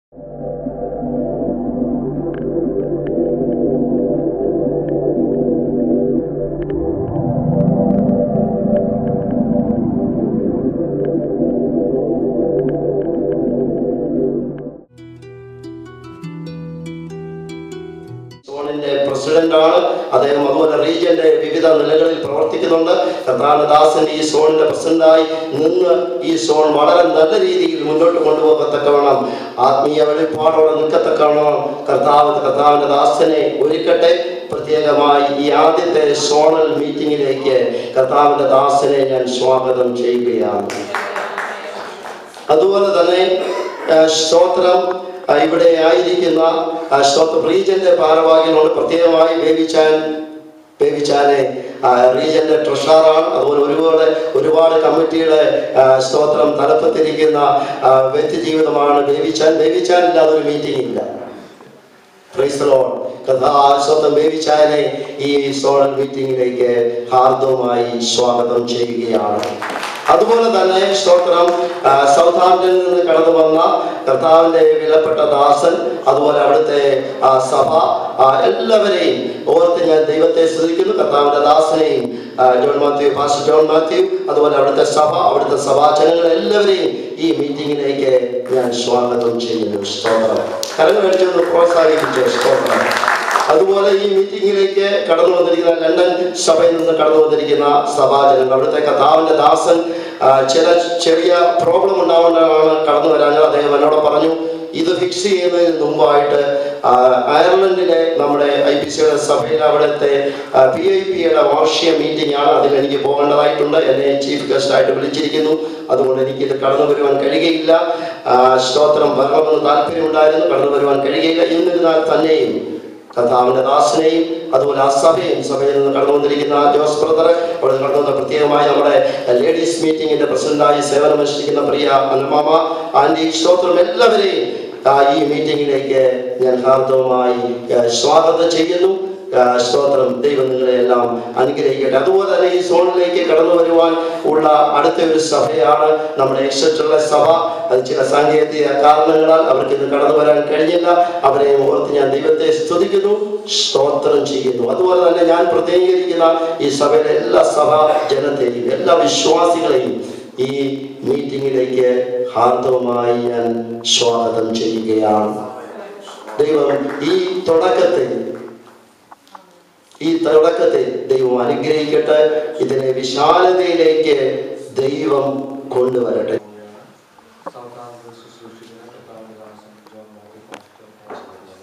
സോണിന്റെ പ്രസിഡന്റാണ് അദ്ദേഹം അതുപോലെ റീജിയന്റെ വിവിധ നിലകളിൽ പ്രവർത്തിക്കുന്നുണ്ട് കർത്താനദാസന്റെ ഈ സോണിന്റെ പ്രസിഡന്റായി നിന്ന് ഈ സോൺ വളരെ നല്ല രീതിയിൽ മുന്നോട്ട് കൊണ്ടുപോകത്തക്കവണ്ണം ആത്മീയ വെളിപ്പാടോടെ നിൽക്കത്തക്കവണ്ണം കർത്താവ് കർത്താവിന്റെ ദാസനെ ഒരുക്കട്ടെ പ്രത്യേകമായി ഈ ആദ്യത്തെ സോണൽ മീറ്റിംഗിലേക്ക് കർത്താവിന്റെ ദാസനെ ഞാൻ സ്വാഗതം ചെയ്യുകയാണ് അതുപോലെ തന്നെ ആ, സ്തോത്രം ആ, ഇവിടെ ആയിരിക്കുന്ന ആ, സ്തോത്രം റീജന്റെ ഭാരവാഹികളോട് പ്രത്യേകമായി വേവിച്ചാൻ വേവിച്ചാനെ ആ, റീജന്റെ ട്രഷറാണ് അതുപോലെ ഒരുപാട് ഒരുപാട് കമ്മിറ്റിയുടെ ആ, സ്തോത്രം തലപ്പത്തിരിക്കുന്ന ആ, വ്യക്തി ജീവിതമാണ് വേവിച്ചാൻ വേവിച്ചാൻ ഇല്ലാതെ ഒരു മീറ്റിംഗ് ഇല്ല പ്രൈസ് ലോർഡ് കഥാ സ്വന്തം വേവിച്ചാനെ ഈ സോണൽ മീറ്റിംഗിലേക്ക് ഹാർദവുമായി സ്വാഗതം ചെയ്യുകയാണ് അതുപോലെ തന്നെ സ്തോത്രം ആ, സൗത്താംപ്ടണിൽ നിന്ന് കടന്നു വന്ന കർത്താവിന്റെ വിലപ്പെട്ട ദാസൻ അതുപോലെ അവിടുത്തെ ആ, സഭ ആ, എല്ലാവരെയും ഓർത്ത് ഞാൻ ദൈവത്തെ സ്തുതിക്കുന്നു കർത്താവിന്റെ ദാസനെയും ആ, John Mathew pastor John Matthew അതുപോലെ അവിടുത്തെ സഭ അവിടുത്തെ സഭാജനങ്ങൾ എല്ലാവരെയും ഈ മീറ്റിംഗിലേക്ക് ഞാൻ സ്വാഗതം ചെയ്യുന്നു സ്തോത്രം കരങ്ങൾ അടിച്ചൊന്ന് പ്രോത്സാഹിപ്പിച്ചു സ്തോത്രം അതുപോലെ ഈ മീറ്റിംഗിലേക്ക് കടന്നു വന്നിരിക്കുന്ന ലണ്ടൻ സഭയിൽ നിന്ന് കടന്നു വന്നിരിക്കുന്ന സഭാജനങ്ങൾ അവിടുത്തെ കഥാവിന്റെ ദാസൻ ആ, ചില ചെറിയ പ്രോബ്ലം ഉണ്ടാവേണ്ടതാണ് കടന്നു വരാഞ്ഞത് അദ്ദേഹം എന്നോട് പറഞ്ഞു ഇത് ഫിക്സ് ചെയ്യുന്നതിന് മുമ്പായിട്ട് ആ, അയർലൻഡിലെ നമ്മുടെ ഐ പി സിയുടെ സഭയിൽ അവിടുത്തെ പി ഐ പിയുടെ വാർഷിക മീറ്റിംഗ് ആണ് അതിൽ എനിക്ക് പോകേണ്ടതായിട്ടുണ്ട് എന്നെ ചീഫ് ഗസ്റ്റ് ആയിട്ട് വിളിച്ചിരിക്കുന്നു അതുകൊണ്ട് എനിക്ക് ഇത് കടന്നു വരുവാൻ കഴിയുകയില്ല ആ, സ്തോത്രം വരണമെന്ന് താല്പര്യമുണ്ടായിരുന്നു കടന്നു വരുവാൻ കഴിയുകയില്ല എന്നിരുന്നാൽ തന്നെയും കർത്താവിന്റെ ദാസനെയും അതുപോലെ ആ സഭയും സഭയിൽ നിന്ന് കടന്നു വന്നിരിക്കുന്ന ജോസ് ബ്രദർ അവിടെ നിന്ന് കടന്നു വന്ന പ്രത്യേകമായി നമ്മുടെ ലേഡീസ് മീറ്റിംഗിന്റെ പ്രസിഡന്റായി സേവനമനുഷ്ഠിക്കുന്ന പ്രിയ അന്നമാമ ആന്റി സ്തോത്രം എല്ലാവരെയും ആ, ഈ മീറ്റിംഗിലേക്ക് ഞാൻ ഹാർദവമായി ആ, സ്വാഗതം ചെയ്യുന്നു ആ, സ്തോത്രം ദൈവം നിങ്ങളെ എല്ലാം അനുഗ്രഹിക്കട്ടെ അതുപോലെ തന്നെ ഈ സോണിലേക്ക് കടന്നു വരുവാൻ ഉള്ള അടുത്ത ഒരു സഭയാണ് നമ്മുടെ എക്സറ്റുള്ള സഭ അത് ചില സാങ്കേതിക കാരണങ്ങളാൽ അവർക്ക് ഇന്ന് കടന്നു വരാൻ കഴിഞ്ഞില്ല അവരെ ഓർത്ത് ഞാൻ ദൈവത്തെ സ്തുതിക്കുന്നു സ്തോത്രം ചെയ്യുന്നു അതുപോലെ തന്നെ ഞാൻ പ്രതിനിധീകരിക്കുന്ന ഈ സഭയിലെ എല്ലാ സഭാ ജനത്തെയും എല്ലാ വിശ്വാസികളെയും ഈ മീറ്റിംഗിലേക്ക് ഹാർദവമായി ഞാൻ സ്വാഗതം ചെയ്യുകയാണ് ദൈവം ഈ തുടക്കത്തിൽ ഈ തുടക്കത്തെ ദൈവം അനുഗ്രഹിക്കട്ടെ ഇതിനെ വിശാലതയിലേക്ക് ദൈവം കൊണ്ടുവരട്ടെ സാധാരണ ശുശ്രൂഷിക്കുന്ന കർത്താവിദാസൻ ജോൺ മാത്യു പാസ്റ്റർ പാസ്റ്റർ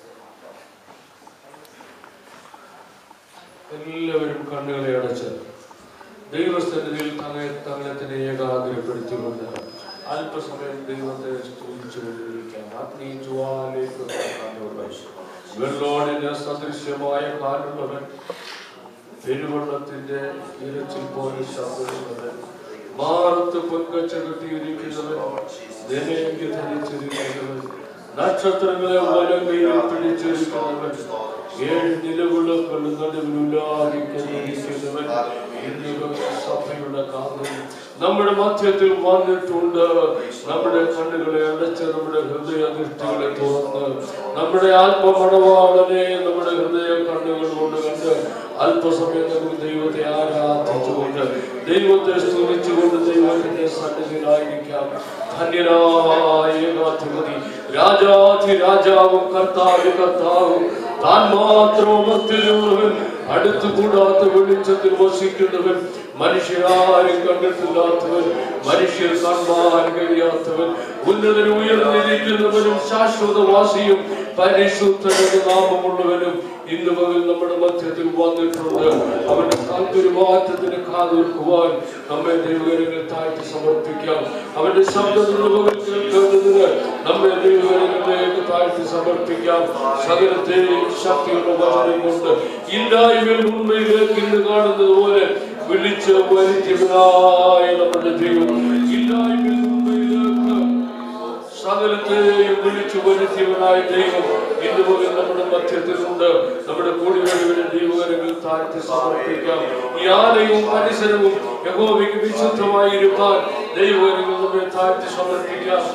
എല്ലാവരും കണ്ണുകളെ അടച്ച് ദൈവസ്ഥിതിയിൽ തങ്ങളെ തങ്ങളെ തന്നെ ഏകാഗ്രപ്പെടുത്തിക്കൊണ്ട് അല്പസമയം ദൈവത്തെ സ്തുതിച്ചുകൊണ്ടിരിക്കാം അഗ്നി ജ്വാലേക്ക് വെള്ളോടിന് സദൃശ്യമായ കാലുള്ളവൻ പെരുവെള്ളത്തിന്റെ ഇരച്ചിൽ പോലെ ശബ്ദമുള്ളവൻ മാറത്ത് പൊൻകച്ച കെട്ടിയിരിക്കുന്നവൻ നിലയെങ്കിൽ ധരിച്ചിരിക്കുന്നവൻ നക്ഷത്രങ്ങളെ വലങ്കയിൽ പിടിച്ചിരിക്കുന്നവൻ ഏഴ് നിലവിളക്കളുടെ നടുവിലുല്ലാതിക്കുന്നവൻ എന്നിവ സഭയുടെ കാതൽ നമ്മുടെ മധ്യത്തിൽ വന്നിട്ടുണ്ട് നമ്മുടെ കണ്ണുകളെ അടച്ച് നമ്മുടെ ഹൃദയ ദൃഷ്ടികളെ തുറന്ന് നമ്മുടെ ആത്മമണവാളനെ നമ്മുടെ ഹൃദയ കണ്ണുകൾ കൊണ്ട് കണ്ട് അല്പസമയം നമുക്ക് ദൈവത്തെ ആരാധിച്ചുകൊണ്ട് ദൈവത്തെ സ്തുതിച്ചുകൊണ്ട് ദൈവത്തിന്റെ സന്നിധിയിലായിരിക്കാം ധന്യനായ ഏകാധിപതി രാജാധി രാജാവും കർത്താവ് കർത്താവും താൻ മാത്രം മധ്യമുള്ളവൻ അടുത്തു കൂടാത്ത വെളിച്ചത്തിൽ വസിക്കുന്നവൻ മനുഷ്യരാരും കണ്ടിട്ടില്ലാത്തവൻ മനുഷ്യർ കാണാൻ കഴിയാത്തവൻ ഉന്നതനും ഉയർന്നിരിക്കുന്നവനും ശാശ്വതവാസിയും പരിശുദ്ധന്റെ നാമമുള്ളവനും ഇന്ന് പകൽ നമ്മുടെ മധ്യത്തിൽ വന്നിട്ടുണ്ട് അവന്റെ താല്പര്യമാറ്റത്തിന് കാതോർക്കുവാൻ നമ്മെ ദൈവകരങ്ങൾ താഴ്ത്തി സമർപ്പിക്കാം അവന്റെ ശബ്ദത്തിന്റെ പകൽ കേൾക്കേണ്ടതിന് നമ്മെ ദൈവകരങ്ങളിലേക്ക് താഴ്ത്തി സമർപ്പിക്കാം സകലത്തെയും ശക്തിയുള്ള വചനം കൊണ്ട് ഇല്ലായ്മയിൽ ഉണ്മയിലേക്ക് ഇന്ന് കാണുന്നത് പോലെ വിളിച്ച് വരുത്തിയവനായ നമ്മുടെ ദൈവം ഇല്ലായ്മയിൽ ഉണ്മയിലേക്ക് സകലത്തെയും വിളിച്ചു വരുത്തിയവനായ ദൈവം ഇന്ന് മുതൽ നമ്മുടെ മധ്യത്തിലുണ്ട് നമ്മുടെ കൂടി വരുവിനെ ദൈവകരങ്ങൾ താഴ്ത്തി സമർപ്പിക്കാം ഈ ആലയവും പരിസരവും യഹോവയ്ക്ക് വിശുദ്ധമായി ഇരുപ്പാൻ ദൈവകരങ്ങൾ നമ്മെ താഴ്ത്തി സമർപ്പിക്കാം ഇന്ന്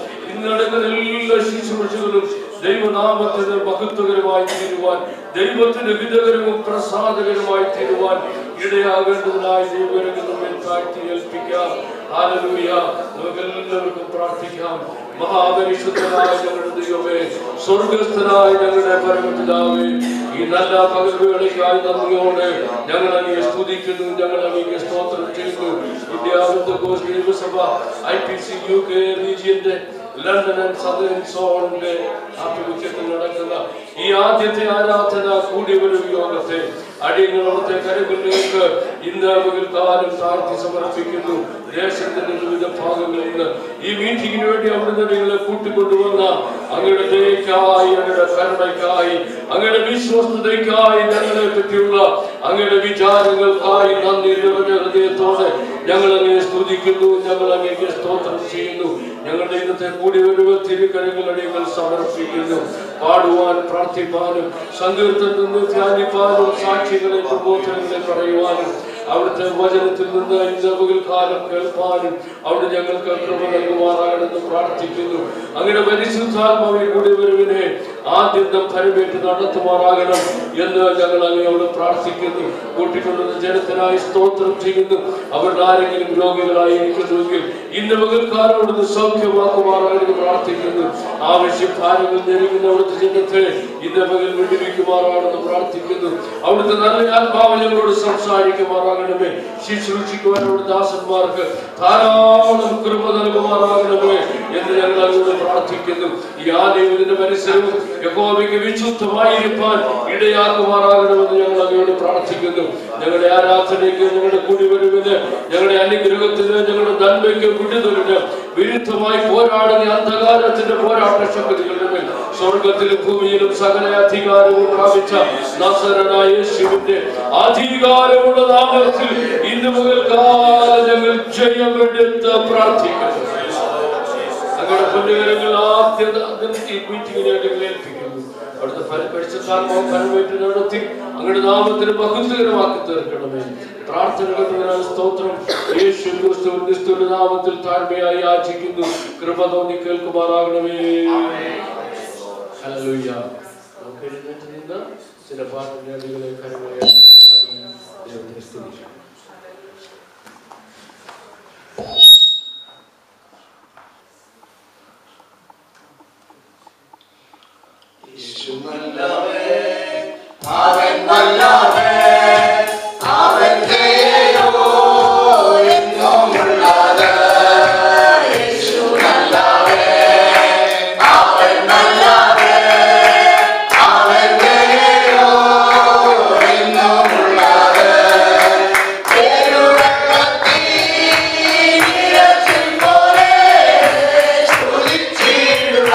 ഇന്ന് നടക്കുന്ന എല്ലാ ശുശ്രൂഷകളും ദൈവനാമത്തിന് മഹത്വകരമായി തീരുവാൻ ദൈവത്തിന് ഹിതകരവും പ്രസാദകരമായി തീരുവാൻ ഇടയാകേണ്ടതിനായി ദൈവകരങ്ങൾ നമ്മെ താഴ്ത്തി ഏൽപ്പിക്കാം ഹാലലൂയ നമുക്കെല്ലാവർക്കും പ്രാർത്ഥിക്കാം മഹാപരിശുദ്ധനായ ഞങ്ങളുടെ ദൈവമേ സ്വർഗസ്ഥനായ ഞങ്ങളുടെ പരമപിതാവേ ഈ നല്ല പകൽവേളയ്ക്കായി നന്ദിയോടെ ഞങ്ങൾ അങ്ങേ സ്തുതിക്കുന്നു ഞങ്ങൾ അങ്ങേക്ക് സ്തോത്രം ചെയ്യുന്നു ഇന്ത്യ ബന്ധുക്കോസ് ദൈവസഭ I P C U K റീജിയന്റെ ലണ്ടൻ ആൻഡ് സദേൺ സോണിന്റെ ആഭിമുഖ്യത്തിൽ നടക്കുന്ന ഈ ആദ്യത്തെ ആരാധന കൂടി ഒരു യോഗത്തെ അടിയങ്ങളവിടുത്തെ കരങ്ങളിലേക്ക് ഇന്ന് പകൽക്കാലം താഴ്ത്തി സമർപ്പിക്കുന്നു ദേശത്തിന്റെ വിവിധ ഭാഗങ്ങളിൽ നിന്ന് ഈ മീറ്റിംഗിന് വേണ്ടി അവിടുന്ന് നിങ്ങളെ കൂട്ടിക്കൊണ്ടുവന്ന അങ്ങയുടെ ദയക്കായി അങ്ങയുടെ കരുണയ്ക്കായി അങ്ങയുടെ വിശ്വസ്തതയ്ക്കായി ഞങ്ങളെ പറ്റിയുള്ള അങ്ങയുടെ വിചാരങ്ങൾക്കായി നന്ദി നിറഞ്ഞ ഹൃദയത്തോടെ ഞങ്ങൾ അങ്ങേ സ്തുതിക്കുന്നു ഞങ്ങൾ അങ്ങേക്ക് സ്തോത്രം ചെയ്യുന്നു ഞങ്ങളുടെ ഇന്നത്തെ കൂടി വരുവ തിരുക്കരങ്ങളുടെ ഞങ്ങൾ സമർപ്പിക്കുന്നു പാടുവാൻ പ്രാർത്ഥിപ്പാനും സങ്കീർത്തത്തിൽ നിന്ന് ധ്യാനിപ്പാനും സാക്ഷികളെ പ്രബോധനങ്ങളെ പറയുവാനും അവിടുത്തെ വചനത്തിൽ നിന്ന് ഇന്ന് പകൽക്കാലം കേൾപ്പാനും അവിടെ ഞങ്ങൾക്ക് കൃപ നൽകുമാറാകണമെന്ന് പ്രാർത്ഥിക്കുന്നു അങ്ങനെ പരിശുദ്ധാത്മാവിനെ കൂടി വരുവിനെ ആദ്യം ഫലമേറ്റ് നടത്തുമാറാകണം എന്ന് ഞങ്ങൾ അങ്ങയോട് പ്രാർത്ഥിക്കുന്നു കൂട്ടിക്കൊണ്ടുവന്ന ജനത്തിനായി സ്തോത്രം ചെയ്യുന്നു അവരുടെ ആരെങ്കിലും രോഗികളായിരിക്കുന്നുവെങ്കിൽ ഇന്ന് പകൽക്കാലം അവിടുന്ന് സൗഖ്യമാക്കുമാറാകണമെന്ന് പ്രാർത്ഥിക്കുന്നു ആവശ്യം ഭാരങ്ങൾ ഞെരുങ്ങുന്ന അവിടുത്തെ ജനത്തെ ഇന്ന് പകൽ വിടുവിക്കുമാറാകണമെന്ന് പ്രാർത്ഥിക്കുന്നു അവിടുത്തെ നല്ല ആത്മാവ് ഞങ്ങളോട് സംസാരിക്കുമാറാകണമേ ശുശ്രൂഷിക്കുവാൻ അവിടെ ദാസന്മാർക്ക് ധാരാളം കൃപ നൽകുമാറാകണമേ എന്ന് ഞങ്ങൾ അങ്ങോട്ട് പ്രാർത്ഥിക്കുന്നു ഈ ആലയത്തിന്റെ പരിസരവും യഹോവയ്ക്ക് വിശുദ്ധമായിരിക്കാൻ ഇടയാക്കുമാറാകണമെന്ന് ഞങ്ങൾ അങ്ങോട്ട് പ്രാർത്ഥിക്കുന്നു ഞങ്ങളുടെ ആരാധനയ്ക്ക് ഞങ്ങളുടെ കൂടിവരവിന് ഞങ്ങളുടെ അനുഗ്രഹത്തിന് ഞങ്ങളുടെ നന്മയ്ക്ക് വിടുതലിന് വിരുദ്ധമായി പോരാടുന്ന അന്ധകാരത്തിന്റെ പോരാട്ട ശക്തികളുടെ മേൽ സ്വർഗത്തിലും ഭൂമിയിലും സകല അധികാരവും പ്രാപിച്ച നസരനായ യേശുവിന്റെ അധികാരമുള്ള നാമത്തിൽ ഇന്ന് മുതൽക്കാലം ഞങ്ങൾ ജയമെടുത്ത് പ്രാർത്ഥിക്കുന്നു അങ്ങയുടെ പൊന്നുകരങ്ങൾ ആദ്യ ഈ മീറ്റിംഗിനെ ഞങ്ങൾ ഏൽപ്പിക്കുന്നു അവിടുത്തെ പരിശുദ്ധാത്മാവ് ഫലമേറ്റ് നടത്തി അങ്ങയുടെ നാമത്തിന് ബഹുത്തകരമാക്കി തീർക്കണമേ പ്രാർത്ഥനകൾ സ്തോത്രം യേശു ക്രിസ്തു ക്രിസ്തുവിന്റെ നാമത്തിൽ താഴ്മയായി യാചിക്കുന്നു കൃപ തോന്നി കേൾക്കുമാറാകണമേ ഹല്ലേലൂയ നമുക്ക് എഴുന്നേറ്റ് നിന്ന് ചില പാട്ടിന്റെ അടികളെ കരങ്ങളെ പാടി ദൈവത്തെ സ്തുതിക്കാം യേശു നല്ലവൻ അവൻ നല്ലവൻ അവൻ ദയയോ എന്നുമുള്ളത് യേശു നല്ലവൻ അവൻ നല്ലവൻ അവൻ ദയയോ എന്നുമുള്ളത് പെരുവെള്ളത്തിൽ ഇരച്ചിൽ പോലെ സ്തുതിച്ചിടുക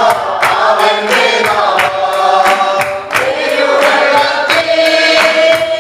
അവന്റെ നാമം പെരുവെള്ളത്തിൽ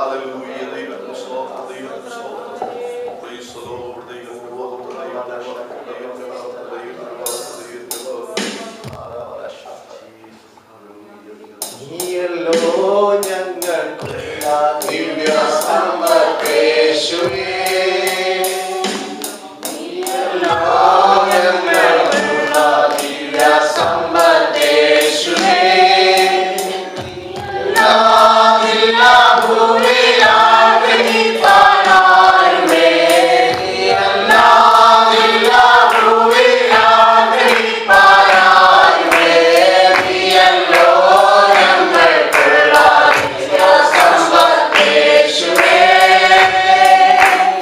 Hallelujah. ദൈവത്തിന് സ്തോത്രം, ദൈവത്തിന് സ്തോത്രം. Praise the Lord. ദൈവത്തിന് മഹത്വം, ദൈവത്തിന് മഹത്വം, ദൈവത്തിന് മഹത്വം, ദൈവത്തിന് മഹത്വം, ദൈവത്തിന് മഹത്വം. നീയല്ലോ ഞങ്ങൾക്കുള്ള ദിവ്യ സമ്പത്തേശുവേ നീയല്ലോ ഞങ്ങൾക്കുള്ള ദിവ്യ സമ്പത്തേശുവേ നീയില്ലാതില്ല ഭൂമിയിലാകെ നീ പാരാറുമേ. നീയല്ലാതില്ല ഭൂമിയിലാകെ നീ പാരാറുമേ. നീയല്ലോ ഞങ്ങൾക്കുള്ള ദിവ്യ സമ്പത്തേശുവേ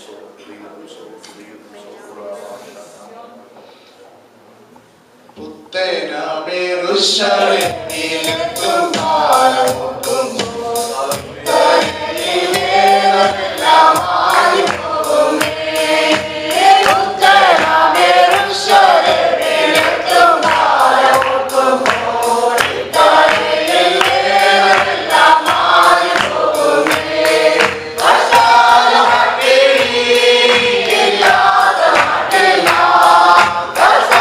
പുത്തനമേറുശലേമിലെത്തും കാലമൊട്ടുമ്പോൾ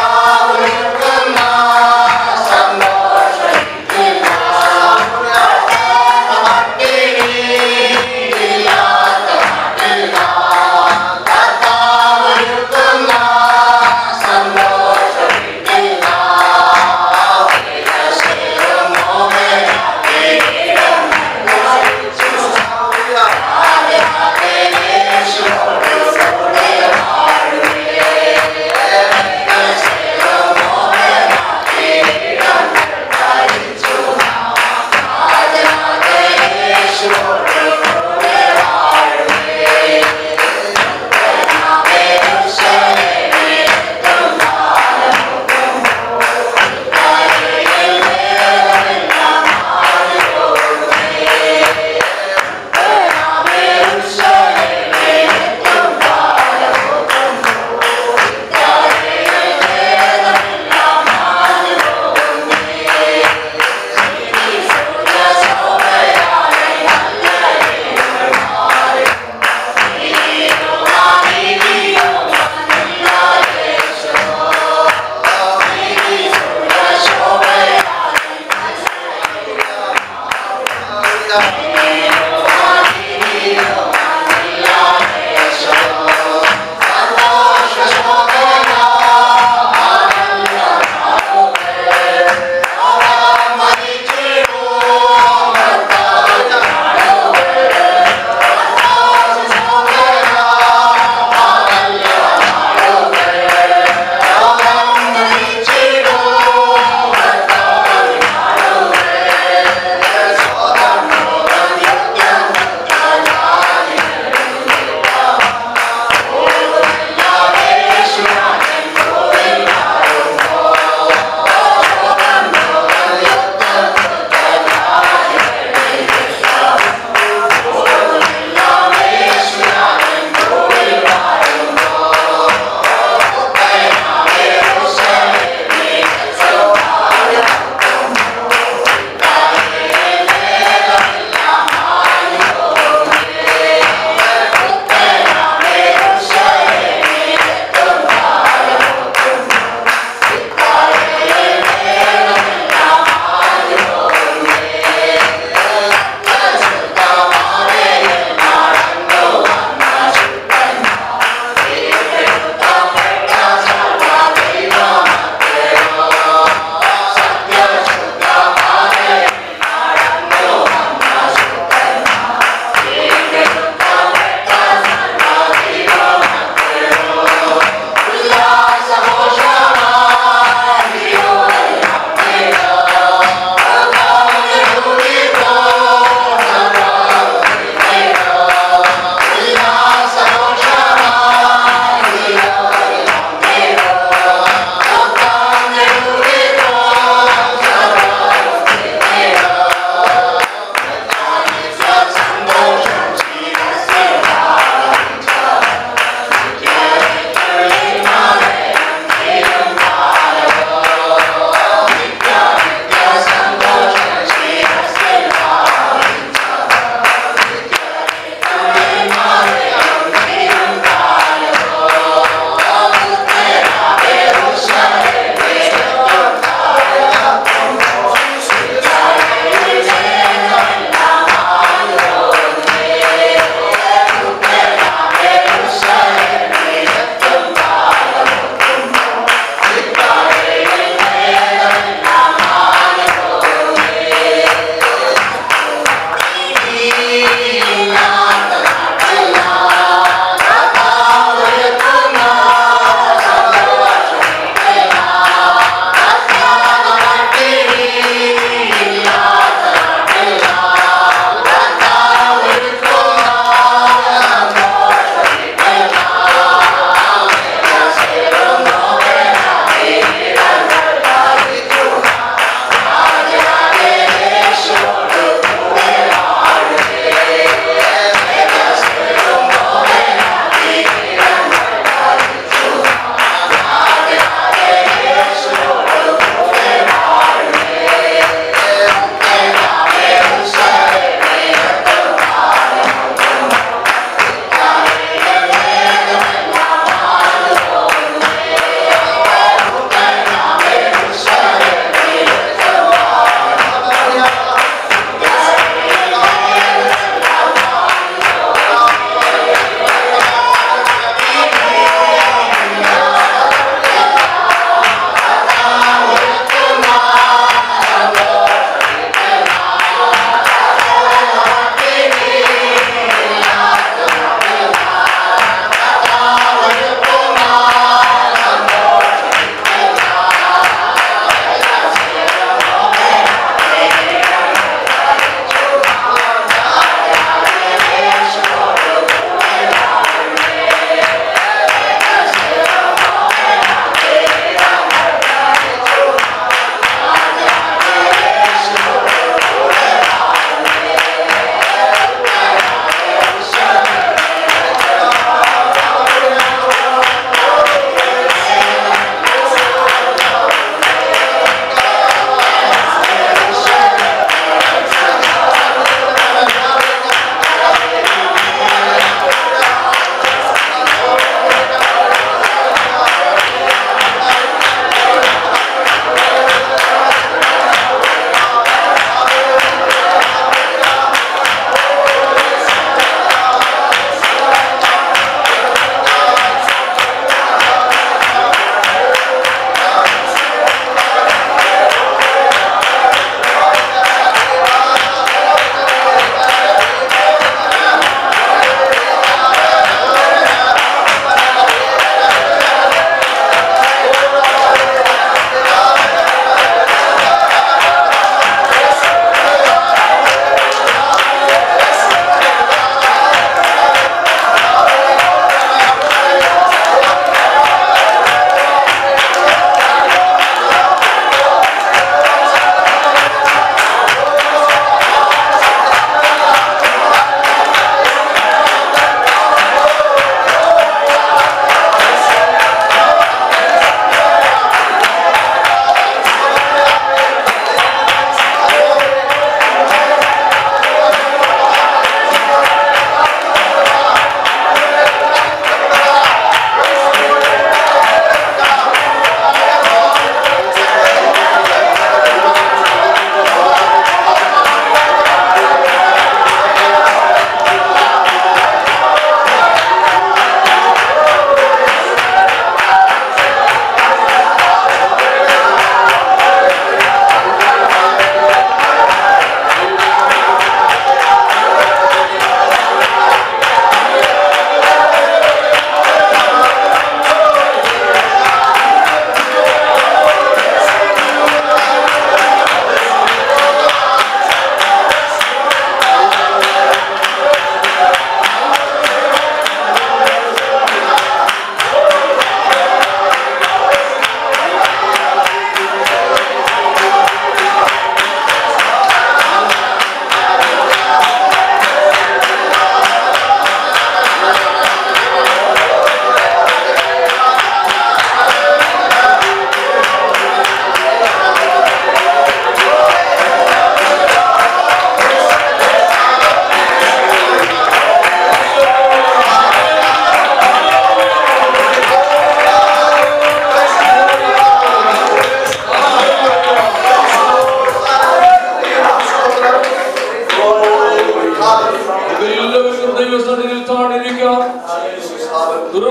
സന്തോഷം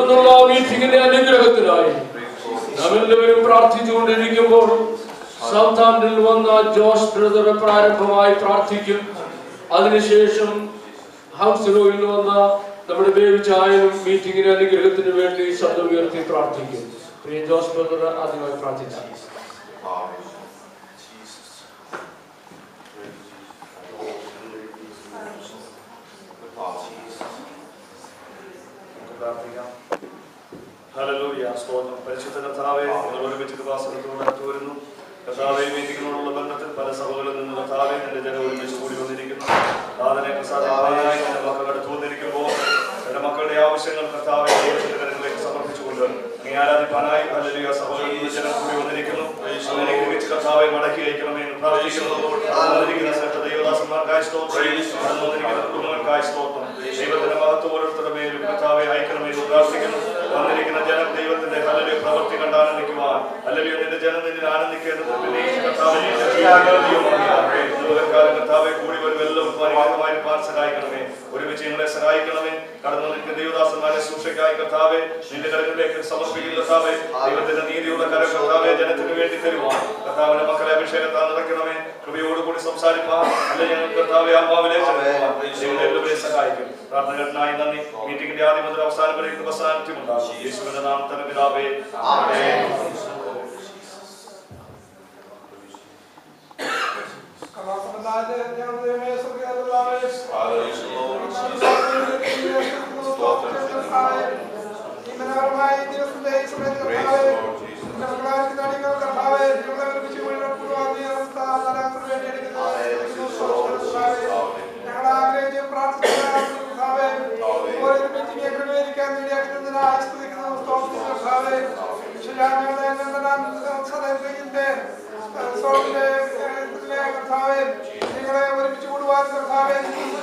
തുടർന്നുള്ള മീറ്റിംഗിന്റെ അനുഗ്രഹത്തിനായി നാം എല്ലാവരും പ്രാർത്ഥിച്ചുകൊണ്ടിരിക്കുമ്പോൾ സൗത്താംപ്ടണിൽ വന്ന ജോസ് ബ്രദർ പ്രാരംഭമായി പ്രാർത്ഥിക്കും അതിനുശേഷം ഹൗസ് റോയിൽ വന്ന നമ്മുടെ ബേബിച്ചായനും മീറ്റിംഗിന്റെ അനുഗ്രഹത്തിന് വേണ്ടി ശബ്ദം ഉയർത്തി പ്രാർത്ഥിക്കും പ്രിയ ജോസ് ബ്രദർ ആദ്യമായി പ്രാർത്ഥിച്ചു ഹല്ലേലൂയ സ്തോത്രം പരിശുദ്ധ കർത്താവേ നിങ്ങൾ ഒരുമിച്ച് കൃപാസനത്തോട് അടുത്ത് വരുന്നു കർത്താവെ മീറ്റിങ്ങിനോടുള്ള ബന്ധത്തിൽ പല സഭകളിൽ നിന്ന് കർത്താവെ നിന്റെ ജനം ഒരുമിച്ച് കൂടി വന്നിരിക്കുന്നു നാഥനെ പ്രസാദമായി എന്റെ മക്കൾ അടുത്ത് വന്നിരിക്കുമ്പോൾ എന്റെ മക്കളുടെ ആവശ്യങ്ങൾ കർത്താവെ ദൈവത്തിന്റെ കരങ്ങളിലേക്ക് സമർപ്പിച്ചുകൊണ്ട് നീ ആരാധിപ്പാനായി ഹല്ലേലൂയ സഭകളിൽ നിന്ന് ജനം കൂടി വന്നിരിക്കുന്നു അങ്ങനെ ഒരുമിച്ച് കർത്താവെ മടക്കി അയക്കണമേ എന്ന് പ്രാർത്ഥിക്കുന്നു വന്നിരിക്കുന്ന സകല ദൈവദാസന്മാർക്കായി സ്തോത്രം കടന്നു വന്നിരിക്കുന്ന കുടുംബങ്ങൾക്കായി സ്തോത്രം ദൈവത്തിന്റെ മഹത്വം ഓരോരുത്തരുടെ മേലും കർത്താവെ അയക്കണമേ എന്ന് പ്രാർത്ഥിക്കുന്നു വന്നിരിക്കുന്ന ജനം ദൈവത്തിന്റെ ഹല്ലേലൂയ പ്രവൃത്തി കണ്ട് ആനന്ദിക്കുവാൻ ഹല്ലേലൂയ നിന്റെ ജനം നിന്നിൽ ആനന്ദിക്കേണ്ടതുണ്ട് നീ കർത്താവെ നിന്റെ ജീവനുള്ള ദൈവമാണ്. ഇന്നുവരെക്കാലം കർത്താവെ കൂടി വരും എല്ലാവർക്കും അനുഗ്രഹമായി പാൻ സഹായിക്കണമേ ഒരുമിച്ച് ഞങ്ങളെ സഹായിക്കണമേ കടന്നു നിൽക്കുന്ന ദൈവദാസന്മാരെ സൂക്ഷിക്കായി കർത്താവെ നിന്റെ കരങ്ങളിലേക്ക് സമർപ്പിക്കുന്ന കർത്താവെ ദൈവത്തിന്റെ നീതിയുള്ള കരം കർത്താവെ ജനത്തിന് വേണ്ടി തരുവാൻ കർത്താവിന്റെ മക്കളെ അഭിഷേകത്താൽ നിറയ്ക്കണമേ കൃപയോടുകൂടി സംസാരിപ്പാൻ അല്ല ഞങ്ങൾ കർത്താവെ ആത്മാവിലേക്ക് എല്ലാവരെയും സഹായിക്കും പ്രാർത്ഥനകൾക്കായി നന്ദി മീറ്റിംഗിന്റെ ആദ്യം മുതൽ അവസാനം വരെ കൃപസാന്നിധ്യം ഉണ്ടാകും യേശുവിന്റെ നാമത്തിൽ പിതാവേ ആമേൻ നിങ്ങളെ ഒരുമിച്ച് കൂടുവാൻ കർത്താവേ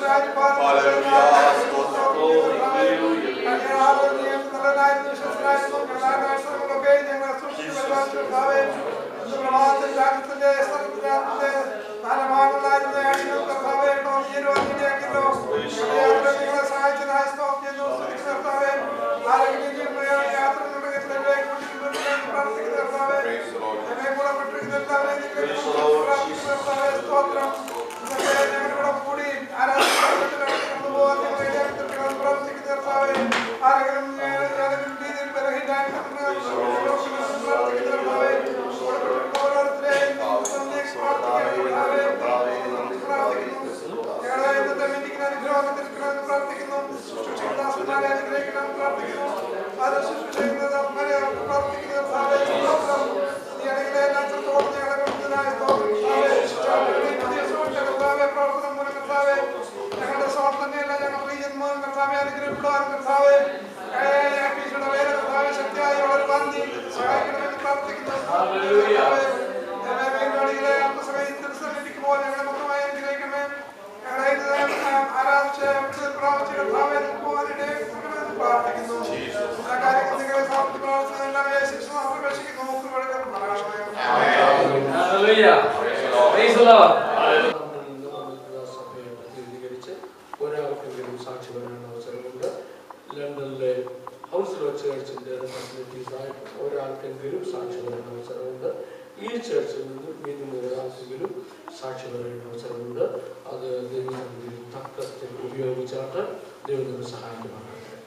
ഞങ്ങളുടെ കൂടി പ്രവർത്തനം മൂലം കർത്താവേ ഞങ്ങളുടെ സ്വാർത്ഥം തന്നെയല്ല ഞങ്ങൾ പ്രിയന്മാരും കർത്താവെ അനുഗ്രഹിക്കപ്പെടുവാൻ കർത്താവെ ഈശോയുടെ വേല കർത്താവെ ശക്തിയായി വളരുവാൻ നീ സഹായിക്കണമെന്ന് പ്രാർത്ഥിക്കുന്നു കർത്താവേ, ഞങ്ങളെ മേൽപ്പാടിയിലെ ആത്മസമയത്തിൽ സന്നിധിക്കുമ്പോൾ ഞങ്ങളെ മൊത്തമായി അനുഗ്രഹിക്കണമേ ഞങ്ങളെ ഇത് ആരാധിച്ച് വിടുതൽ പ്രാപിച്ച് കർത്താവെ നിൽക്കുവാൻ ഇടയാക്കണമെന്ന് പ്രാർത്ഥിക്കുന്നു എല്ലാ കാര്യങ്ങളും നിങ്ങളെ സമർപ്പിച്ച് പ്രാർത്ഥന എല്ലാം യേശുക്രിസ്തു നാമത്തിൽ അപേക്ഷിക്കുന്നു കൃപയുടെ മരണമേ Hallelujah. Praise the Lord. സഭയെ പ്രതിനിധീകരിച്ച് ഒരാൾക്കെങ്കിലും സാക്ഷി പറയാനുള്ള അവസരമുണ്ട് ലണ്ടനിലെ ഹൗസ് റോ ചേർച്ചിന്റെ ഫെസിലിറ്റീസായിട്ട് ഒരാൾക്കെങ്കിലും സാക്ഷി പറയാൻ അവസരമുണ്ട് ഈ ചർച്ചിൽ നിന്ന് മിനിമം ഒരാൾക്കെങ്കിലും സാക്ഷി പറയാൻ അവസരമുണ്ട് അത് ദൈവത്തിൽ തക്കത്തിൽ ഉപയോഗിച്ചാട്ട് ദൈവത്തിന് സഹായിക്കുമാറാകട്ടെ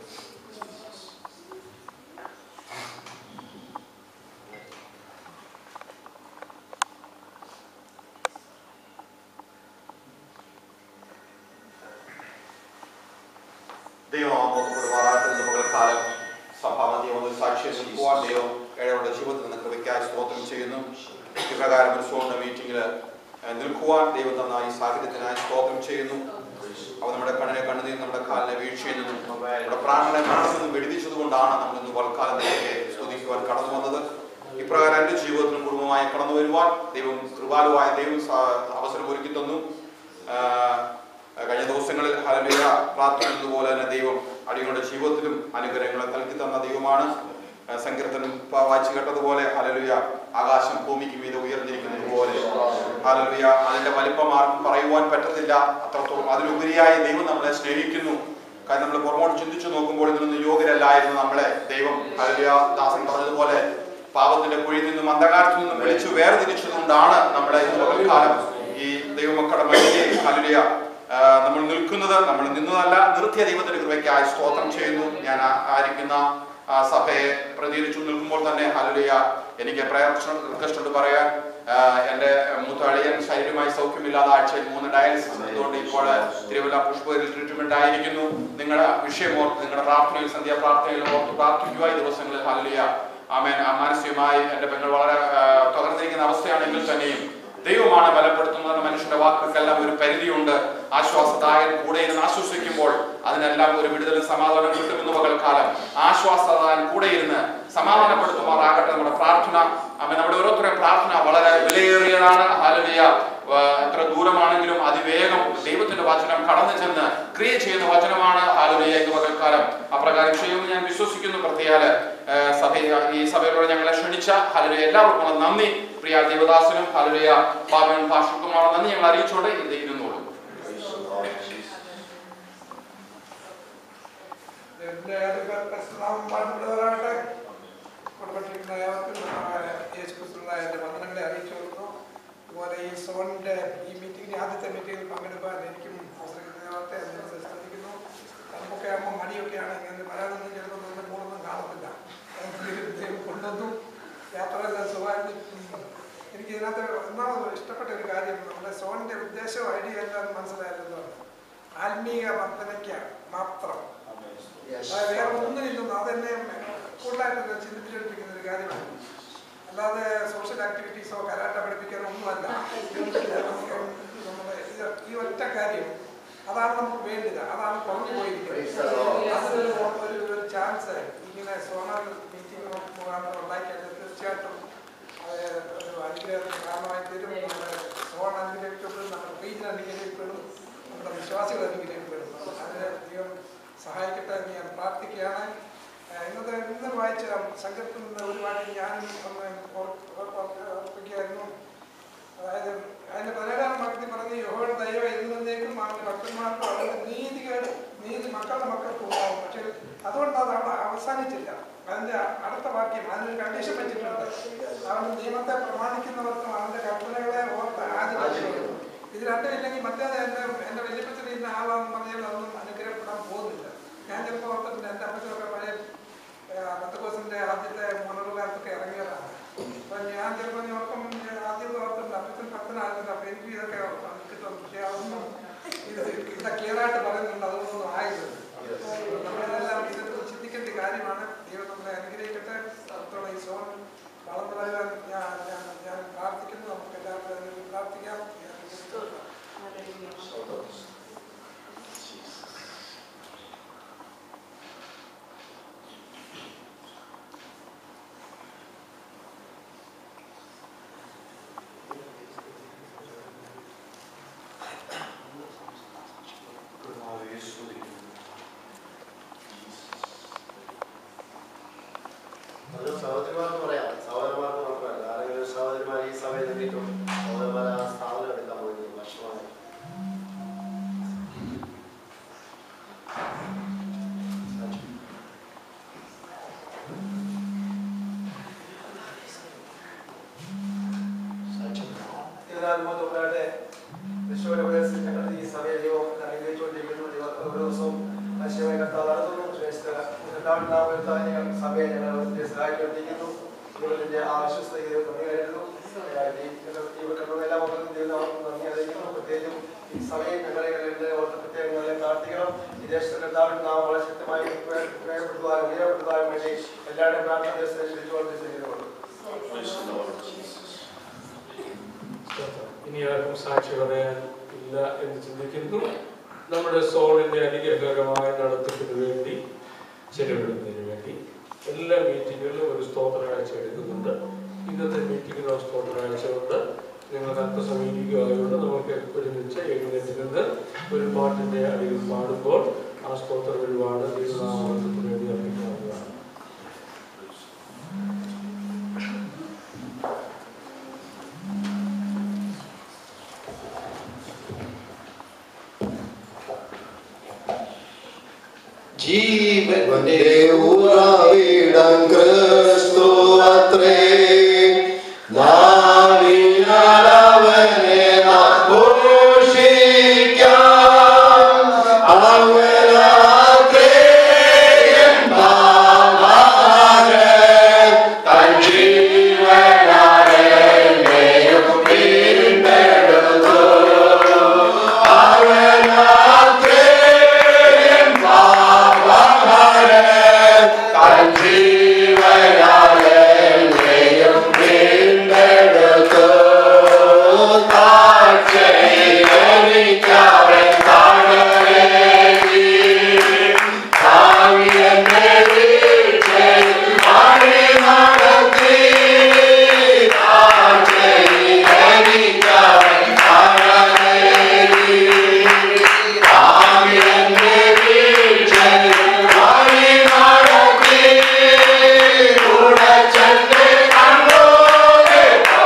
ദൈവമാകുന്ന പകൽക്കാലം സഭാമധ്യം ഒന്ന് സാക്ഷ്യം നിൽക്കുവാൻ ദൈവം ഇടയുടെ ജീവിതത്തിൽ നിന്ന് കൃപയ്ക്കായി സ്തോത്രം ചെയ്യുന്നു ഇപ്രകാരം ഒരു സുവർണ്ണ മീറ്റിംഗിൽ നിൽക്കുവാൻ ദൈവം തന്ന ഈ സാഹചര്യത്തിനായി സ്തോത്രം ചെയ്യുന്നു അവ നമ്മുടെ കണ്ണിനെ കണ്ണുനീർ നമ്മുടെ കാലിനെ വീഴ്ചയിൽ നിന്നും നമ്മുടെ പ്രാണങ്ങളെ മരണത്തിൽ നിന്നും വെടിവിച്ചത് കൊണ്ടാണ് നമ്മൾ ഇന്ന് വൽക്കാലത്തിലേക്ക് സ്തുതിക്കുവാൻ കടന്നു വന്നത് ഇപ്രകാരം എൻ്റെ ജീവിതത്തിലും കുടുംബമായി കടന്നു വരുവാൻ ദൈവം കൃപാലുവായ ദൈവം സ- അവസരം ഒരുക്കി തന്നു ആ, കഴിഞ്ഞ ദിവസങ്ങളിൽ ഹലലുയ പ്രാർത്ഥിക്കുന്നതുപോലെ തന്നെ ദൈവം അടികളുടെ ജീവിതത്തിലും അനുഗ്രഹങ്ങളെ നൽകി തന്ന ദൈവമാണ് ആ, സങ്കീർത്തനം പ- വായിച്ചു കേട്ടതുപോലെ ഹലലുയ ആകാശം ഭൂമിക്ക് മീതെ ഉയർന്നിരിക്കുന്നത് പോലെ ഹലലുയ അതിന്റെ വലിപ്പം ആർക്കും പറയുവാൻ പറ്റത്തില്ല അത്രത്തോളം അതിലുപരിയായി ദൈവം നമ്മളെ സ്നേഹിക്കുന്നു കാരണം നമ്മൾ പുറമോട്ട് ചിന്തിച്ചു നോക്കുമ്പോൾ ഇതിനൊന്നും യോഗ്യരല്ലായിരുന്നു നമ്മളെ ദൈവം ഹല്ലേലൂയ ദാസൻ പറഞ്ഞതുപോലെ പാപത്തിന്റെ കുഴിയിൽ നിന്നും അന്ധകാരത്തിൽ നിന്നും വിളിച്ചു വേർതിരിച്ചതുകൊണ്ടാണ് നമ്മളെ ഈ പകൽക്കാലം ഈ ദൈവമക്കളുടെ മധ്യയിൽ ഹല്ലേലൂയ ആ, നമ്മൾ നിൽക്കുന്നത് നമ്മൾ നിന്നതല്ല നിർത്തിയ ദൈവത്തിന്റെ കൃപയ്ക്കായി സ്തോത്രം ചെയ്യുന്നു ഞാൻ ആ- ആയിരിക്കുന്ന ആ സഭയെ പ്രതികരിച്ചു നിൽക്കുമ്പോൾ തന്നെ ഹല്ലേലൂയ എനിക്ക് പ്രയർ റിക്വസ്റ്റ് ഉണ്ട് പറയാൻ ആ, എന്റെ മൂത്ത അളിയൻ ശരീരമായി സൗഖ്യമില്ലാതെ ആഴ്ചയിൽ മൂന്ന് ഡയാലിസിസ് ചെയ്തുകൊണ്ട് ഇപ്പോൾ തിരുവല്ല പുഷ്പകരിൽ ട്രീറ്റ്മെന്റ് ആയിരിക്കുന്നു നിങ്ങളുടെ വിഷയം ഓർത്ത് നിങ്ങളുടെ പ്രാർത്ഥനയിൽ സന്ധ്യാ പ്രാർത്ഥനയിൽ ഓർത്ത് പ്രാർത്ഥിക്കുക ഈ ദിവസങ്ങളിൽ ഹല്ലേലൂയ ആമേൻ ആ മാനസികമായി എന്റെ പെങ്ങൾ വളരെ ആ, തകർന്നിരിക്കുന്ന അവസ്ഥയാണെങ്കിൽ തന്നെയും ദൈവമാണ് ബലപ്പെടുത്തുന്നത് മനുഷ്യന്റെ വാക്കുകൾക്കെല്ലാം ഒരു പരിധിയുണ്ട് ആശ്വാസദായൻ കൂടെ ഇരുന്ന് ആശ്വസിക്കുമ്പോൾ അതിനെല്ലാം ഒരു വിടുതലും സമാധാനം കിട്ടുമെന്ന് പകൽക്കാലം ആശ്വാസദായൻ കൂടെ ഇരുന്ന് സമാധാനപ്പെടുത്തുമാറാകട്ടെ നമ്മുടെ പ്രാർത്ഥന അമ്മ നമ്മുടെ ഓരോരുത്തരുടെയും പ്രാർത്ഥന വളരെ വിലയേറിയതാണ് ഹാലലിയ എത്ര ദൂരമാണെങ്കിലും അതിവേഗം ദൈവത്തിന്റെ വചനം കടന്നു ചെന്ന് ക്രിയ ചെയ്യുന്ന വചനമാണ് ഹാലലിയ എന്ന് പകൽക്കാലം അപ്രകാരം ചെയ്യുമെന്ന് ഞാൻ വിശ്വസിക്കുന്നു പ്രത്യേകാല് സഭ ഈ സഭയിലൂടെ ഞങ്ങളെ ക്ഷണിച്ച ഹാലലിയ എല്ലാവർക്കും നന്ദി പ്രിയ ദേവദാസനും ഹാലലിയ ബാബനും ഭാഷക്കുമാറും നന്ദി ഞങ്ങൾ അറിയിച്ചുകൊണ്ട് ഇത് ഇരുന്നോളൂ ദൈവത്തിന്റെ ഏതൊക്കെ പ്രശ്നം പാടുപെടുന്നവരാകട്ടെ കൊടുപ്പെട്ടിരിക്കുന്ന ഏവർക്കും നമ്മുടെ യേശു ക്രിസ്തുവിനുള്ള എൻ്റെ വന്ദനങ്ങളെ അറിയിച്ചു കൊടുക്കുന്നു അതുപോലെ ഈ സോണിന്റെ ഈ മീറ്റിംഗിന് ആദ്യത്തെ മീറ്റിംഗിൽ പങ്കെടുക്കാൻ എനിക്കും അവസരം കിട്ടിയവത്തെ ശ്രദ്ധിക്കുന്നു നമുക്കൊക്കെ ആകുമ്പോൾ മടിയൊക്കെയാണ് ഇങ്ങനെ വരാനൊന്നും ചിലപ്പോൾ നമ്മുടെ മൂടൊന്നും കാണത്തില്ല എങ്കിലും ദൈവം കൊണ്ടുവന്നു യാത്രയെല്ലാം സുഖമായിരുന്നു എനിക്ക് ഇതിനകത്ത് ഒന്നാമത് ഇഷ്ടപ്പെട്ട ഒരു കാര്യം നമ്മുടെ സോണിന്റെ ഉദ്ദേശവും ഐഡിയ എല്ലാം മനസ്സിലായല്ലോ ആത്മീയ വർധനയ്ക്ക് മാത്രം അതായത് വേറെ ഒന്നിനില്ലെന്ന് അതെന്നെ കൂടുതലായിട്ട് ചിന്തിപ്പിച്ചെടുപ്പിക്കുന്ന ഒരു കാര്യമാണ് അല്ലാതെ സോഷ്യൽ ആക്ടിവിറ്റീസോ കരാട്ട പഠിപ്പിക്കാനോ ഒന്നുമല്ല നമുക്ക് നമ്മുടെ ഇത് ഈ ഒറ്റ കാര്യം അതാണ് നമുക്ക് വേണ്ടത് അതാണ് കുറഞ്ഞു പോയിരിക്കുന്നത് അതൊരു ഒരു ഒരു ചാൻസ് ഇങ്ങനെ സോണൽ മീറ്റിംഗ് മുഖാന്തരം ഉണ്ടാക്കിയാൽ തീർച്ചയായിട്ടും അത് ഒരു അനുഗ്രഹത്തിന് കാരണമായി തീരും നമ്മുടെ സോൺ അനുഗ്രഹിക്കപ്പെടും നമ്മുടെ റീജിയൻ അനുഗ്രഹിക്കപ്പെടും നമ്മുടെ വിശ്വാസികൾ അനുഗ്രഹിക്കപ്പെടും അതിന് ദൈവം സഹായിക്കട്ടെ എന്ന് ഞാൻ പ്രാർത്ഥിക്കുകയാണ് ഏഹ് ഇന്നത്തെ ഇന്ന് വായിച്ച സംഘത്തിൽ നിന്ന് ഒരു വാക്ക് ഞാൻ ഒന്ന് ഓർ- ഓർ- ഓർ- ഓർപ്പിക്കുകയായിരുന്നു അതായത് അതിന്റെ പതിനേഴാം വാക്യത്തിൽ പറഞ്ഞ് യഹോയുടെ ദൈവം എന്നേക്കും അവന്റെ ഭക്തന്മാർക്ക് അവരുടെ നീതികേട് നീതി മക്കളുടെ മക്കൾക്ക് ഉണ്ടാവും പക്ഷേ അതുകൊണ്ട് അത് അവിടെ അവസാനിച്ചില്ല അതിന്റെ അടുത്ത വാക്യം അതിനൊരു കണ്ടീഷൻ വെച്ചിട്ടുണ്ട് അവന്റെ നിയമത്തെ പ്രമാണിക്കുന്നവർക്കും അവന്റെ കൽപ്പനകളെ ഓർത്ത് ആചരിച്ചു ഇത് രണ്ടും ഇല്ലെങ്കിൽ മറ്റേത് എന്റെ എന്റെ വലിയപ്പച്ചൻ ഇന്ന ആളാന്ന് പറഞ്ഞാൽ അതൊന്നും അനുഗ്രഹപ്പെടാൻ പോകുന്നില്ല ഞാൻ ചിലപ്പോൾ ഓർത്തിട്ടുണ്ട് എന്റെ അപ്പച്ചനൊക്കെ പഴയ പത്തക്കോസിന്റെ ആദ്യത്തെ മണറുകാലത്തൊക്കെ ഇറങ്ങിയതാണ് അപ്പൊ ഞാൻ ചിലപ്പോൾ ഓർക്കും ആദ്യം ഓർത്തിട്ടുണ്ട് അപ്പച്ചൻ ഭക്തനാകുന്നുണ്ട് അപ്പൊ എനിക്ക് ഇതൊക്കെ കിട്ടും പക്ഷെ അതൊന്നും ഇത് ഇവിടെ ക്ലിയർ ആയിട്ട് പറയുന്നുണ്ട് അതൊന്നും ആയില്ല നമ്മളെല്ലാം ഇതൊക്കെ ചിന്തിക്കേണ്ട കാര്യമാണ് ദൈവം നമ്മളെ അനുഗ്രഹിക്കട്ടെ അത്രത്തോളം ഈ സോൺ വളർന്നു വരുവാൻ ഞാൻ ഞാൻ ഞാൻ പ്രാർത്ഥിക്കുന്നു നമുക്ക് എല്ലാവർക്കും അതിനുവേണ്ടി പ്രാർത്ഥിക്കാം അത് സഹോദരിമാർക്ക് പറയാം സഹോദരന്മാർക്ക് മാത്രമല്ല ആരെങ്കിലും സഹോദരിമാർ ഈ സഭയിൽ നിന്നിട്ടും സഹോദരന്മാർ ആ സ്ഥാപനം എടുക്കാൻ പോയി വർഷമായി ഇതിനാൽ മുതലാട്ടെ തൃശ്ശൂർ പ്രദേശത്ത് ഞങ്ങൾ ഈ സമയം ദൈവം അനുഗ്രഹിച്ചുകൊണ്ടിരിക്കുന്നു ദൈവം ഓരോ ദിവസവും ആശയമായി കർത്താവ് നടത്തുന്നു കർത്താവിന്റെ നാമത്തിൽ ഞങ്ങൾ സഭയെ ഞങ്ങൾ ഒത്തിരി സഹായിച്ചുകൊണ്ടിരിക്കുന്നു ദൈവത്തിന്റെ ആശ്വസ്ത ദൈവം നന്ദി കരുതുന്നു എല്ലാ മക്കൾക്കും ദൈവനാമത്തിൽ നന്ദി അറിയിക്കുന്നു പ്രത്യേകിച്ചും ഈ സമയം ഞങ്ങളെ ഞങ്ങളുടെ ഓർത്ത് പ്രത്യേകം നല്ല പ്രാർത്ഥിക്കണം ഈ ദേശത്തെ കർത്താവിന്റെ നാമം വളരെ ശക്തമായി ഉപയോഗപ്പെടുത്തുവാനും ഉയരപ്പെടുത്തുവാനും വേണ്ടി എല്ലാവരുടെയും പ്രാർത്ഥന ദിവസത്തെ ക്ഷണിച്ചുകൊണ്ട് ചെയ്യുന്നുള്ളൂ ഇനി ആർക്കും സാക്ഷി പറയാൻ ഇല്ല എന്ന് ചിന്തിക്കുന്നു നമ്മുടെ സോളിന്റെ അനുഗ്രഹകരമായ നടത്തിപ്പിന് വേണ്ടി ചെലവിടുന്നതിന് വേണ്ടി എല്ലാ മീറ്റിങ്ങുകളിലും ഒരു സ്തോത്രകാഴ്ച എടുക്കുന്നുണ്ട് ഇന്നത്തെ മീറ്റിങ്ങിന് സ്തോത്രകാഴ്ച ഉണ്ട് നിങ്ങൾക്ക് അല്പസമീപിക്കുകയായതുകൊണ്ട് നമുക്ക് ഒരുമിച്ച് എഴുന്നേറ്റ് നിന്ന് ഒരു പാട്ടിന്റെ അടിയിൽ പാടുമ്പോൾ ആ സ്തോത്രം ഒരുപാട് ദൈവനാമത്തിന് വേണ്ടി അർപ്പിക്കാവുന്നതാണ് യേശുവേ ജീവന്റെ ഉറവിടം ക്രിസ്തു അത്രേ നാവിനവനെ ആഘോഷിക്കാം അവനാത്രേ ഭാവനൻ തൻ ജീവനാലെ എന്നെയും വീണ്ടെടുത്തു അവനാത്രേ ഭാവനൻ തൻ ജീവനാലെ എന്നെയും വീണ്ടെടുത്തു താഴ്ചയിലെനിക്കവൻ താഴേകി ഭാവിയെന്നെ വീഴ്ചയിൽ വഴി നടത്തി താഴ്ചയിലെനിക്കവൻ താഴേകി ഭാവിയെന്നെ വീഴ്ചയിൽ വഴി നടത്തി കൂടെ ചെന്ന് കണ്ടോരെ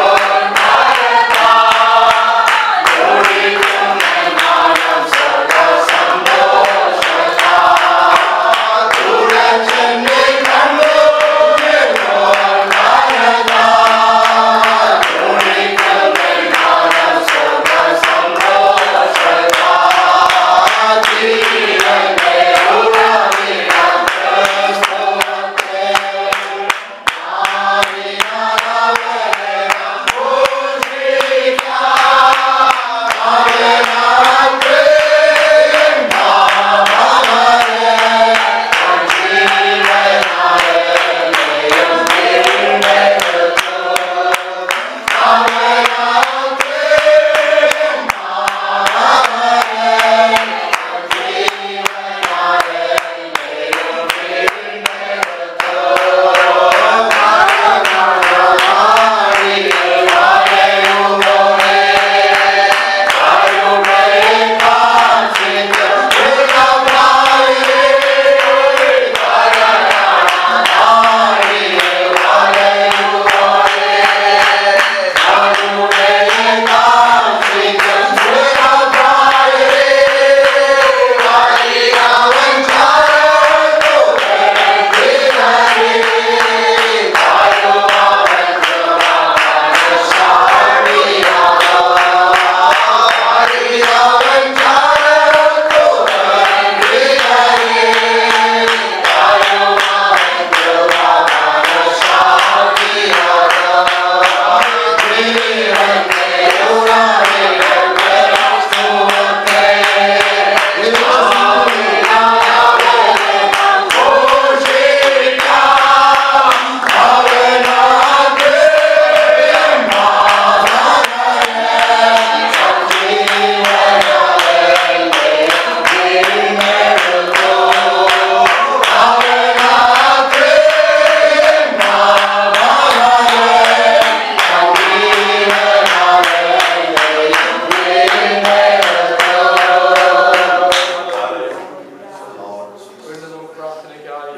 വീണ്ടും നമുക്ക് പ്രാർത്ഥനയ്ക്കായി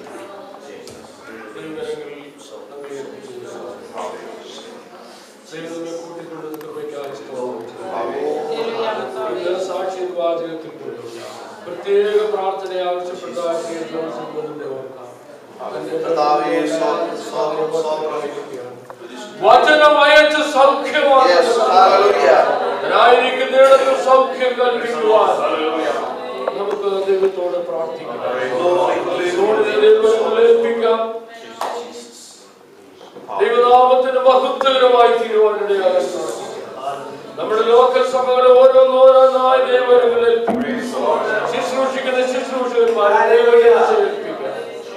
ദൈവകരങ്ങളിൽ നമ്മെ ഏൽപ്പിച്ചിരിക്കുന്നു. ദൈവം നമ്മെ കൂട്ടിക്കൊണ്ടത് കൃപയ്ക്കായി സ്തോത്രം. ഇന്ന് സാക്ഷ്യ വാചകത്തിൽ കൂടി പ്രത്യേക പ്രാർത്ഥന ആവശ്യപ്പെട്ട ആശയ ദിവസം മുതൽ ഓർക്കാം അതിന്റെ കർത്താവേ, സ്തോത്രം, സ്തോത്രം, സ്തോത്രം. വചനം അയച്ച് സൗഖ്യമാണ് Yes, hallelujah. ഞാനിരിക്കുന്നിടത്ത് സൗഖ്യം കൽപ്പിക്കുവാൻ നമുക്ക് ദൈവത്തോട് പ്രാർത്ഥിക്കാം ദൈവത്തോട് ദൈവത്തിൽ ഏൽപ്പിക്കാം ദൈവനാമത്തിന് മഹത്വകരമായി തീരുവാനിടയാകുന്നു നമ്മുടെ ലോക്കൽ സഭകളെ ഓരോന്നോരോന്നായി ദൈവങ്ങളിൽ ഏൽപ്പിക്കാം ശുശ്രൂഷിക്കുന്ന ശുശ്രൂഷകന്മാരെ ദൈവജനത്തെ ഏൽപ്പിക്കാം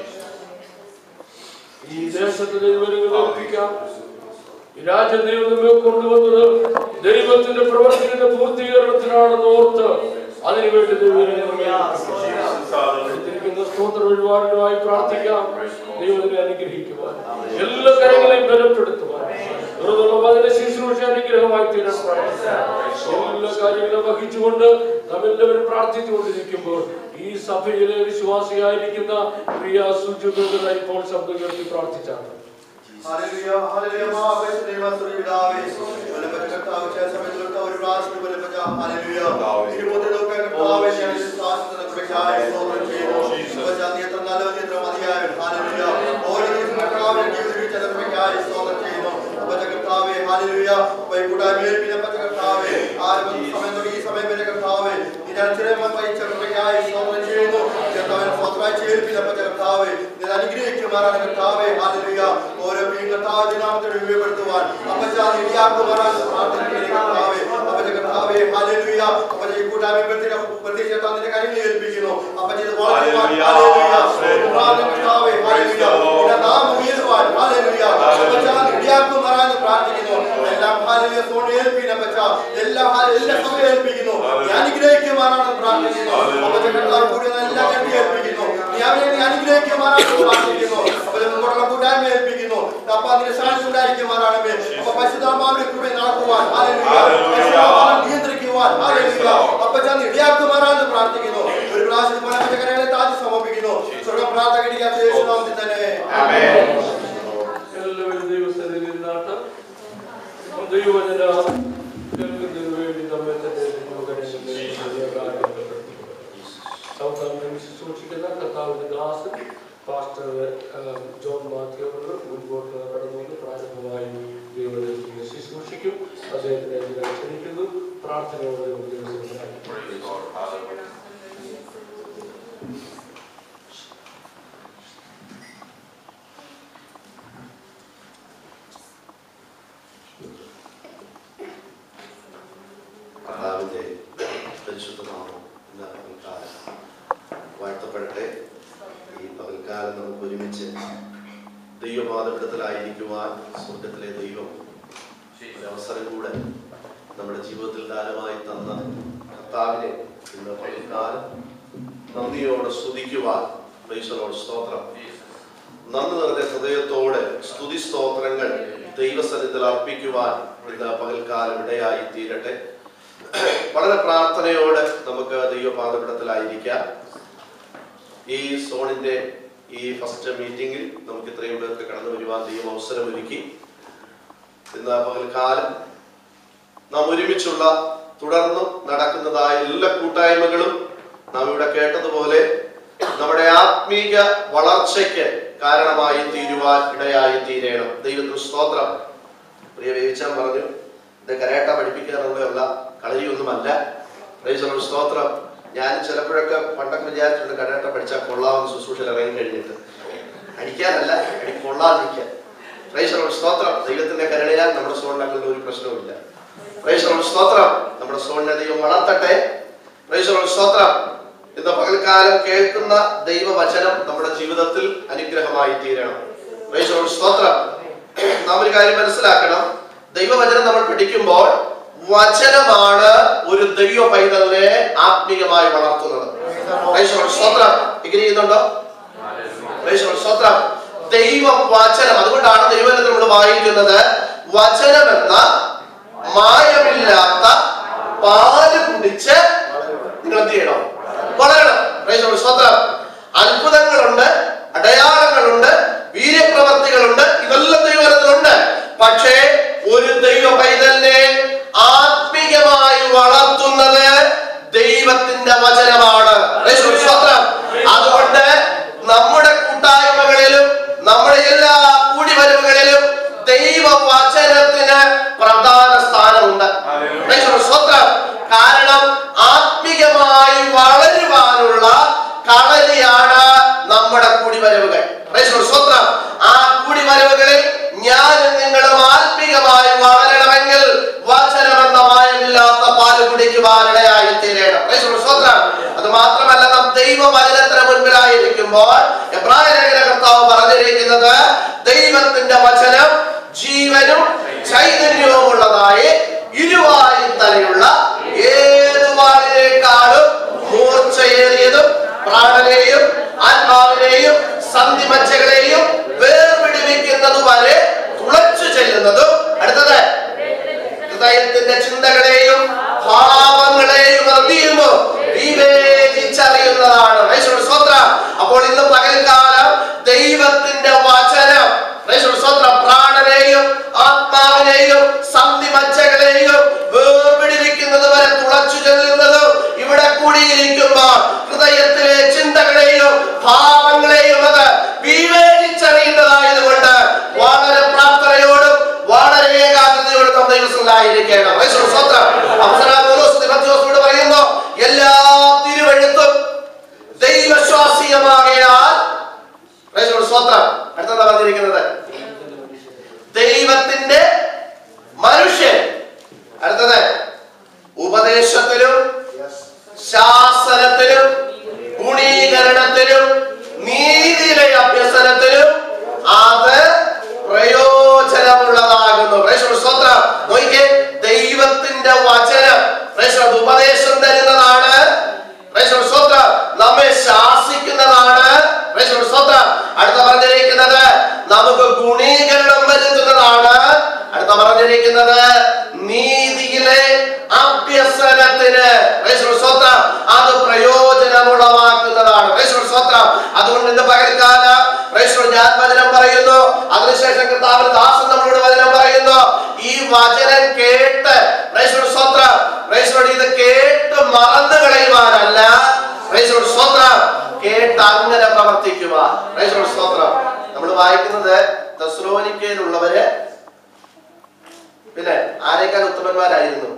ഈ ദേശത്ത് ദൈവങ്ങളിൽ ഏൽപ്പിക്കാം ഈ രാജ്യം ദൈവം നമ്മെ കൊണ്ടുവന്നത് ദൈവത്തിന്റെ പ്രവർത്തിയുടെ പൂർത്തീകരണത്തിനാണെന്ന് ഓർത്ത് അതിനുവേണ്ടി ദൈവം നമ്മെ എടുത്തിരിക്കുന്ന സ്തോത്ര വഴിപാടിനുമായി പ്രാർത്ഥിക്കാം ദൈവത്തിനെ അനുഗ്രഹിക്കുവാൻ എല്ലാ കരങ്ങളെയും ബലപ്പെടുത്തുവാൻ വെറുതുള്ള വചന ശുശ്രൂഷ അനുഗ്രഹമായി തീരാൻ പ്രാർത്ഥിക്കാം എല്ലാ കാര്യങ്ങളും വഹിച്ചുകൊണ്ട് നാം എല്ലാവരും പ്രാർത്ഥിച്ചുകൊണ്ടിരിക്കുമ്പോൾ ഈ സഭയിലെ വിശ്വാസിയായിരിക്കുന്ന പ്രിയ സുജുബന്ധന ഇപ്പോൾ ശബ്ദം കേൾത്തി പ്രാർത്ഥിച്ചാണ് ഹല്ലേലൂയ ഹല്ലേലൂയ മഹാപരിശുദ്ധ ദൈവസ്വരൂപ പിതാവേ വല്ലഭ കർത്താവ് ചില സമയത്ത് ഒരു പ്രാർത്ഥന ബലപ്പെട്ട ഹല്ലേലൂയ ഇരുപത്തി നോക്കാൻ കർത്താവേ ഞാൻ വിശ്വാസത്തിന് കൃപയ്ക്കായി സ്തോത്രം ചെയ്യുന്നു അപ്പച്ചാ നീ എത്ര നല്ലവൻ എത്ര മതിയായവൻ ഹല്ലേലൂയ ഓരോ ദിവസം കർത്താവേ ജീവിതത്തിൽ ചില കൃപയ്ക്കായി സ്തോത്രം ചെയ്യുന്നു അപ്പച്ച കർത്താവേ ഹല്ലേലൂയ വൈ കൂടായ്മയിൽ പിന്നെ അപ്പച്ച കർത്താവേ ആരും സമയം തൊട്ട് ഈ സമയം വരെ കർത്താവേ നിന്റെ അനുസരണം വഹിച്ച കൃപയ്ക്കായി സ്തോത്രം ചെയ്യുന്നു കർത്താവിനെ സ്വന്തമായി ചേർപ്പിച്ച അപ്പച്ച കർത്താവേ നിന്നെ അനുഗ്രഹിക്കുമാറാണ് കർത്താവേ ഹല്ലേലൂയ ഓരോ വീണ്ടും കർത്താവിന്റെ നാമത്തെ ഉപയോഗപ്പെടുത്തുവാൻ അപ്പച്ച നിര്യാക്കുമാറാണ് പ്രാർത്ഥിക്കുന്നു കർത്താവേ അപ്പച്ച കർത്താവേ ഹല്ലേലൂയ അപ്പച്ച ഈ കൂട്ടായ്മ പ്രത്യേകിച്ച് നിന്റെ കരുണ ഏൽപ്പിക്കുന്നു അപ്പച്ച ഇത് വളർത്തുവാൻ ഹല്ലേലൂയ പ്രാർത്ഥന കർത്താവേ ഹല്ലേലൂയ നിന്റെ നാമം ഉയരുവാൻ ഹല്ലേലൂയ അപ്പച്ച നിര്യാക്കുമാറാണ് പ്രാർത്ഥിക്കുന്നു എല്ലാം ഹല്ലേലൂയ സോണി ഏൽപ്പിക്കുന്ന അപ്പച്ച എല്ലാം ഹല്ലേലൂയ എല്ലാ സഭ ഏൽപ്പിക്കുന്നു നീ അനുഗ്രഹിക്കുമാറാണ് പ്രാർത്ഥിക്കുന്നു അപ്പച്ച കർത്താവ് കൂടി എല്ലാം കെട്ടി ഏൽപ്പിക്കുന്നു നീ അവരെ നീ അനുഗ്രഹിക്കുമാറാണ് പ്രാർത്ഥിക്കുന്നു അപ്പച്ച മുമ്പോട്ടുള്ള കൂട്ടായ്മ ഏൽപ്പിക്കുന്നു അപ്പ അതിന്റെ സാക്ഷ്യം ഉണ്ടായിരിക്കുമാറാണ് അപ്പൊ പരിശുദ്ധാത്മാവിന്റെ കൃപ നടക്കുവാൻ ഹല്ലേലൂയ പരിശുദ്ധാത്മാവിനെ നിയന്ത്രിക്കുവാൻ ഹല്ലേലൂയ അപ്പച്ച നീ ഇടയാക്കുമാറാണ് പ്രാർത്ഥിക്കുന്നു ഒരു പ്രാവശ്യം പോലെ അപ്പച്ച കരങ്ങളെ താഴ്ത്തി സമർപ്പിക്കുന്നു സ്വർഗ പ്രാർത്ഥകരിക്കാത്ത യേശുനാമത്തിൽ തന്നെ എല്ലാവരും ദൈവസ്ഥലിൽ ഇരുന്നാട്ട് ദൈവവചന കേൾക്കുന്നതിന് വേണ്ടി നമ്മെ തന്നെ സൗത്താമിനെ ശുശ്രൂഷിക്കുന്ന കർത്താവിന്റെ ദാസൻ പാസ്റ്റർ ഏഹ്, ജോൺ മാത്യു അവർ മുൻപോട്ട് കടന്നുകൊണ്ട് പ്രാരംഭമായി ദൈവത്തിന് ശുശ്രൂഷിക്കും അദ്ദേഹത്തിനെ ഞാൻ ക്ഷണിക്കുന്നു പ്രാർത്ഥനയോടെ നമുക്ക് ദിവസം കർത്താവിന്റെ പരിശുദ്ധ നാമം ഇന്ന് പകൽക്കാലം വാഴ്ത്തപ്പെടട്ടെ ഈ പകൽക്കാലം നമുക്ക് ഒരുമിച്ച് ദൈവപാതപിടത്തിലായിരിക്കുവാൻ സ്വർഗത്തിലെ ദൈവം ഒരു അവസരം കൂടെ നമ്മുടെ ജീവിതത്തിൽ ദാനമായി തന്ന കർത്താവിനെ ഇന്ന് പകൽക്കാലം നന്ദിയോടെ സ്തുതിക്കുവാൻ ഈശ്വരോട് സ്തോത്രം നന്ദി നിറഞ്ഞ ഹൃദയത്തോടെ സ്തുതി സ്തോത്രങ്ങൾ ദൈവസന്നിധിയിൽ അർപ്പിക്കുവാൻ ഇന്ന് പകൽക്കാലം ഇടയായി തീരട്ടെ വളരെ പ്രാർത്ഥനയോടെ നമുക്ക് ദൈവപാദപിടത്തിലായിരിക്കാം ഈ സോണിന്റെ ഈ ഫസ്റ്റ് മീറ്റിംഗിൽ നമുക്ക് ഇത്രയും പേർക്ക് കടന്നു വരുവാൻ ദൈവം അവസരമൊരുക്കി ഇന്ന് പകൽക്കാലം നാം ഒരുമിച്ചുള്ള തുടർന്നും നടക്കുന്നതായ എല്ലാ കൂട്ടായ്മകളും നാം ഇവിടെ കേട്ടതുപോലെ നമ്മുടെ ആത്മീക വളർച്ചയ്ക്ക് കാരണമായി തീരുവാൻ ഇടയായി തീരണം ദൈവത്തിന് സ്തോത്രം പ്രിയ വേവിച്ചാൻ പറഞ്ഞു ഇത് കരാട്ട പഠിപ്പിക്കാനുള്ളതല്ല കളിയൊന്നുമല്ല പ്രൈസലോട് സ്തോത്രം ഞാൻ ചിലപ്പോഴൊക്കെ പണ്ടൊക്കെ വിചാരിച്ചിട്ടുണ്ട് കരാട്ട പഠിച്ചാൽ കൊള്ളാവുന്ന ശുശ്രൂഷയിൽ ഇറങ്ങി കഴിഞ്ഞിട്ട് അടിക്കാനല്ല അടി കൊള്ളാതിരിക്കാൻ പ്രൈസലോട് സ്തോത്രം ദൈവത്തിന്റെ കരുണയാൽ നമ്മുടെ സോണിനങ്ങളുടെ ഒരു പ്രശ്നവുമില്ല പ്രൈസലോട് സ്തോത്രം നമ്മുടെ സോണിനെ ദൈവം വളർത്തട്ടെ പ്രൈസലോട് സ്തോത്രം ഇന്ന് പകൽക്കാലം കേൾക്കുന്ന ദൈവവചനം നമ്മുടെ ജീവിതത്തിൽ അനുഗ്രഹമായി തീരണം പ്രൈസലോട് സ്തോത്രം നാം ഒരു കാര്യം മനസ്സിലാക്കണം ദൈവവചനം നമ്മൾ പഠിക്കുമ്പോൾ വചനമാണ് ഒരു ദൈവ പൈതലിനെ ആത്മീയമായി വളർത്തുന്നത് പ്രൈസലോട് സ്തോത്രം ഇങ്ങനെ ചെയ്യുന്നുണ്ടോ പ്രൈസലോട് സ്തോത്രം ദൈവ വചനം അതുകൊണ്ടാണ് ദൈവവചനം നമ്മൾ വായിക്കുന്നത് വചനം എന്ന മായമില്ലാത്ത പാല് കുടിച്ച് നിങ്ങൾ എന്ത് ചെയ്യണം വളരണം പ്രൈസലോട് സ്തോത്രം അത്ഭുതങ്ങളുണ്ട് അടയാളങ്ങളുണ്ട് വീര്യപ്രവർത്തികളുണ്ട് ഇതെല്ലാം ദൈവത്തിലുണ്ട് പക്ഷേ ഒരു ദൈവ പൈതലിനെ ആത്മീയമായി വളർത്തുന്നത് ദൈവത്തിന്റെ വചനമാണ് യേശുവിൻ സ്തോത്രം. അതുകൊണ്ട് നമ്മുടെ കൂട്ടായ്മകളിലും നമ്മുടെ എല്ലാ കൂടിവരവുകളിലും ദൈവ വചനത്തിന് പ്രധാന സ്ഥാനമുണ്ട് യേശുവിൻ സ്തോത്രം. കാരണം ആത്മീയമായി വളരുവാനുള്ള കളരിയാണ് നമ്മുടെ കൂടിവരവുകൾ യേശുവിൻ സ്തോത്രം. ആ കൂടിവരവുകളിൽ ഞാനും നിങ്ങളും ആത്മീയമായി വളരണമെങ്കിൽ വചനമെന്ന മായമില്ലാത്ത പാല് കുടിക്കുവാനിടയായി തീരണം യേശുവിൻ സ്തോത്രം. അത് മാത്രമല്ല നാം ദൈവവചനത്തിന് മുൻപിലായിരിക്കുമ്പോൾ എബ്രായ ലേഖന കർത്താവ് പറഞ്ഞിരിക്കുന്നത് ദൈവത്തിന്റെ വചനം ജീവനും ചൈതന്യവുമുള്ളതായി ഇരുവായും തലയുള്ള ഏത് വാളിനേക്കാളും മൂർച്ചയേറിയതും പ്രാണനെയും ആത്മാവിനെയും സന്ധിമച്ചകളെയും വേർപിടിവിക്കുന്നത് വരെ തുളച്ചു ചെല്ലുന്നതും അടുത്തത് ഹൃദയത്തിന്റെ ചിന്തകളെയും ഭാവങ്ങളെയും അറിയുന്നു വിവേചിച്ചറിയുന്നതാണ് യേശുവിന്റെ സ്തോത്രം അപ്പോൾ ഇന്ന് പകൽക്കാലം ദൈവത്തിന്റെ വചനം യേശുവിന്റെ സ്തോത്രം പ്രാണനെയും ആത്മാവിനെയും സന്ധിമച്ചകളെയും വേർപിടിവിക്കുന്ന കൂടിയിരിക്കുമ്പോൾ ഹൃദയത്തിലെ ചിന്തകളെയും ഭാവങ്ങളെയും അത് വിവേചിച്ചറിയുന്നതായതുകൊണ്ട് വളരെ പ്രാർത്ഥനയോടും വളരെ ഏകാഗ്രതയോടും നാം ദൈവസ്ഥലായിരിക്കണം സ്വത്രം അവസരം തിമത്യോസിനോട് പറയുന്നു എല്ലാ തിരുവഴുത്തും ദൈവശ്വാസീയമാകയാൽ സ്വത്രം അടുത്തതാ പറഞ്ഞിരിക്കുന്നത് ദൈവത്തിന്റെ മനുഷ്യൻ അടുത്തത് ഉപദേശത്തിലും ശാസനത്തിലും ഗുണീകരണത്തിലും നീതിയിലെ അഭ്യസനത്തിലും അത് പ്രയോജനമുള്ളതാകുന്നു പ്രേക്ഷക സ്തോത്രം നോക്കിക്കേ ദൈവത്തിന്റെ വചനം പ്രേക്ഷക ഉപദേശം തരുന്നതാണ് പ്രേക്ഷക സ്തോത്രം നമ്മെ ശാസിക്കുന്നതാണ് പ്രേക്ഷക സ്തോത്രം അടുത്ത പറഞ്ഞിരിക്കുന്നത് നമുക്ക് ഗുണീകരണം വരുത്തുന്നതാണ് അടുത്ത പറഞ്ഞിരിക്കുന്നത് നീതിയിലെ അഭ്യസനത്തിന് പ്രേക്ഷക സ്തോത്രം അത് പ്രയോജനമുളവാക്കുന്നതാണ് പ്രേക്ഷക സ്തോത്രം അതുകൊണ്ട് ഇന്ന് പകൽക്കാല പ്രേക്ഷക ഞാൻ വചനം പറയുന്നു അതിനുശേഷം കർത്താവിന് ദാസൻ നമ്മളോട് വചനം പറയുന്നു ഈ വചനം കേട്ട് പ്രേക്ഷക സ്തോത്രം പ്രേക്ഷക ഇത് കേട്ട് മറന്നു കളയുവാനല്ല പ്രേക്ഷക സ്തോത്രം കേട്ട് അങ്ങനെ പ്രവർത്തിക്കുവാൻ പ്രേക്ഷക സ്തോത്രം നമ്മൾ വായിക്കുന്നത് തെസ്ലോനിക്കയിലുള്ളവര് പിന്നെ ആരേക്കാൾ ഉത്തമന്മാരായിരുന്നു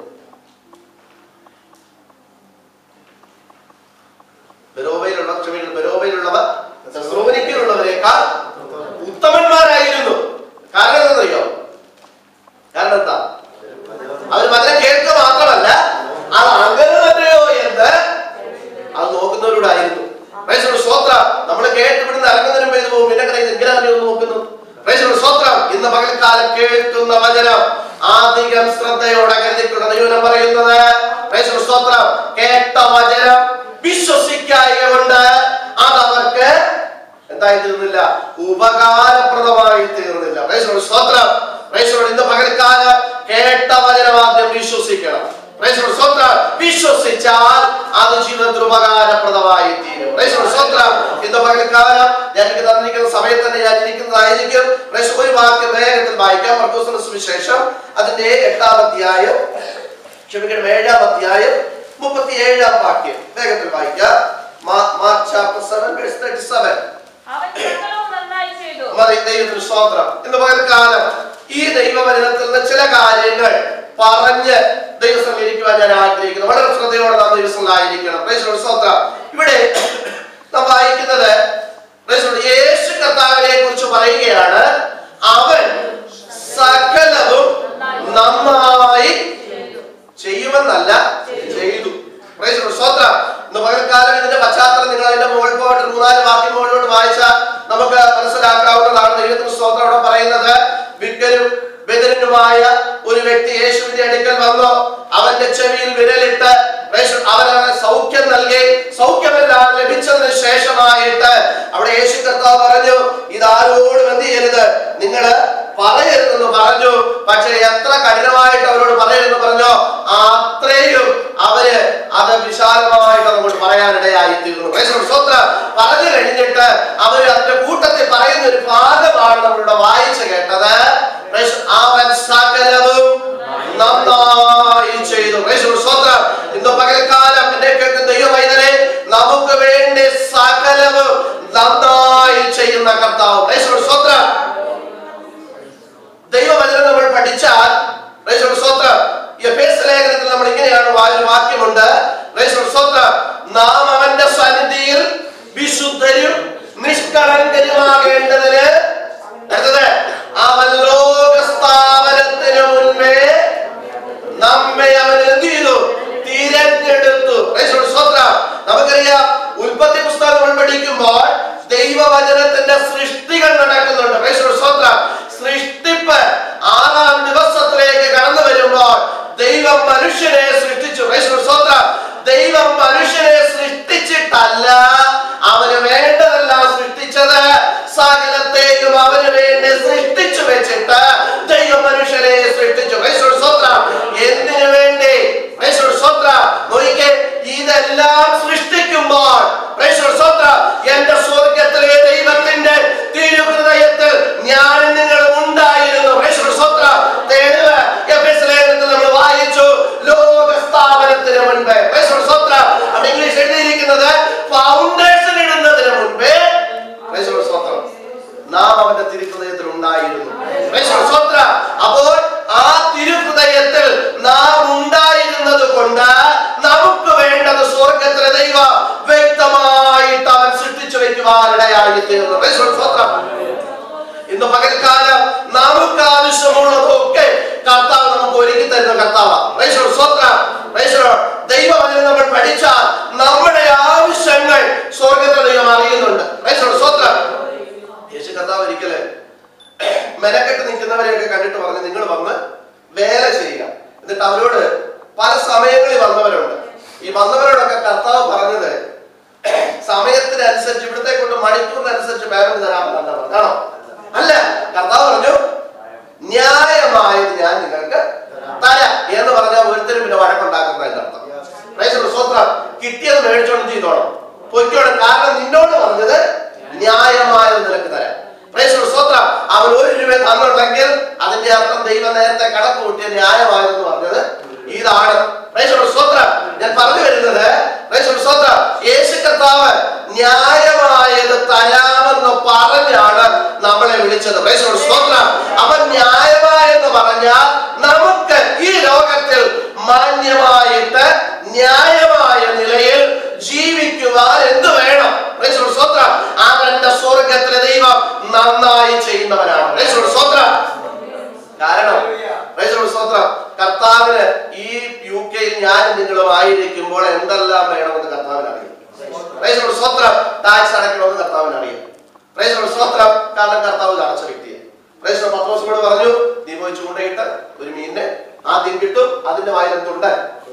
ബെരോവയിലുള്ള ക്ഷമിക്കണം ബെരോവയിലുള്ളവർ തെസ്ലോനിക്കയിലുള്ളവരെക്കാൾ ഉത്തമന്മാരായിരുന്നു കാരണം എന്താണെന്നറിയോ കാരണം എന്താ അവർ വചനം കേൾക്കുക മാത്രമല്ല അത് അങ്ങനെ തന്നെയോ എന്ന് അത് നോക്കുന്നവരോടായിരുന്നു പ്രൈസോട് സ്തോത്രം നമ്മൾ കേട്ട് ഇവിടുന്ന് ഇറങ്ങുന്നതിന് മുമ്പ് ഇത് പോകും പിന്നെ കടയിൽ എങ്ങനെയാണ് ഒന്ന് നോക്കുന്നു പ്രൈസോട് സ്തോത്രം ഇന്ന് പകൽക്കാലം കേൾക്കുന്ന വചനം അധികം ശ്രദ്ധയോടെ കരുതിക്കൊണ്ട് ദൈവം പറയുന്നത് പ്രൈസോട് സ്തോത്രം കേട്ട വചനം വിശ്വസിക്കായ കൊണ്ട് അതവർക്ക് എന്തായി തീർന്നില്ല ഉപകാരപ്രദമായി തീർന്നില്ല പ്രൈസോട് സ്തോത്രം പ്രൈസോട് ഇന്ന് പകൽക്കാലം കേട്ട വചനം ആദ്യം വിശ്വസിക്കണം പ്രൈസോട് സ്തോത്രം വിശ്വസിച്ചാൽ അത് ജീവിതത്തിൽ ഉപകാരപ്രദമായി തീരും പ്രൈസോട് സ്തോത്രം ഇന്ന് പകൽക്കാലം ഞാൻ എനിക്ക് തന്നിരിക്കുന്ന സമയത്ത് തന്നെ ഞാൻ ഇരിക്കുന്നതായിരിക്കും പ്രൈസ് ഒരു വാക്യം വേഗത്തിൽ വായിക്കാം മർക്കോസിന്റെ സുവിശേഷം അതിന്റെ എട്ടാം അധ്യായം ക്ഷമിക്കണം ഏഴാം അധ്യായം മുപ്പത്തി ഏഴാം വാക്യം വേഗത്തിൽ വായിക്കാം Mark chapter seven verse thirty seven അവൻ സകലവും നന്നായി ചെയ്തു മതി ദൈവത്തിന് സ്തോത്രം ഇന്ന് പകൽക്കാലം ഈ ദൈവവചനത്തിൽ നിന്ന് ചില കാര്യങ്ങൾ പറഞ്ഞ് ദൈവസം ഇരിക്കുവാൻ ഞാൻ ആഗ്രഹിക്കുന്നു വളരെ ശ്രദ്ധയോടെ നാം ദൈവസങ്ങളായിരിക്കണം പ്രൈസലോട് സ്തോത്രം ഇവിടെ നാം വായിക്കുന്നത് പ്രൈസലോട് യേശു കർത്താവിനെ കുറിച്ച് പറയുകയാണ് അവൻ സകലവും നന്നായി ചെയ്യുമെന്നല്ല ചെയ്തു പ്രൈസലോട് സ്തോത്രം ഇന്ന് പകൽക്കാലം ഇതിന്റെ പശ്ചാത്തലം നിങ്ങൾ അതിന്റെ മുകളിൽ പോയിട്ട് ഒരു മൂന്നാല് വാക്യം മുകളിലോട്ട് വായിച്ചാൽ നമുക്ക് മനസ്സിലാക്കാവുന്നതാണ് ദൈവത്തിന് സ്തോത്രം അവിടെ പറയുന്നത് വിക്കരും ബദരനുമായ ഒരു വ്യക്തി യേശുവിന്റെ അടുക്കൽ വന്നു അവന്റെ ചെവിയിൽ വിരലിട്ട് യേശു- അവനവന് സൗഖ്യം നൽകി സൗഖ്യമെല്ലാം ലഭിച്ചതിന് ശേഷമായിട്ട് അവിടെ യേശു കർത്താവ് പറഞ്ഞു ഇതാരോടും എന്ത് ചെയ്യരുത് നിങ്ങള് പറയരുതെന്ന് പറഞ്ഞു പക്ഷെ എത്ര കഠിനമായിട്ട് അവരോട് പറയരുതെന്ന് പറഞ്ഞോ അത്രയും അവര് അത് വിശാലമായിട്ട് അങ്ങോട്ട് പറയാനിടയായി തീർന്നു യേശുവിന്റെ സ്തോത്രം പറഞ്ഞു കഴിഞ്ഞിട്ട് അവര് അതിന്റെ കൂട്ടത്തിൽ പറയുന്ന ഒരു ഭാഗമാണ് നമ്മളിവിടെ വായിച്ചു കേട്ടത് യേശു- അവൻ സകലവും നന്നായി ചെയ്തു യേശുവിന്റെ സ്തോത്രം ഇന്ന് പകൽക്കാലം എന്നെ കേൾക്കുന്ന ദൈവവൈദ്യനെ നമുക്ക് വേണ്ടി സകലവും നന്നായി ചെയ്യുന്ന കർത്താവ് യേശുവിന്റെ സ്തോത്രം ദൈവവചനം നമ്മൾ പഠിച്ചാൽ യേശുവിന്റെ സ്തോത്രം എഫേസ് ലേഖനത്തിൽ നമ്മൾ ഇങ്ങനെയാണ് വാ- ഒരു വാക്യമുണ്ട് യേശുവിന്റെ സ്തോത്രം നാം അവന്റെ സന്നിധിയിൽ വിശുദ്ധരും നിഷ്കളങ്കരുമാകേണ്ടതിന് അടുത്തത് അവൻ ലോകസ്ഥാപനത്തിന് മുൻപേ നമ്മെ അവൻ എന്ത് ചെയ്തു തിരഞ്ഞെടുത്തു യേശുവിന്റെ സ്തോത്രം നമുക്കറിയാം ഉൽപ്പത്തി പുസ്തകം നമ്മൾ പഠിക്കുമ്പോൾ ദൈവവചനത്തിന്റെ സൃഷ്ടികൾ നടക്കുന്നുണ്ട് യേശുവിന്റെ സ്തോത്രം സൃഷ്ടിപ്പ് ആറാം ദിവസത്തിലേക്ക് കടന്നു വരുമ്പോൾ ദൈവം മനുഷ്യനെ സൃഷ്ടിച്ചു യേശുവിന്റെ സ്തോത്രം ദൈവം മനുഷ്യനെ സൃഷ്ടിച്ചിട്ടല്ല അവന് വേണ്ടതെല്ലാം സൃഷ്ടിച്ചത് സകലത്തെയും അവന് വേണ്ടി സൃഷ്ടിച്ചു വെച്ചിട്ട് ദൈവം മനുഷ്യനെ സൃഷ്ടിച്ചു യേശുവിന്റെ സ്തോത്രം എന്തിനു വേണ്ടി യേശുവിന്റെ സ്തോത്രം നോക്കിക്കേ ഇതെല്ലാം സൃഷ്ടിക്കുമ്പോൾ യേശുവിന്റെ സ്തോത്രം എന്റെ സ്വർഗത്തിലെ ദൈവത്തിന്റെ തിരുഹൃദയത്തിൽ ഞാൻ നിങ്ങൾ ഉണ്ടായിരുന്നു യേശുവിന്റെ സ്തോത്രം തെളിവ് എഫെസ് ലേഖനത്തിൽ നമ്മൾ വായിച്ചു ലോക സ്ഥാപനത്തിന് മുൻപ് യേശുവിന്റെ സ്തോത്രം അവിടെ ഇംഗ്ലീഷ് പകൽക്കാലം നമുക്ക് ആവശ്യമുള്ളതൊക്കെ കർത്താവ് നമുക്ക് ഒരുക്കി തരുന്ന കർത്താവാണ് സ്വത്രം ദൈവവചനം നമ്മൾ പഠിച്ചാൽ നമ്മുടെ ആവശ്യങ്ങൾ സ്വർഗത്തിൽ ദൈവം അറിയുന്നുണ്ട് സ്വത്രം യേശു കർത്താവ് ഒരിക്കല് മെനക്കെട്ട് നിൽക്കുന്നവരെയൊക്കെ കണ്ടിട്ട് പറഞ്ഞ് നിങ്ങൾ വന്ന് വേല ചെയ്യുക എന്നിട്ട് അവരോട് പല സമയങ്ങളിൽ വന്നവരുണ്ട് ഈ വന്നവരോടൊക്കെ കർത്താവ് പറഞ്ഞത് സമയത്തിനനുസരിച്ച് ഇവിടുത്തെ കൊണ്ട് മണിക്കൂറിനനുസരിച്ച് പേയ്മെന്റ് തരാമെന്നല്ല പറഞ്ഞാണോ അല്ല കർത്താവ് പറഞ്ഞു ന്യായമായത് ഞാൻ നിങ്ങൾക്ക് തരാം എന്ന് പറഞ്ഞാൽ ഒരുത്തരും പിന്നെ വഴക്കുണ്ടാക്കുന്നതിന്റെ അർത്ഥം Praise the Lord. സ്വത്രം കിട്ടിയത് മേടിച്ചോണ്ട് ചെയ്തോണം പൊയ്ക്കോണം കാരണം നിന്നോട് പറഞ്ഞത് ന്യായമായത് നിനക്ക് തരാം Praise the Lord. സ്വത്രം അവൻ ഒരു രൂപ തന്നുണ്ടെങ്കിൽ അതിന്റെ അർത്ഥം ദൈവം നേരത്തെ കണക്ക് കൂട്ടിയ ന്യായമായതെന്ന് പറഞ്ഞത് ഇതാണ് Praise the Lord. സ്വത്രം ഞാൻ പറഞ്ഞു വരുന്നത് Praise the Lord. സ്വത്രം യേശു കർത്താവ് ന്യായമായത് തരാമെന്ന് പറഞ്ഞാണ് നമ്മളെ വിളിച്ചത് Praise the Lord. സ്വത്രം അവൻ ന്യായമായെന്ന് പറഞ്ഞാൽ നമുക്ക് ഈ ലോകത്തിൽ മാന്യമായിട്ട് ന്യായമായ നിലയിൽ ജീവിക്കുവാൻ എന്ത് വേണം Praise the Lord. സ്വത്രം അവന്റെ സ്വർഗത്തിലെ ദൈവം നന്നായി ചെയ്യുന്നവനാണ് Praise the Lord. സ്വത്രം കാരണം Praise the Lord. സ്വത്രം കർത്താവിന് ഈ യു കെയിൽ ഞാനും നിങ്ങളും ആയിരിക്കുമ്പോൾ എന്തെല്ലാം വേണമെന്ന് കർത്താവിന് അറിയാം Praise the Lord. സ്വത്രം ടാക്സ് അടയ്ക്കണമെന്ന് കർത്താവിന് അറിയാം Praise the Lord. സ്വത്രം കാരണം കർത്താവ് ഇത് അടച്ച വ്യക്തിയെ Praise the Lord. പത്രോസിനോട് പറഞ്ഞു നീ പോയി ചൂണ്ടയിട്ട് ഒരു മീനിനെ ആദ്യം കിട്ടും അതിന്റെ വായിലെന്തുണ്ട്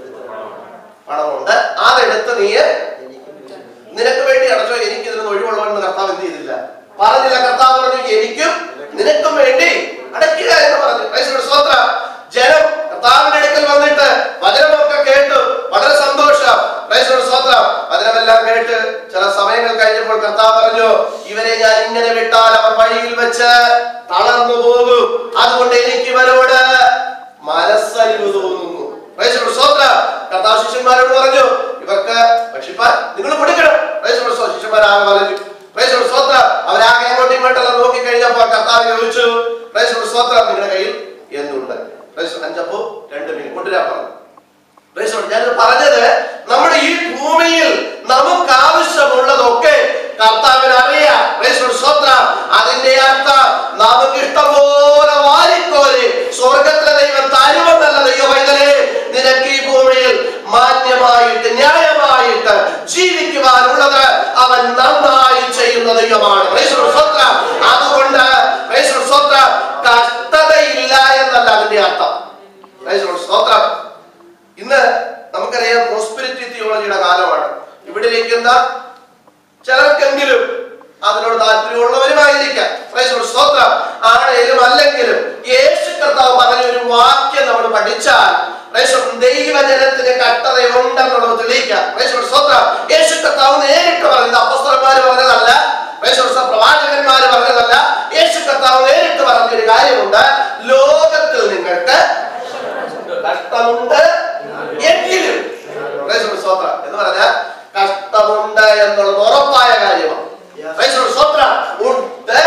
പണമുണ്ട് അതെടുത്ത് നീ നിനക്ക് വേണ്ടി അടച്ചോ എനിക്ക് ഇതിന് ഒഴിവുള്ളവെന്ന് കർത്താവ് എന്ത് ചെയ്തില്ല പറഞ്ഞില്ല കർത്താവ് പറഞ്ഞു എനിക്കും നിനക്കും വേണ്ടി അടയ്ക്കുക എന്ന് പറഞ്ഞു Praise the Lord. സ്തോത്രം ജനം കർത്താവിന്റെ അടുക്കൽ വന്നിട്ട് വചനമൊക്കെ കേട്ടു വളരെ സന്തോഷം Praise the Lord. സ്തോത്രം വചനമെല്ലാം കേട്ട് ചില സമയങ്ങൾ കഴിഞ്ഞപ്പോൾ കർത്താവ് പറഞ്ഞു ഇവരെ ഞാൻ ഇങ്ങനെ വിട്ടാൽ അവർ വഴിയിൽ വെച്ച് തളർന്നു പോകും അതുകൊണ്ട് എനിക്ക് ഇവരോട് മനസ്സലിവ് തോന്നുന്നു Praise the Lord. സ്തോത്രം കർത്താവ് ശിഷ്യന്മാരോട് പറഞ്ഞു ഇവർക്ക് ഭക്ഷിപ്പാൻ നിങ്ങൾ കൊടുക്കണം Praise the Lord. ശിഷ്യന്മാരാകെ പറഞ്ഞു Praise the Lord. സ്തോത്രം അവരാകെ അങ്ങോട്ടും ഇങ്ങോട്ടെല്ലാം നോക്കി കഴിഞ്ഞപ്പോൾ കർത്താവ് ചോദിച്ചു Praise the Lord. സ്തോത്രം നിങ്ങളുടെ കയ്യിൽ എന്തുണ്ട് Praise the Lord. അഞ്ചപ്പോ രണ്ട് മീൻ കൊണ്ടുവരാൻ പറഞ്ഞു Praise the Lord. ഞാനിത് പറഞ്ഞത് നമ്മുടെ ഈ ഭൂമിയിൽ നമുക്ക് ആവശ്യമുള്ളതൊക്കെ കർത്താവിന് അറിയാം Praise the Lord. സ്തോത്രം അതിന്റെ അർത്ഥം നമുക്ക് ഇഷ്ടം പോലെ വാരിക്കോരി സ്വർഗത്തിലെ ദൈവം തരുമെന്നല്ല ദൈവം പൈതലേ നിനക്ക് ഈ ഭൂമിയിൽ മാന്യമായിട്ട് ന്യായമായിട്ട് ജീവിക്കുവാനുള്ളത് അവൻ നന്നായി ചെയ്യുന്ന ദൈവമാണ് Praise the Lord. സ്തോത്രം അതുകൊണ്ട് Praise the Lord. സ്തോത്രം കഷ്ടതയില്ല എന്നല്ല അതിന്റെ അർത്ഥം Praise the Lord. സ്തോത്രം ഇന്ന് നമുക്കറിയാം പ്രോസ്പെരിറ്റി തിയോളജിയുടെ കാലമാണ് ഇവിടെ ഇരിക്കുന്ന ചിലർക്കെങ്കിലും അതിനോട് താല്പര്യമുള്ളവരുമായിരിക്കാം Praise the Lord. സ്തോത്രം ആണേലും അല്ലെങ്കിലും യേശു കർത്താവ് പറഞ്ഞ ഒരു വാക്യം നമ്മൾ പഠിച്ചാൽ Praise the Lord. ദൈവജനത്തിന് കട്ടത ഉണ്ടെന്നുള്ളത് തെളിയിക്കാം Praise the Lord. സ്തോത്രം യേശു കർത്താവ് നേരിട്ട് പറഞ്ഞത് അപ്പസ്തലന്മാര് പറഞ്ഞതല്ല Praise the Lord. പ്രവാചകന്മാര് പറഞ്ഞതല്ല യേശു കർത്താവ് നേരിട്ട് പറഞ്ഞൊരു കാര്യമുണ്ട് ലോകത്തിൽ നിങ്ങൾക്ക് കഷ്ടമുണ്ട് എങ്കിലും Praise the Lord. സ്തോത്രം എന്ന് പറഞ്ഞാൽ കഷ്ടമുണ്ട് എന്നുള്ളത് ഉറപ്പായ കാര്യമാണ് Praise the Lord. സ്തോത്രം ഉണ്ട്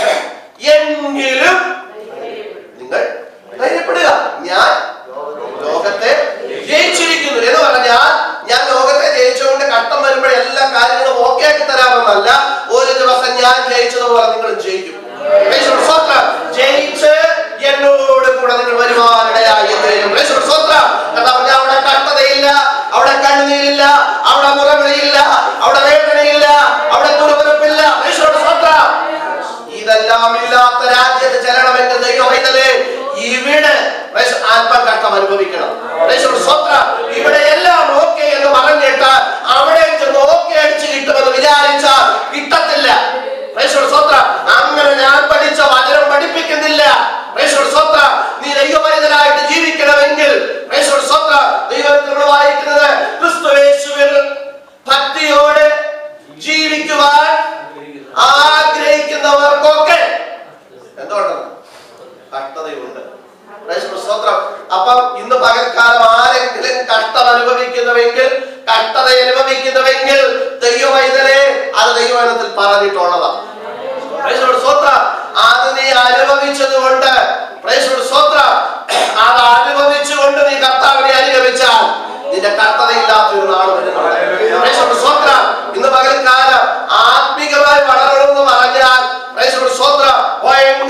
എങ്കിലും നിങ്ങൾ ധൈര്യപ്പെടുക ഞാൻ ലോകത്തെ ജയിച്ചിരിക്കുന്നു എന്ന് പറഞ്ഞാൽ ഞാൻ ലോകത്തെ ജയിച്ചുകൊണ്ട് കട്ടം വരുമ്പോൾ എല്ലാ കാര്യങ്ങളും ഓക്കെ ആക്കി തരാമെന്നല്ല ഒരു ദിവസം ഞാൻ ജയിച്ചതുപോലെ നിങ്ങൾ ജയിക്കും Praise the Lord. സ്തോത്രം ജയിച്ച് എന്നോട് കൂടെ നിങ്ങൾ വരുവാനിടയായി തീരും Praise the Lord. സ്തോത്രം കർത്താവ് പറഞ്ഞ അവിടെ കഷ്ടതയില്ല അവിടെ കണ്ണുനീരില്ല അവിടെ മുറവിളിയില്ല അവിടെ വേദനയില്ല അവിടെ കുറുവരപ്പില്ല Praise the Lord. സ്തോത്രം ഇതെല്ലാം ഇല്ലാത്ത രാജ്യത്ത് ചെല്ലണമെങ്കിൽ ദൈവമൈതലേ ഇവിടെ പ്രേക്ഷ- അല്പം കഷ്ടം അനുഭവിക്കണം പ്രേക്ഷകർ സ്വത്രം ഇവിടെ എല്ലാം ഓക്കെ എന്ന് പറഞ്ഞിട്ട് അവിടെ ചെന്ന് ഓക്കെ അടിച്ച് കിട്ടുമെന്ന് വിചാരിച്ചാൽ കിട്ടത്തില്ല പ്രേക്ഷകർ സ്വത്രം അങ്ങനെ ഞാൻ പഠിച്ച വചനം പഠിപ്പിക്കുന്നില്ല പ്രേക്ഷകർ സ്വത്രം നീ ദൈവമൈതനായിട്ട് ജീവിക്കണമെങ്കിൽ പ്രേക്ഷകർ സ്വത്രം ദൈവത്തിൽ നമ്മൾ വായിക്കുന്നത് ക്രിസ്തുവേശുവിൽ ഭക്തിയോടെ ജീവിക്കുവാൻ ആഗ്രഹിക്കുന്നവർക്കൊക്കെ എന്തുകൊണ്ടാണ് കഷ്ടതയുണ്ട് പ്രേക്ഷകർ സ്തോത്രം അപ്പം ഇന്ന് പകൽക്കാലം ആരെങ്കിലും കഷ്ടം അനുഭവിക്കുന്നുവെങ്കിൽ കഷ്ടത അനുഭവിക്കുന്നുവെങ്കിൽ ദൈവവൈതനെ അത് ദൈവവചനത്തിൽ പറഞ്ഞിട്ടുള്ളതാണ് പ്രേക്ഷകർ സ്തോത്രം അത് നീ അനുഭവിച്ചത് കൊണ്ട് പ്രേക്ഷകർ സ്തോത്രം അത് അനുഭവിച്ചുകൊണ്ട് നീ കർത്താവിനെ അനുഗമിച്ചാൽ നിന്റെ കർത്തതയില്ലാത്ത ഒരു നാൾ വരുന്നുണ്ട് പ്രേക്ഷകർ സ്തോത്രം ഇന്ന് പകൽക്കാലം ആത്മീകമായി വളരണമെന്ന് പറഞ്ഞാൽ പ്രേക്ഷകർ സ്തോത്രം ഭയങ്കര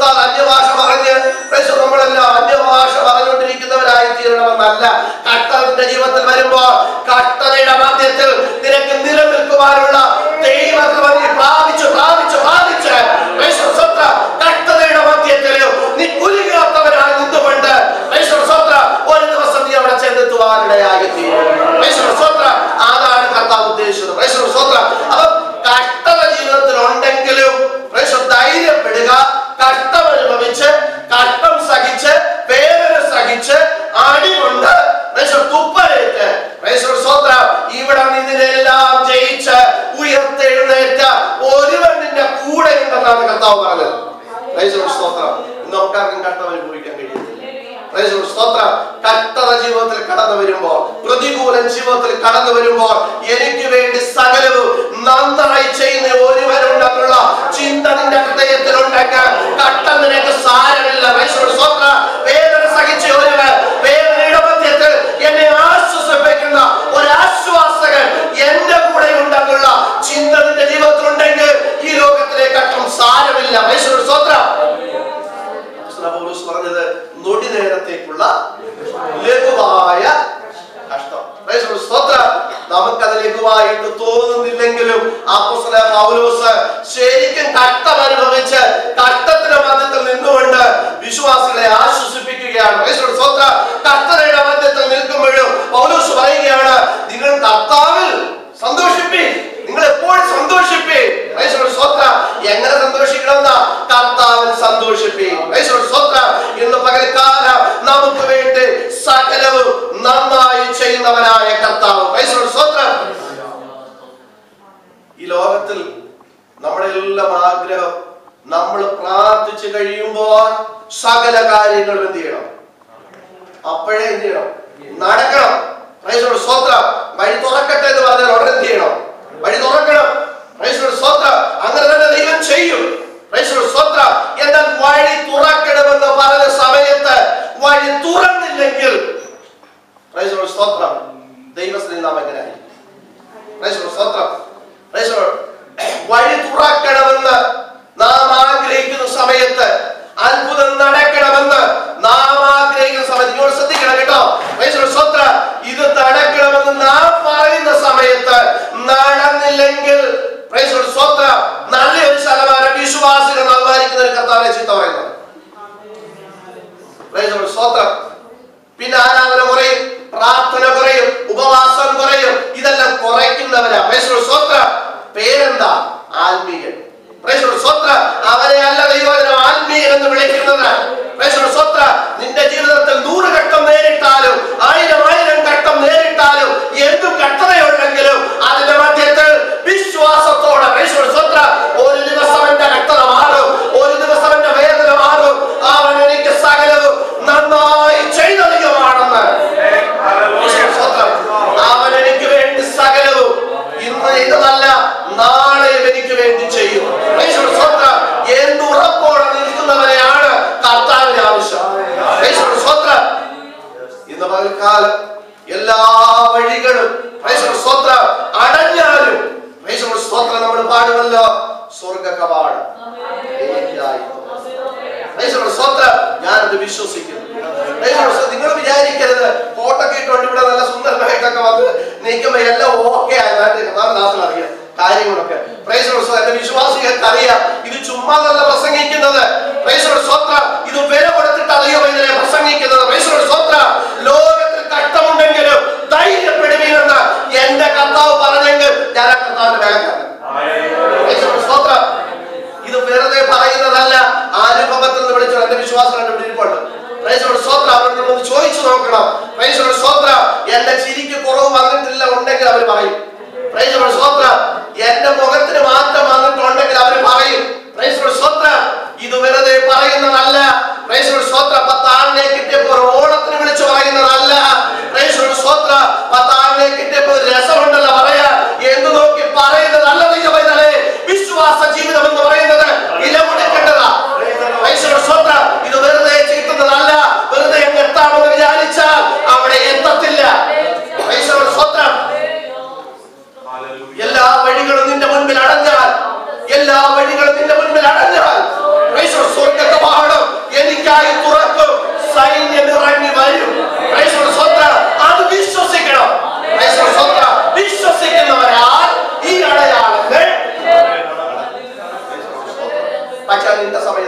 നാമത്താൽ അന്യഭാഷ പറഞ്ഞ് പ്രൈസ് നമ്മളെല്ലാം അന്യഭാഷ പറഞ്ഞുകൊണ്ടിരിക്കുന്നവരായി തീരണമെന്നല്ല കട്ടതിന്റെ ജീവിതത്തിൽ വരുമ്പോൾ കട്ടതയുടെ മധ്യത്തിൽ നിനക്ക് നിലനിൽക്കുവാനുള്ള ദൈവകൃപ നീ പ്രാപിച്ച് പ്രാപിച്ച് പ്രാപിച്ച് പ്രൈസ് സ്വത്ര കട്ടതയുടെ മധ്യത്തിൽ നീ കുലുകാത്തവരായി നിന്നുകൊണ്ട് പ്രൈസ് സ്വത്ര ഒരു ദിവസം നീ അവിടെ ചെന്നെത്തുവാനിടയായി തീരും പ്രൈസ് സ്വത്ര അതാണ് കർത്താവ് ഉദ്ദേശിച്ചത് പ്രൈസ് സ്വത്ര അപ്പൊ കഷ്ടത ജീവിതത്തിൽ ഉണ്ടെങ്കിലും പ്രൈസ് ധൈര്യപ്പെടുക കഷ്ടം അനുഭവിച്ച് കഷ്ടം സഹിച്ച് വേദന സഹിച്ച് അടികൊണ്ട് പ്രൈസ് തുപ്പലേറ്റ് പ്രൈസ് സ്വത്ര ഇവിടെ നിന്നിനെല്ലാം ജയിച്ച് ഉയർത്തെഴുന്നേറ്റ ഒരുവൻ നിന്റെ കൂടെ ഉണ്ടെന്നാണ് കർത്താവ് പറഞ്ഞത് പ്രൈസ് സ്തോത്രം ഇന്ന് നമുക്കാർക്കും കഷ്ടം അനുഭവിക്കാൻ കഴിയുന്നില്ല Praise the Lord. സ്തോത്രം കഷ്ടത ജീവിതത്തിൽ കടന്നു വരുമ്പോൾ പ്രതികൂലം ജീവിതത്തിൽ കടന്നു വരുമ്പോൾ എനിക്ക് വേണ്ടി സകലവും നന്നായി ചെയ്യുന്ന ഒരുവരുണ്ടെന്നുള്ള ചിന്ത നിന്റെ ഹൃദയത്തിലുണ്ടെങ്കിൽ കട്ടം നിനക്ക് സാരമില്ല Praise the Lord. സ്തോത്രം വേദന സഹിച്ച ഒരുവൻ വേദനയുടെ മധ്യത്തിൽ എന്നെ ആശ്വസിപ്പിക്കുന്ന ഒരു ആശ്വാസകൻ എന്റെ കൂടെ ഉണ്ടെന്നുള്ള ചിന്ത നിന്റെ ജീവിതത്തിലുണ്ടെങ്കിൽ ഈ ലോകത്തിലെ കട്ടം സാരമില്ല Praise the Lord. സ്തോത്രം അപ്പോസ്തലൻ പൗലോസ് പറഞ്ഞത് നൊടി നേരത്തേക്കുള്ള ലഘുവായ കഷ്ടം Praise the Lord. സ്തോത്രം നമുക്കത് ലഘുവായിട്ട് തോന്നുന്നില്ലെങ്കിലും അപ്പോസ്തല പൗലോസ് ശരിക്കും കഷ്ടം അനുഭവിച്ച് കഷ്ടത്തിന്റെ മധ്യത്തിൽ നിന്നുകൊണ്ട് വിശ്വാസികളെ ആശ്വസിപ്പിക്കുകയാണ് Praise the Lord. സ്തോത്രം കഷ്ടതയുടെ മധ്യത്തിൽ നിൽക്കുമ്പോഴും പൗലോസ് പറയുകയാണ് നിങ്ങൾ കർത്താവിൽ സന്തോഷിപ്പി നിങ്ങൾ എപ്പോഴും സന്തോഷിപ്പി Praise the Lord. സ്തോത്രം എങ്ങനെ സന്തോഷിക്കണമെന്ന കർത്താവിൽ സന്തോഷിപ്പി Praise the Lord. സ്തോത്രം ഇന്ന് പകൽക്കാലം നമുക്ക് വേണ്ടി സകലവും നന്നായി ചെയ്യുന്നവനായ കർത്താവ് Praise the Lord. സ്തോത്രം ഈ ലോകത്തിൽ നമ്മുടെ എല്ലാം ആഗ്രഹം നമ്മൾ പ്രാർത്ഥിച്ചു കഴിയുമ്പോൾ സകല കാര്യങ്ങളും എന്ത് ചെയ്യണം അപ്പോഴേ എന്ത് ചെയ്യണം നടക്കണം Praise the Lord. സ്തോത്രം വഴി തുറക്കട്ടെ എന്ന് പറഞ്ഞാൽ ഉടനെ എന്ത് ചെയ്യണം വഴി തുറക്കണം Praise the Lord. സ്തോത്രം അങ്ങനെ തന്നെ ദൈവം ചെയ്യും Praise the Lord. സ്തോത്രം എന്നാൽ വഴി തുറക്കണമെന്ന് പറഞ്ഞ സമയത്ത് വഴി തുറന്നില്ലെങ്കിൽ Praise the Lord. സ്തോത്രം ദൈവത്തിന് നാം എങ്ങനെയായി Praise the Lord. സ്തോത്രം Praise the Lord. വഴി തുറക്കണമെന്ന് നാം ആഗ്രഹിക്കുന്ന സമയത്ത് അത്ഭുതം നടക്കണമെന്ന് നാം ആഗ്രഹിക്കുന്ന സമയത്ത് നിങ്ങൾ ശ്രദ്ധിക്കണം കേട്ടോ Praise the Lord. സ്തോത്രം ഇത് നടക്കണമെന്ന് നാം പറയുന്ന സമയത്ത് നടന്നില്ലെങ്കിൽ Praise the Lord. സ്തോത്രം നല്ലൊരു ശതമാനം വിശ്വാസികൾ നന്നായിരിക്കുന്ന ഒരു കർത്താവിനെ ചീത്ത പറയുന്നത് Praise the Lord. സ്തോത്രം പിന്നെ ആരാധന കുറയും പ്രാർത്ഥന കുറയും ഉപവാസം കുറയും ഇതെല്ലാം കുറയ്ക്കുന്നവരാ Praise the Lord. സ്തോത്രം പേരെന്താ ആത്മീയൻ Praise the Lord. സ്തോത്രം അവരെ അല്ല ദൈവജനം ആത്മീയൻ എന്ന് വിളിക്കുന്നത് Praise the Lord. സ്തോത്രം നിന്റെ ജീവിതത്തിൽ നൂറ് ഘട്ടം നേരിട്ടാലും ആയിരം ആയിരം ഘട്ടം നേരിട്ടാലും എന്തും കട്ടതയുണ്ടെങ്കിലും അതിന്റെ മധ്യത്തിൽ വിശ്വാസത്തോടെ Praise the Lord. സ്തോത്രം ഒരു ദിവസം എന്റെ കട്ടത മാറും ഒരു ദിവസം എന്റെ വേദന മാറും അവൻ എനിക്ക് സകലവും നന്നായി ചെയ്ത ദൈവമാണെന്ന് സ്തോത്രം. അവൻ എനിക്ക് വേണ്ടി സകലവും ഇന്ന് ചെയ്തതല്ല നാളെയും എനിക്ക് വേണ്ടി ചെയ്യും യേശുവിന്റെ സ്തോത്രം എന്തുറപ്പോടെ നിൽക്കുന്നവരെയാണ് കർത്താവിന് ആവശ്യം യേശുവിന്റെ സ്തോത്രം ഇന്ന് പകൽക്കാലം എല്ലാ വഴികളും യേശുവിന്റെ സ്തോത്രം അടഞ്ഞാലും യേശുവിന്റെ സ്തോത്രം നമ്മൾ പാടുമല്ലോ സ്വർഗ കവാടം എനിക്കായി യേശുവിന്റെ സ്തോത്രം ഞാനത് വിശ്വസിക്കുന്നു യേശുവിന്റെ സ്തോത്രം. നിങ്ങൾ വിചാരിക്കരുത് കോട്ടൊക്കെ ഇട്ടുകൊണ്ട് ഇവിടെ നല്ല സുന്ദരമായിട്ടൊക്കെ വന്ന് നിൽക്കുമ്പോ എല്ലാം ഓക്കെ ആയതായിട്ട് കർത്താവിനാഥൻ അറിയാം കാര്യങ്ങളൊക്കെ പ്രൈസ് ലോർഡ് സ്തോത്രം. എന്റെ വിശ്വാസികൾക്ക് അറിയാം ഇത് ചുമ്മാ നല്ല പ്രസംഗിക്കുന്നത് പ്രൈസ് ലോർഡ് സ്തോത്രം ഇത് വില കൊടുത്തിട്ട് അറിയോ ഇതിനെ പ്രസംഗിക്കുന്നത് പ്രൈസ് ലോർഡ് സ്തോത്രം ലോകത്തിൽ കഷ്ടമുണ്ടെങ്കിലും ധൈര്യപ്പെടുവീനെന്ന് എന്റെ കർത്താവ് പറഞ്ഞെങ്കിൽ ഞാൻ ആ കർത്താവിന്റെ വേലക്കാരൻ പ്രൈസ് ലോർഡ് സ്തോത്രം ഇത് വെറുതെ പറയുന്നതല്ല അനുഭവത്തിൽ നിന്ന് വിളിച്ചു എന്റെ വിശ്വാസം ഇവിടെ ഇരിപ്പുണ്ട് പ്രൈസോട് സ്തോത്രം അവരോട് നമ്മൾ ചോദിച്ചു നോക്കണം പ്രൈസോട് സ്തോത്രം എന്റെ ചിരിക്ക് കുറവ് വന്നിട്ടില്ല ഉണ്ടെങ്കിൽ അവർ പറയും പ്രൈസോട് സ്തോത്രം എന്റെ മുഖത്തിന് മാറ്റം വന്നിട്ടുണ്ടെങ്കിൽ അവർ പറയും പ്രൈസോട് സ്തോത്രം ഇത് വെറുതെ പറയുന്നതല്ല പ്രൈസോട് സ്തോത്രം പത്താളിനെ കിട്ടിയപ്പോൾ ഒരു ഓണത്തിന് വിളിച്ചു പറയുന്നതല്ല പ്രൈസോട് സ്തോത്രം പത്താളിനെ കിട്ടിയപ്പോൾ ഒരു രസമുണ്ടല്ലോ പറയാ എന്ന് നോക്കി പറയുന്നതല്ല ദൈവമേ വിശ്വാസ ജീവിതം എന്ന് പറയുന്നത് വില കൊടുക്കേണ്ടതാ പ്രൈസോട് സ്തോത്രം ഇത് വെറുതെ ചെയ്യുന്നതല്ല വെറുതെ അങ്ങ് എത്താമെന്ന് വിചാരിച്ചാൽ അവിടെ എത്തത്തില്ല പ്രൈസോട് സ്തോത്രം എല്ലാ വഴികളും നിന്റെ മുൻപിൽ അടഞ്ഞാൽ എല്ലാ വഴികളും നിന്റെ മുൻപിൽ അടഞ്ഞാൽ പ്രൈസോട് സ്വർഗ്ഗ കവാടം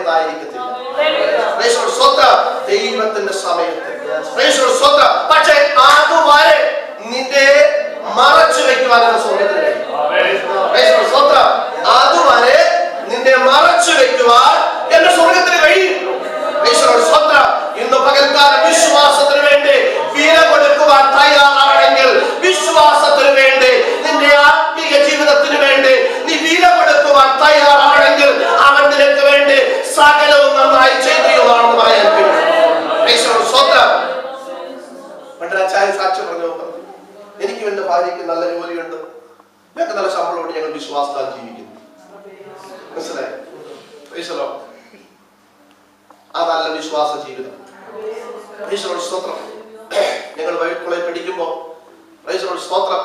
സമയത്തായിരിക്കത്തില്ല Praise the Lord. സ്തോത്രം ദൈവത്തിന്റെ സമയത്ത് Praise the Lord. സ്തോത്രം പക്ഷേ അതുവരെ നിന്റെ മറച്ചു വെക്കുവാൻ എന്റെ സ്വർഗത്തിന് കഴിയും Praise the Lord. സ്തോത്രം അതുവരെ നിന്നെ മറച്ചു വെക്കുവാൻ എന്റെ സ്വർഗത്തിന് കഴിയും Praise the Lord. സ്തോത്രം ഇന്ന് പകൽക്കാലം വിശ്വാസത്തിന് വേണ്ടി വില കൊടുക്കുവാൻ തയ്യാറാണെങ്കിൽ വിശ്വാസത്തിന് വേണ്ടി നിന്റെ ആത്മീയ ജീവിതത്തിന് വേണ്ടി നീ വില കൊടുക്കുവാൻ തയ്യാറാണെങ്കിൽ അവൻ നിനക്ക് വേണ്ടി സകലവും നന്നായി ചെയ്യുകയാണെന്ന് പറയാൻ കഴിയും Praise the Lord. സ്തോത്രം പണ്ട് അച്ചായ സാക്ഷ്യം പറഞ്ഞു എനിക്ക് എന്റെ ഭാര്യയ്ക്ക് നല്ല ജോലിയുണ്ട് ഞങ്ങൾക്ക് നല്ല ശമ്പളമുണ്ട് ഞങ്ങൾ വിശ്വാസത്താൽ ജീവിക്കുന്നു മനസ്സിലായി Praise the Lord. അതല്ല വിശ്വാസ ജീവിതം Praise the Lord. സ്തോത്രം ഞങ്ങൾ ബൈബിൾ കോളേജ് പഠിക്കുമ്പോൾ Praise the Lord. സ്തോത്രം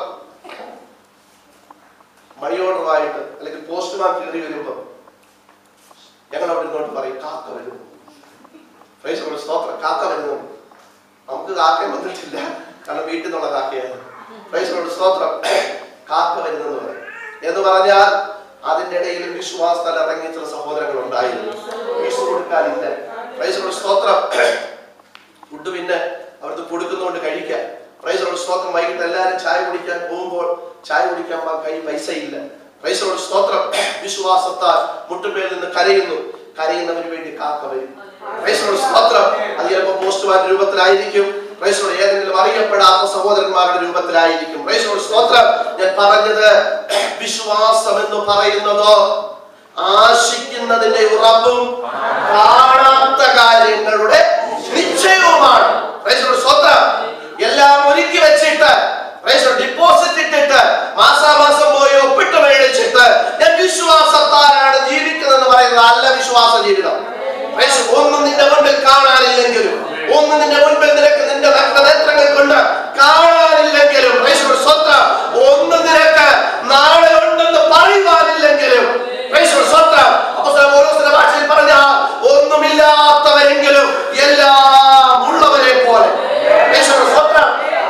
മണി ഓർഡറുമായിട്ട് അല്ലെങ്കിൽ പോസ്റ്റ്മാൻ കയറി വരുമ്പോൾ ഞങ്ങൾ അവിടെ ഇങ്ങോട്ട് പറയും കാക്ക വരുന്നു Praise the Lord. സ്തോത്രം കാക്ക വരുന്നു നമുക്ക് കാക്കയും വന്നിട്ടില്ല കാരണം വീട്ടിൽ നിന്നുള്ള കാക്കയാണ് Praise the Lord. സ്തോത്രം കാക്ക വരുന്നെന്ന് പറയും എന്ന് പറഞ്ഞാൽ അതിന്റെ ഇടയിൽ വിശ്വാസത്താൽ ഇറങ്ങിയ ചില സഹോദരങ്ങൾ ഉണ്ടായിരുന്നു ഫീസ് കൊടുക്കാനില്ല Praise the Lord. സ്തോത്രം ഫുഡ് പിന്നെ അവർക്ക് കൊടുക്കുന്നതുകൊണ്ട് കഴിക്കാൻ പ്രൈസ് റോഡ് സ്തോത്രം വൈകിട്ട് എല്ലാവരും ചായ കുടിക്കാൻ പോകുമ്പോൾ ചായ കുടിക്കാൻ പോകാൻ കൈ പൈസ ഇല്ല പ്രൈസ് റോഡ് സ്തോത്രം വിശ്വാസത്താൽ മുട്ടുമേൽ നിന്ന് കരയുന്നു കരയുന്നവന് വേണ്ടി കാക്ക വരും പ്രൈസ് റോഡ് സ്തോത്രം അത് ചിലപ്പോൾ പോസ്റ്റ്മാൻ രൂപത്തിലായിരിക്കും പ്രൈസ് റോഡ് ഏതെങ്കിലും അറിയപ്പെടാത്ത സഹോദരന്മാരുടെ രൂപത്തിലായിരിക്കും പ്രൈസ് റോഡ് സ്തോത്രം ഞാൻ പറഞ്ഞത് വിശ്വാസം എന്ന് പറയുന്നത് ആശിക്കുന്നതിന്റെ ഉറപ്പും കാണാത്ത കാര്യങ്ങളുടെ നിശ്ചയവുമാണ് Praise the Lord. സ്തോത്രം എല്ലാം ഒരുക്കി വെച്ചിട്ട് ഡിപ്പോസിറ്റ് ഇട്ടിട്ട് മാസാമാസം പോയി ഒപ്പിട്ട് മേടിച്ചിട്ട് ഞാൻ വിശ്വാസത്താലാണ് ജീവിക്കുന്നതെന്ന് പറയുന്നത് അല്ല വിശ്വാസ ജീവിതം Praise the Lord. ഒന്നും നിന്റെ മുൻപിൽ കാണാനില്ലെങ്കിലും ഒന്നും നിന്റെ മുൻപിൽ നിനക്ക് നിന്റെ നഗ്നനേത്രങ്ങൾ കൊണ്ട് കാണാനില്ലെങ്കിലും Praise the Lord. സ്തോത്രം ഒന്നും നിനക്ക് നാളെ ഉണ്ടെന്ന് പറയുവാനില്ലെങ്കിലും Praise the Lord. സ്തോത്രം അപ്പോസ്തലൻ പൗലോസിന്റെ ഭാഷയിൽ പറഞ്ഞ ഒന്നുമില്ലാത്തവരെങ്കിലും എല്ലാം ഉള്ളവരെ പോലെ Praise the Lord. സ്തോത്രം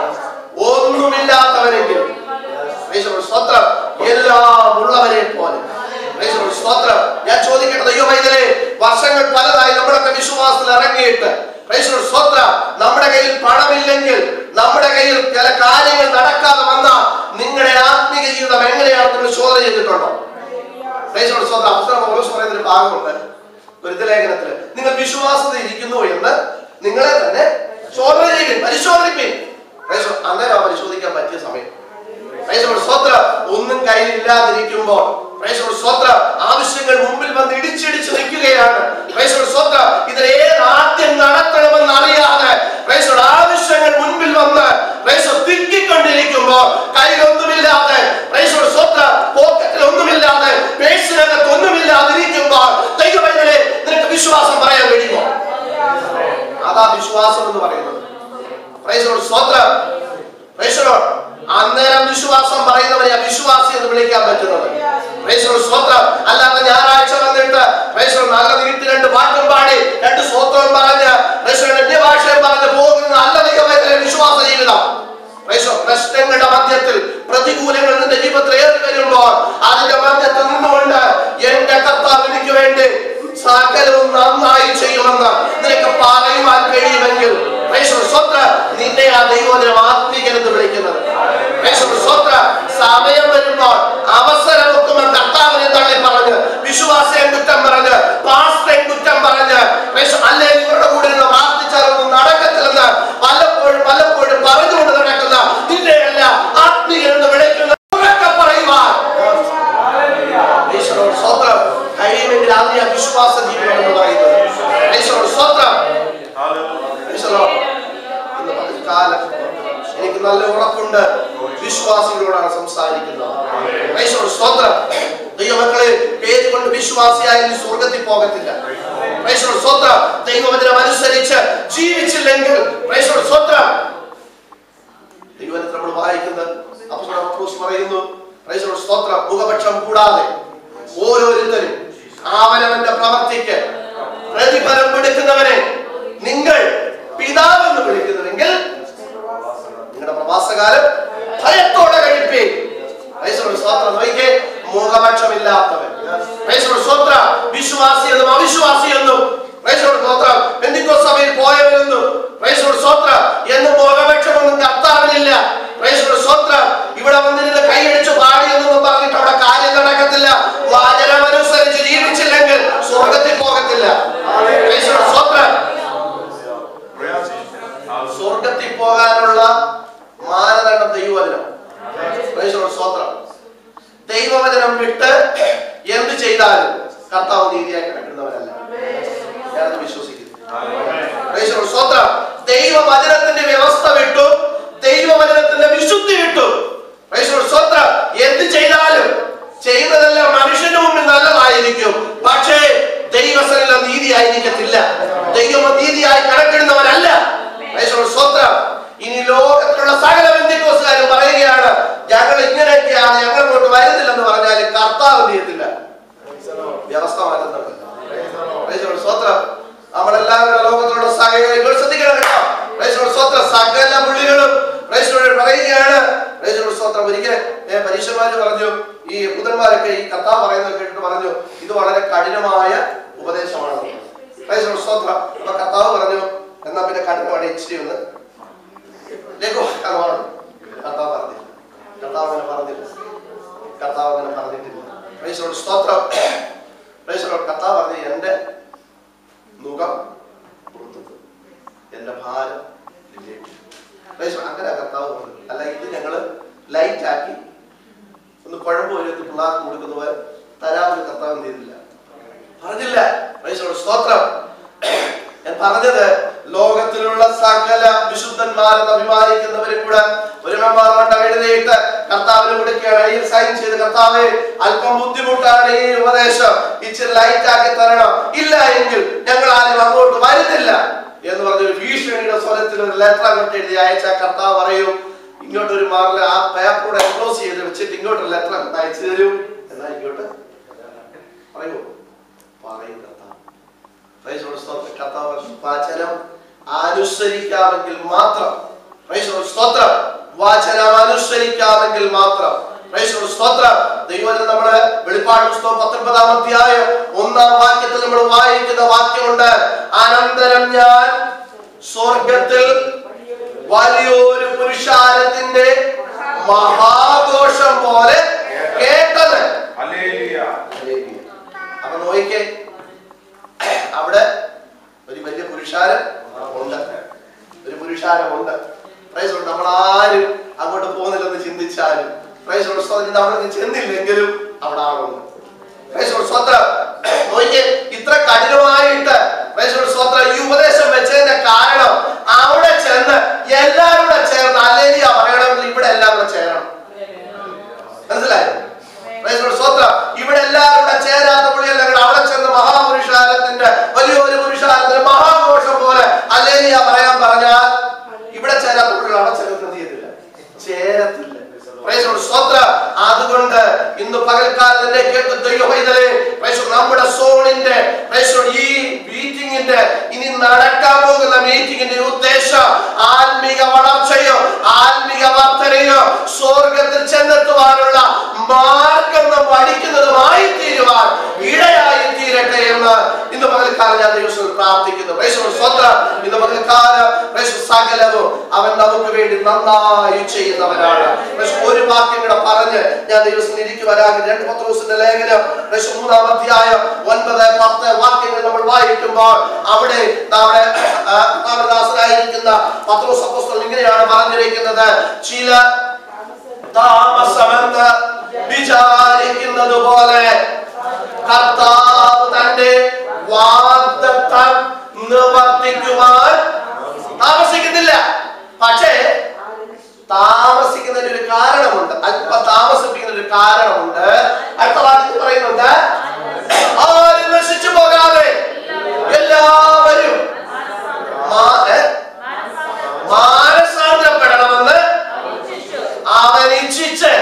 ഒന്നുമില്ലാത്തവരെങ്കിലും Praise the Lord. സ്തോത്രം എല്ലാം ഉള്ളവരെ പോലെ Praise the Lord. സ്തോത്രം ഞാൻ ചോദിക്കട്ടെ ദൈവ പൈതലേ വർഷങ്ങൾ പലതായി നമ്മളൊക്കെ വിശ്വാസത്തിൽ ഇറങ്ങിയിട്ട് Praise the Lord. സ്തോത്രം നമ്മുടെ കയ്യിൽ പണമില്ലെങ്കിൽ നമ്മുടെ കയ്യിൽ ചില കാര്യങ്ങൾ നടക്കാതെ വന്നാൽ നിങ്ങളുടെ ആത്മീയ ജീവിതം എങ്ങനെയാണ് നിങ്ങൾ ചോദ്യം ചെയ്തിട്ടുണ്ടോ Praise the Lord. സ്തോത്രം അപ്പോസ്തലൻ പൗലോസ് പറയുന്ന ഒരു ഭാഗമുണ്ട് ഗുരുതലേഖനത്തില് നിങ്ങൾ വിശ്വാസത്തിൽ ഇരിക്കുന്നു എന്ന് നിങ്ങളെ തന്നെ ചോദന ചെയ്യും പരിശോധിപ്പിൻ Praise the Lord. അന്നേരം ആ പരിശോധിക്കാൻ പറ്റിയ സമയം Praise the Lord. സ്തോത്രം ഒന്നും കയ്യിലില്ലാതിരിക്കുമ്പോൾ Praise the Lord. സ്തോത്രം ആവശ്യങ്ങൾ മുമ്പിൽ വന്ന് ഇടിച്ചിടിച്ച് നിൽക്കുകയാണ് Praise the Lord. സ്തോത്രം ഇതിൽ ഏത് ആദ്യം നടത്തണമെന്ന് അറിയാതെ Praise the Lord. ആവശ്യങ്ങൾ മുൻപിൽ വന്ന് Praise the Lord. തിക്കിക്കൊണ്ടിരിക്കുമ്പോൾ കയ്യിലൊന്നുമില്ലാതെ Praise the Lord. സ്തോത്രം പോക്കറ്റിൽ ഒന്നുമില്ലാതെ പേഴ്സിനകത്ത് ഒന്നുമില്ലാതിരിക്കുമ്പോൾ ദൈവമേ നിനക്ക് വിശ്വാസം പറയാൻ കഴിയുമോ അതാ വിശ്വാസം എന്ന് പറയുന്നത് Praise the Lord. സ്തോത്രം Praise the Lord. അന്നേരം വിശ്വാസം പറയുന്നവരെ അവിശ്വാസി എന്ന് വിളിക്കാൻ പറ്റുന്നത് Praise the Lord. സ്തോത്രം അല്ലാതെ ഞായറാഴ്ച വന്നിട്ട് Praise the Lord. നല്ല നീട്ടി രണ്ട് പാട്ടും പാടി രണ്ട് സ്തോത്രവും പറഞ്ഞ് Praise the Lord. അന്യഭാഷയും പറഞ്ഞ് പോകുന്ന നല്ല ദൈവമേഖല വിശ്വാസ ജീവിതം Praise the Lord. പ്രശ്നങ്ങളുടെ മധ്യത്തിൽ പ്രതികൂലങ്ങൾ നിന്റെ ജീവിതത്തിൽ ഏറി വരുമ്പോൾ അതിന്റെ മധ്യത്തിൽ നിന്നുകൊണ്ട് എന്റെ കർത്താവ് എനിക്ക് വേണ്ടി സകലവും നന്നായി ചെയ്യുമെന്ന് നിനക്ക് പറയുവാൻ കഴിയുമെങ്കിൽ Praise the Lord. സ്തോത്രം നിന്നെ ആ ദൈവോദരം ആത്മീകൻ എന്ന് വിളിക്കുന്നത് Praise the Lord. സ്തോത്രം സമയം വരുമ്പോൾ അവസരം ഒക്കുമെന്ന് കർത്താവിനെ തള്ളി പറഞ്ഞ് വിശ്വാസം കുറ്റം പറഞ്ഞ് പാസ്റ്റൻ കുറ്റം പറഞ്ഞ് Praise the Lord. അല്ലേ ഇവരുടെ കൂടെ നിന്ന് പ്രാർത്ഥിച്ചാലൊന്നും നടക്കത്തില്ലെന്ന് പലപ്പോഴും പലപ്പോഴും പറഞ്ഞുകൊണ്ട് നടക്കുന്ന നിന്നെയല്ല ആത്മീകൻ എന്ന് വിളിക്കുന്ന ഉറക്കെ പറയുവാൻ Praise the Lord. സ്തോത്രം കഴിയുമെങ്കിൽ ആദ്യ വിശ്വാസ ജീവിതം എന്ന് പറയുന്നത് Praise the Lord. സ്തോത്രം Praise the Lord. ഇന്ന് പകൽക്കാലം എനിക്ക് നല്ല ഉറപ്പുണ്ട് വിശ്വാസികളോടാണ് സംസാരിക്കുന്നത് Praise the Lord. സ്തോത്രം ദൈവമക്കളെ പേര് കൊണ്ട് വിശ്വാസിയായ നീ സ്വർഗത്തിൽ പോകത്തില്ല Praise the Lord. സ്തോത്രം ദൈവവചനം അനുസരിച്ച് ജീവിച്ചില്ലെങ്കിൽ Praise the Lord. സ്തോത്രം ദൈവത്തിൽ നമ്മൾ വായിക്കുന്നത് അപ്പോസ്തലൻ പൗലോസ് പറയുന്നു Praise the Lord. സ്തോത്രം മുഖപക്ഷം കൂടാതെ ഓരോരുത്തരും അവനവന്റെ പ്രവർത്തിക്ക് പ്രതിഫലം കൊടുക്കുന്നവനെ നിങ്ങൾ പിതാവെന്ന് വിളിക്കുന്നുവെങ്കിൽ നിങ്ങളുടെ പ്രവാസകാലം ഭയത്തോടെ കഴിപ്പേ Praise the Lord. സ്തോത്രം നോക്കിക്കേ മുഖപക്ഷമില്ലാത്തവൻ Praise the Lord. സ്തോത്രം വിശ്വാസി എന്നും അവിശ്വാസി എന്നും നീതിയായി കിടക്കുന്നവരല്ല ഞാനത് വിശ്വസിക്കുന്നു Praise the Lord. സ്തോത്രം ദൈവവചനത്തിന്റെ വ്യവസ്ഥ വിട്ടു ദൈവവചനത്തിന്റെ വിശുദ്ധി വിട്ടു Praise the Lord. സ്തോത്രം എന്ത് ചെയ്താലും ചെയ്യുന്നതെല്ലാം മനുഷ്യന്റെ മുമ്പിൽ നല്ലതായിരിക്കും പക്ഷേ ദൈവസനിലെ നീതിയായിരിക്കത്തില്ല ദൈവം നീതിയായി കണക്കിടുന്നവരല്ല Praise the Lord. സ്തോത്രം ഇനി ലോകത്തിലുള്ള സകല ബന്ധുക്കോസുകാരും പറയുകയാണ് ഞങ്ങൾ ഇങ്ങനെയൊക്കെയാണ് ഞങ്ങൾ ഇങ്ങോട്ട് വരുന്നില്ലെന്ന് പറഞ്ഞാൽ കർത്താവ് എന്ത് ചെയ്യത്തില്ല വ്യവസ്ഥ മാറ്റുന്നുണ്ട് Praise the Lord. സ്തോത്രം നമ്മളെല്ലാവരും ലോകത്തിലുള്ള സകല നിങ്ങൾ ശ്രദ്ധിക്കണം കേട്ടോ Praise the Lord. സ്തോത്രം സകല പുള്ളികളും Praise the Lord പറയുകയാണ് Praise the Lord. സ്തോത്രം ഒരിക്കൽ ഏ, പരീക്ഷന്മാര് പറഞ്ഞു ഈ യഹൂദന്മാരൊക്കെ ഈ കർത്താവ് പറയുന്നത് കേട്ടിട്ട് പറഞ്ഞു ഇത് വളരെ കഠിനമായ ഉപദേശമാണ് Praise the Lord. സ്തോത്രം അപ്പൊ കർത്താവ് പറഞ്ഞു എന്നാ പിന്നെ കഠിനമാണ് ഇച്ചിരി ഒന്ന് ലഘുവാക്കാണ് കർത്താവ് പറഞ്ഞില്ല കർത്താവ് അങ്ങനെ പറഞ്ഞില്ല കർത്താവ് അങ്ങനെ പറഞ്ഞിട്ടില്ല Praise the Lord. സ്തോത്രം Praise the Lord. കർത്താവ് പറഞ്ഞു എന്റെ മുഖം പുറത്തെത്തും എന്റെ ഭാരം നിന്നിലേക്ക്. Praise the Lord. അങ്ങനെ കർത്താവ് പറഞ്ഞു അല്ല ഇത് ഞങ്ങള് ലൈറ്റ് ആക്കി ഒന്ന് കുഴമ്പ് വരുത്തി പിള്ളേർക്ക് കൊടുക്കുന്ന പോലെ തരാമെന്ന് കർത്താവ് എന്ത് ചെയ്തില്ല പറഞ്ഞില്ല Praise the Lord. സ്തോത്രം ഞാൻ പറഞ്ഞത് ലോകത്തിലുള്ള സകല വിശുദ്ധന്മാരെന്ന് അഭിമാനിക്കുന്നവരും കൂടെ ഒരു മെമ്മോറണ്ടം എഴുതിയിട്ട് കർത്താവിന് കൊടുക്കുകയാണ് ഈ സൈൻ ചെയ്ത് കർത്താവെ അല്പം ബുദ്ധിമുട്ടാണ് ഈ ഉപദേശം ഇച്ചിരി ലൈറ്റ് ആക്കി തരണം ഇല്ല എങ്കിൽ ഞങ്ങൾ ആരും അങ്ങോട്ട് വരുന്നില്ല എന്ന് പറഞ്ഞൊരു ഭീഷണിയുടെ സ്വരത്തിൽ ഒരു ലെറ്റർ അങ്ങോട്ട് എഴുതി അയച്ച കർത്താവ് പറയും ഇങ്ങോട്ട് ഒരു മാറിൽ ആ പേപ്പറോട് എൻക്ലോസ് ചെയ്ത് വെച്ചിട്ട് ഇങ്ങോട്ട് ലെറ്റർ അയച്ചു തരും എന്നാ ഇങ്ങോട്ട് പറയൂ പറയും കർത്താവ് Praise the Lord. സ്തോത്രം. കർത്താവ് വചനം അനുസരിക്കാമെങ്കിൽ മാത്രം Praise the Lord. സ്തോത്രം വചനം അനുസരിക്കാമെങ്കിൽ മാത്രം Praise the Lord. സ്തോത്രം ദൈവത്തിൽ നമ്മള് വെളിപ്പാട് പുസ്തകം പത്തൊൻപതാം അധ്യായം ഒന്നാം വാക്യത്തിൽ നമ്മൾ വായിക്കുന്ന വാക്യമുണ്ട് അനന്തരം ഞാൻ സ്വർഗത്തിൽ വലിയൊരു പുരുഷാരത്തിന്റെ മഹാഘോഷം പോലെ കേട്ടത് അപ്പൊ നോയിക്കേ അവിടെ ഒരു വലിയ പുരുഷാരം ഉണ്ട് ഒരു പുരുഷാരമുണ്ട് പ്രൈസ് ഉണ്ട് നമ്മൾ ആരും അങ്ങോട്ട് പോകുന്നില്ലെന്ന് ചിന്തിച്ചാലും പ്രൈസ് ഉണ്ട് സ്വന്തം അവിടെ ചെന്നില്ലെങ്കിലും അവിടെ ആളുണ്ട് പ്രൈസ് ഉണ്ട് സ്വത്രം നോക്കിയേ ഇത്ര കഠിനമായിട്ട് പ്രൈസ് ഉണ്ട് സ്വത്രം ഈ ഉപദേശം വെച്ചതിന്റെ കാരണം അവിടെ ചെന്ന് എല്ലാവരും കൂടെ ചേർന്ന് അല്ലെങ്കിൽ പറയണമെങ്കിൽ ഇവിടെ എല്ലാം കൂടെ ചേരണം മനസ്സിലായോ Praise the Lord. സ്തോത്രം ഇവിടെ എല്ലാവരും കൂടെ ചേരാത്ത പുള്ളിയെല്ലാം കൂടെ അവിടെ ചെന്ന് മഹാപുരുഷാരത്തിന്റെ വലിയൊരു പുരുഷാരത്തിന്റെ മഹാഘോഷം പോലെ അല്ലേലിയ പറയാൻ പറഞ്ഞാൽ ഇവിടെ ചേരാത്ത പുള്ളികൾ അവിടെ ചെന്ന് എന്ത് ചെയ്തില്ല ചേരത്തില്ല Praise the Lord. സ്തോത്രം അതുകൊണ്ട് ഇന്ന് പകൽക്കാലം എന്നെ കേട്ട് ദൈവമൈതലേ Praise the Lord. നമ്മുടെ സോണിന്റെ Praise the Lord. ഈ മീറ്റിംഗിന്റെ ഇനി നടക്കാൻ പോകുന്ന മീറ്റിംഗിന്റെ ഉദ്ദേശം ആത്മീക വളർച്ചയോ ആത്മീക വർധനയോ സ്വർഗത്തിൽ ചെന്നെത്തുവാനുള്ള മാർഗം നാം പഠിക്കുന്നതുമായി തീരുവാൻ ഇടയായി തീരട്ടെ എന്ന് ഇന്ന് പകൽക്കാലം ഞാൻ ദിവസം പ്രാർത്ഥിക്കുന്നു Praise the Lord. സ്തോത്രം ഇന്ന് പകൽക്കാലം Praise the Lord. സകലവും അവൻ നമുക്ക് വേണ്ടി നന്നായി ചെയ്യുന്നവനാണ് Praise the Lord. ഒരു വാക്യം കൂടെ പറഞ്ഞ് ഞാൻ ദിവസം ഇരിക്കുവാനാകും രണ്ട് പത്ത് ദിവസത്തിന്റെ ലേഖനം Praise the Lord. മൂന്നാം അധ്യായം ഒൻപത് പത്ത് വാക്യങ്ങൾ നമ്മൾ വായിക്കുമ്പോൾ അവിടെ നമ്മുടെ ആ, നമ്മുടെ ദാസനായിരിക്കുന്ന പത്രോസ് അപ്പോസ്തലൻ ഇങ്ങനെയാണ് പറഞ്ഞിരിക്കുന്നത് ചില താമസമെന്ന് വിചാരിക്കുന്നത് പോലെ കർത്താവ് തന്റെ വാഗ്ദത്തം നിവർത്തിക്കുവാൻ താമസിക്കുന്നില്ല പക്ഷേ താമസിക്കുന്നതിന് ഒരു കാരണമുണ്ട് അല്പ താമസിപ്പിക്കുന്ന ഒരു കാരണമുണ്ട് അടുത്ത വാക്യത്തിൽ പറയുന്നുണ്ട് ആരും നശിച്ചു പോകാതെ എല്ലാവരും മാ- ഏ? മാനസാന്തരപ്പെടണമെന്ന് അവൻ ഇച്ഛിച്ച്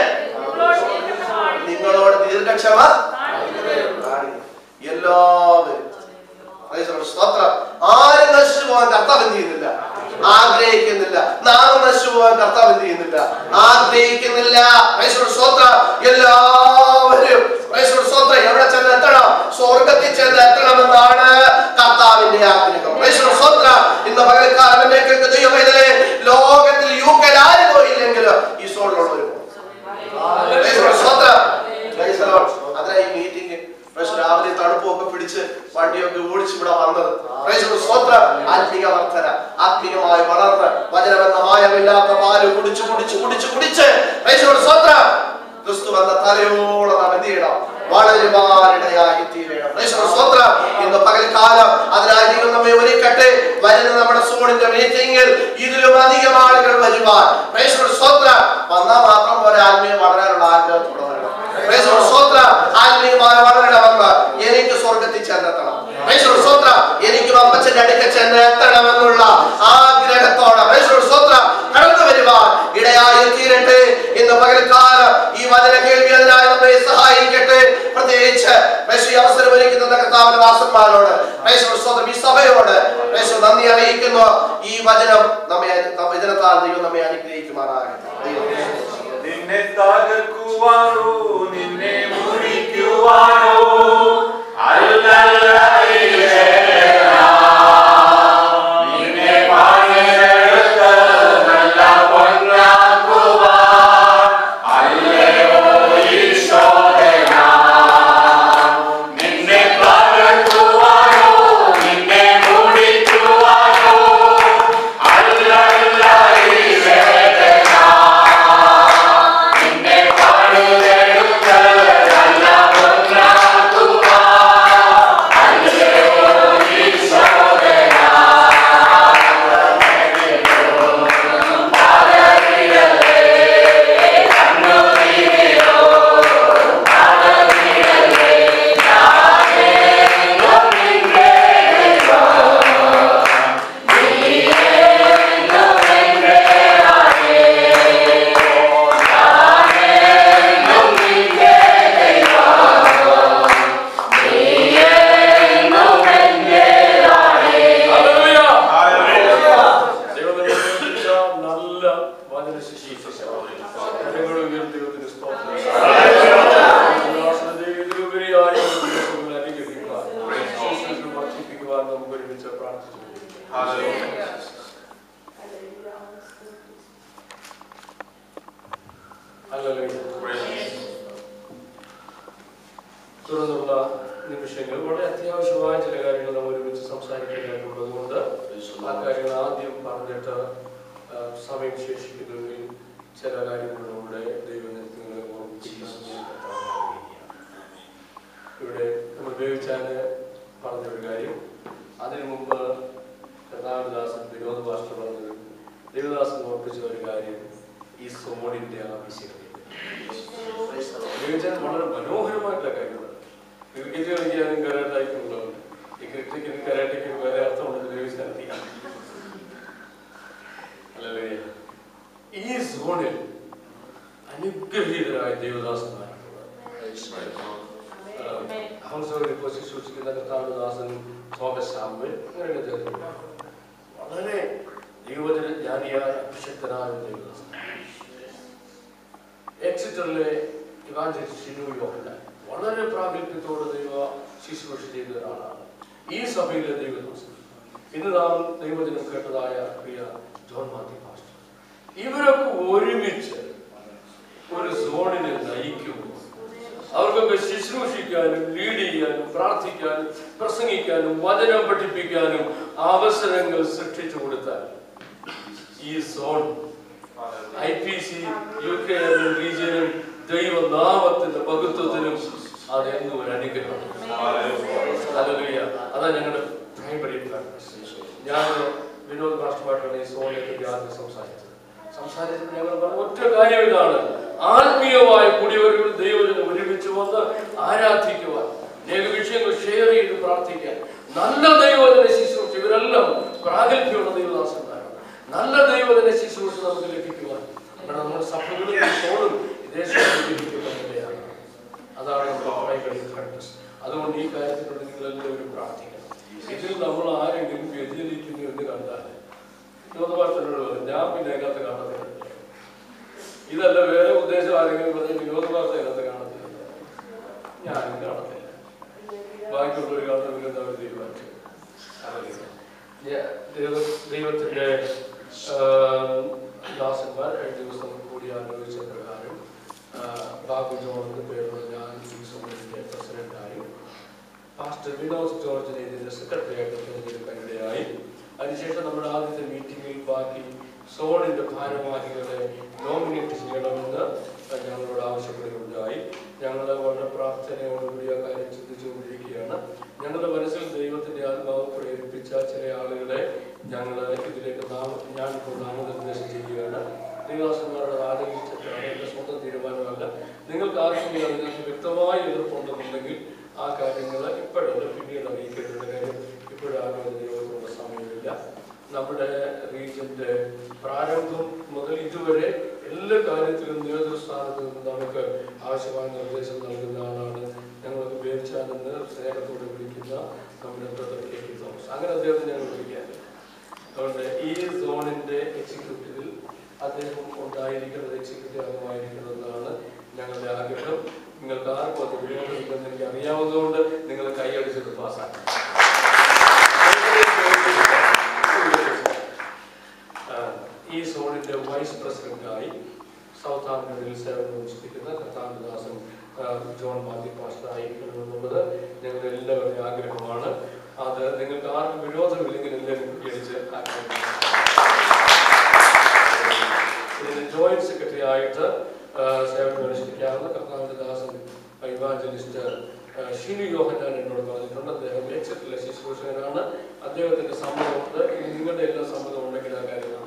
നിങ്ങളോട് ദീർഘക്ഷമ കാണിക്കും. എല്ലാവരും Praise the Lord. സ്തോത്രം ആരും നശിച്ചു പോകാൻ കർത്താവ് എന്ത് ചെയ്യുന്നില്ല ആഗ്രഹിക്കുന്നില്ല നാം നശിച്ചു പോകാൻ കർത്താവ് എന്ത് ചെയ്യുന്നില്ല ആഗ്രഹിക്കുന്നില്ല Praise the Lord. സ്തോത്രം എല്ലാവരും Praise the Lord. സ്തോത്രം എവിടെ ചെന്ന് എത്തണം സ്വർഗത്തിൽ ചെന്ന് എത്തണമെന്നാണ് കർത്താവിന്റെ ആഗ്രഹം Praise the Lord. സ്തോത്രം ഇന്ന് പകൽക്കാലം എന്നെ കേൾക്കുന്ന ദൈവമേതലേ ലോകത്തിൽ യു കെ ആര് പോയില്ലെങ്കിലും ഈ സോളിലുള്ളവർ Praise the Lord. സ്തോത്രം Praise the Lord. അതിനാ ഈ മീറ്റിംഗ് പക്ഷെ രാവിലെ തണുപ്പൊക്കെ പിടിച്ച് വണ്ടിയൊക്കെ ഓടിച്ച് ഇവിടെ വന്നത് Praise the Lord. സ്തോത്രം ആത്മീക വർധന ആത്മീയമായി വളർന്ന് വചനമെന്ന മായമില്ലാത്ത പാല് കുടിച്ച് കുടിച്ച് കുടിച്ച് കുടിച്ച് Praise the Lord. സ്തോത്രം ക്രിസ്തു വന്ന തലയോളം നാം എന്ത് ചെയ്യണം വളരുവാനിടയായി തീരണം യേശുവേ, സ്തോത്രം ഇന്ന് പകൽക്കാലം അതിനായി ദൈവം നമ്മെ ഒരുക്കട്ടെ വരുന്ന നമ്മുടെ സോണിന്റെ മീറ്റിംഗിൽ ഇതിലും അധികം ആളുകൾ വരുവാൻ യേശുവേ, സ്തോത്രം വന്നാൽ മാത്രം പോലെ ആത്മീയം വളരാനുള്ള ആഗ്രഹത്തോടെ വരണം യേശുവേ, സ്തോത്രം ആത്മീയമായി വളരണമെന്ന് എനിക്ക് സ്വർഗത്തിൽ ചെന്നെത്തണം യേശുവേ, സ്തോത്രം എനിക്ക് അപ്പച്ചന്റെ അടുക്ക ചെന്ന് എത്തണമെന്നുള്ള ആഗ്രഹത്തോടെ യേശുവേ, സ്തോത്രം കടന്നു വരുവാൻ ഇടയായി തീരട്ടെ ഇന്ന് പകൽക്കാലം ഈ വചന കേൾവി അതിനായി നമ്മെ സഹായിക്കട്ടെ പ്രത്യേകിച്ച് യേശു ഈ അവസരം ഒരുക്കുന്ന കർത്താവിന്റെ ദാസന്മാരോട് യേശു സ്വന്തം ഈ സഭയോട് യേശു നന്ദി അറിയിക്കുന്നു ഈ വചനം നമ്മെ നമ്മ ഇതിനത്താൽ ദൈവം നമ്മെ അനുഗ്രഹിക്കുമാറാകട്ടെ ദൈവം നിന്നെ തകർക്കുവാനോ നിന്നെ മുറിക്കുവാനോ അല്ലല്ല ഈശോയാ. നിന്നെ പണിയെടുത്ത് നല്ല പൊന്നാക്കുവാൻ അല്ലയോ ഈശോയാ. നിന്നെ തകർക്കുവാനോ നിന്നെ മുറിക്കുവാനോ അല്ലല്ല ഈശോയാ. നിന്നെ പണിതെടുത്ത് നല്ല പൊന്നാക്കുവാൻ അല്ലയോ ഈശോയാ. പകരിടലേ കണ്ണുനീരോ പകരിടലേ ഞാനെന്നും നിന്റെ ദൈവം നീയെന്നും എന്റെ ആയേ ഞാനെന്നും നിന്റെ ദൈവം നീയെന്നും എന്റെ ആയേ ദൈവത്തിന്റെ ഉപയോഗിച്ച നല്ല വചന ശുശ്രൂഷ. കരങ്ങൾ ഉയർത്തി ദൈവത്തിന് സ്തോത്രം. ദൈവദാസന്റെ ഇതിലുപരിയായി ഒരു ദിവസങ്ങൾ അനുഗ്രഹിക്കുവാൻ, ശുശ്രൂഷ വർദ്ധിപ്പിക്കുവാൻ നമുക്ക് ഒരുമിച്ച് പ്രാർത്ഥിച്ചു തുടർന്നുള്ള നിമിഷങ്ങൾ വളരെ അത്യാവശ്യമായ ചില കാര്യങ്ങൾ നമ്മൾ ഒരുമിച്ച് സംസാരിക്കേണ്ടതുള്ളത് കൊണ്ട് ആ കാര്യങ്ങൾ ആദ്യം പറഞ്ഞിട്ട് ആ, സമയം ശേഷിക്കുന്നതിൽ ചില കാര്യങ്ങളിലൂടെ ദൈവനിങ്ങളെ ഇവിടെ നമ്മൾ ഉപയോഗിച്ചാല് പറഞ്ഞൊരു കാര്യം അതിനു മുമ്പ് കർണാടകദാസൻ വിനോദ് ഭാഷ പറഞ്ഞത് ദേവദാസൻ ഓർപ്പിച്ച ഒരു കാര്യം ഈ സോണിന്റെ ആവശ്യകത ഉപയോഗിച്ചാൽ വളരെ മനോഹരമായിട്ടുള്ള കാര്യമാണ് ക്രിക്കറ്റ് കളിക്കാനും കരാട്ടയ്ക്കും ഉള്ളതുണ്ട് ഈ ക്രിക്കറ്റിനും കരാട്ടയ്ക്കും വേറെ അർത്ഥമുള്ളത് ഉപയോഗിച്ചാൽ അറിയാം അല്ലല്ലേ ഈ സോണിൽ അനുഗ്രഹീതരായ ദേവദാസന്മാരുണ്ട് ഹംസവരെ കൊച്ചി സൂക്ഷിക്കുന്ന കർത്താവദാസൻ തോമസ് സാമ്പൽ അങ്ങനെയുള്ള ചേർത്തുണ്ട് വളരെ ദൈവജന ജ്ഞാനിയായ അഭിഷക്തനായ ഒരു ദേവദാസൻ എക്സിറ്ററിലെ ഇവാഞ്ചലിസ്റ്റ് ഷിനു യോഹന്നാൻ വളരെ പ്രാഗൽഭ്യത്തോടെ ദൈവ ശുശ്രൂഷ ചെയ്ത ഒരാളാണ് ഈ സഭയിലെ ദൈവദാസൻ ഇന്ന് നാം ദൈവജനം കേട്ടതായ പ്രിയ ജോൺ മാത്യു പാസ്റ്റർ ഇവരൊക്കെ ഒരുമിച്ച് ഒരു സോണിനെ നയിക്കുമ്പോൾ അവർക്കൊക്കെ ശുശ്രൂഷിക്കാനും ലീഡ് ചെയ്യാനും പ്രാർത്ഥിക്കാനും പ്രസംഗിക്കാനും വചനം പഠിപ്പിക്കാനും അവസരങ്ങൾ സൃഷ്ടിച്ചു കൊടുത്താൽ ഈ zone I P C U K റീജിയനും ദൈവനാമത്തിന്റെ മഹത്വത്തിനും അതെന്നും ഒരു അനുഗ്രഹം ഹല്ലേലൂയ. അതാ ഞങ്ങളുടെ പ്രൈമറി പ്രാക്ടീസ് ഞാൻ വിനോദ് മാസ്റ്ററുമായിട്ടാണ് ഈ സോണിനെ പറ്റി ആദ്യം സംസാരിച്ചത് സംസാരിച്ചപ്പോൾ ഞങ്ങൾ പറഞ്ഞ ഒറ്റ കാര്യം ഇതാണ് ആത്മീയമായ കുടിയവர்கள் ദൈവജനം ഒരുമിച്ച് വന്ന് ആരാധിക്കുവാൻ അനേക വിഷയങ്ങൾ ഷെയർ ചെയ്ത് പ്രാർത്ഥിക്കാൻ നല്ല ദൈവജന ശുശ്രൂഷ ഇവരെല്ലാം പ്രാഗൽഭ്യമുള്ള ദൈവദാസന്മാരാണ് നല്ല ദൈവജന ശുശ്രൂഷ നമുക്ക് ലഭിക്കുവാൻ കാരണം നമ്മുടെ സഭകളും സോണും ഇതേ ലഭിക്കുന്നതാണ് അതാണ് നമ്മുടെ പ്രൈമറി പ്രാക്ടീസ് അതുകൊണ്ട് ഈ കാര്യത്തിനോട് നിങ്ങൾ എല്ലാവരും പ്രാർത്ഥിക്കണം ഇതിൽ നമ്മൾ ആരെങ്കിലും വ്യതിചലിക്കുന്നു എന്ന് കണ്ടാൽ വിനോദവാർത്തനോട് പറയും ഞാൻ പിന്നെ അതിനകത്ത് കാണത്തില്ല ഇതല്ല വേറെ ഉദ്ദേശം ആരെങ്കിലും പറഞ്ഞ് വിനോദ വാർത്ത അതിനകത്ത് കാണത്തില്ല ഞാനും കാണത്തില്ല ബാക്കിയുള്ളവർ കാണുന്നവരെന്ന് അവർ തീരുമാനിച്ചു അറിയില്ല. ഞാൻ ദൈവ- ദൈവത്തിന്റെ ആം, ദാസന്മാർ കഴിഞ്ഞ ദിവസം കൂടി ആലോചിച്ച പ്രകാരം ആ, ബാബു ജോൺ എന്ന് പേരുള്ള ഞാൻ ഈ സമിതിയുടെ പ്രസിഡന്റായും പാസ്റ്റർ വിനോദ് ജോർജിനെ ഇതിന്റെ സെക്രട്ടറി ആയിട്ട് തിരഞ്ഞെടുക്കാനിടയായി അതിനുശേഷം നമ്മുടെ ആദ്യത്തെ മീറ്റിംഗിൽ ബാക്കി സോണിന്റെ ഭാരവാഹികളെ നോമിനേറ്റ് ചെയ്യണമെന്ന് ഞങ്ങളോട് ആവശ്യപ്പെടുകയുണ്ടായി ഞങ്ങൾ വളരെ പ്രാർത്ഥനയോട് ചിന്തിച്ചുകൊണ്ടിരിക്കുകയാണ് ഞങ്ങളുടെ മനസ്സിൽ ദൈവത്തിന്റെ ആത്മാവ് പ്രേരിപ്പിച്ച ചില ആളുകളെ ഞങ്ങൾ ഇതിലേക്ക് നാമ ഞാനിപ്പോൾ നാമനിർദ്ദേശം ചെയ്യുകയാണ് ദൈവദാസന്മാരുടെ ആലോചിച്ചിട്ടാണ് എൻ്റെ സ്വന്തം തീരുമാനമല്ല നിങ്ങൾക്ക് ആർക്കെങ്കിലും അതിനകത്ത് വ്യക്തമായ എതിർപ്പുണ്ടെന്നുണ്ടെങ്കിൽ ആ കാര്യങ്ങൾ ഇപ്പോഴല്ല പിന്നീട് അറിയിക്കേണ്ട കാര്യം ഇപ്പോഴാരും ദൈവത്തിനുള്ള സമയമില്ല നമ്മുടെ റീജിയന്റെ പ്രാരംഭം മുതൽ ഇതുവരെ എല്ലാ കാര്യത്തിലും നേതൃസ്ഥാനത്ത് നിന്ന് നമുക്ക് ആവശ്യമായ നിർദ്ദേശം നൽകുന്ന ആളാണ് ഞങ്ങൾക്ക് ഉപയോഗിച്ചാണെന്ന് സ്നേഹത്തോടെ വിളിക്കുന്ന നമ്മുടെ ബ്രദർ കെ പി തോമസ് അങ്ങനെ അദ്ദേഹത്തെ ഞാൻ വിളിക്കാറില്ല അതുകൊണ്ട് ഈ സോണിന്റെ എക്സിക്യൂട്ടീവിൽ അദ്ദേഹം ഉണ്ടായിരിക്കുന്നത് എക്സിക്യൂട്ടീവ് അംഗമായിരിക്കുന്നതാണ് ഞങ്ങളുടെ ആഗ്രഹം നിങ്ങൾക്ക് ആർക്കും അത് ഉപയോഗമില്ലെന്ന് എനിക്ക് അറിയാവുന്നതുകൊണ്ട് നിങ്ങൾ കൈയടിച്ചത് പാസ്സാക്കി ഈ സോണിന്റെ വൈസ് പ്രസിഡന്റായി സൗത്ത് ആഫ്രിക്കയിൽ സേവനമനുഷ്ഠിക്കുന്ന കർത്താനദാസൻ ജോൺ മാത്യു പാസ്റ്റർ ആയിരിക്കണമെന്നുള്ളത് ഞങ്ങളുടെ എല്ലാവരുടെയും ആഗ്രഹമാണ് അത് നിങ്ങൾക്ക് ആർക്കും വിരോധമില്ലെങ്കിൽ എല്ലാവരും എടിച്ച് ഇതിന്റെ ജോയിന്റ് സെക്രട്ടറി ആയിട്ട് സേവനമനുഷ്ഠിക്കാവുന്ന കർത്താനദാസൻ ഇവാഞ്ചലിസ്റ്റ് ഷിനു യോഹന്നാൻ എന്നോട് പറഞ്ഞിട്ടുണ്ട് അദ്ദേഹം എക്സിറ്റിലെ ശുശ്രൂഷകനാണ് അദ്ദേഹത്തിന്റെ സമ്മതമുണ്ട് ഇനി നിങ്ങളുടെ എല്ലാ സമ്മതം ഉണ്ടെങ്കിൽ ആ കാര്യമാണ്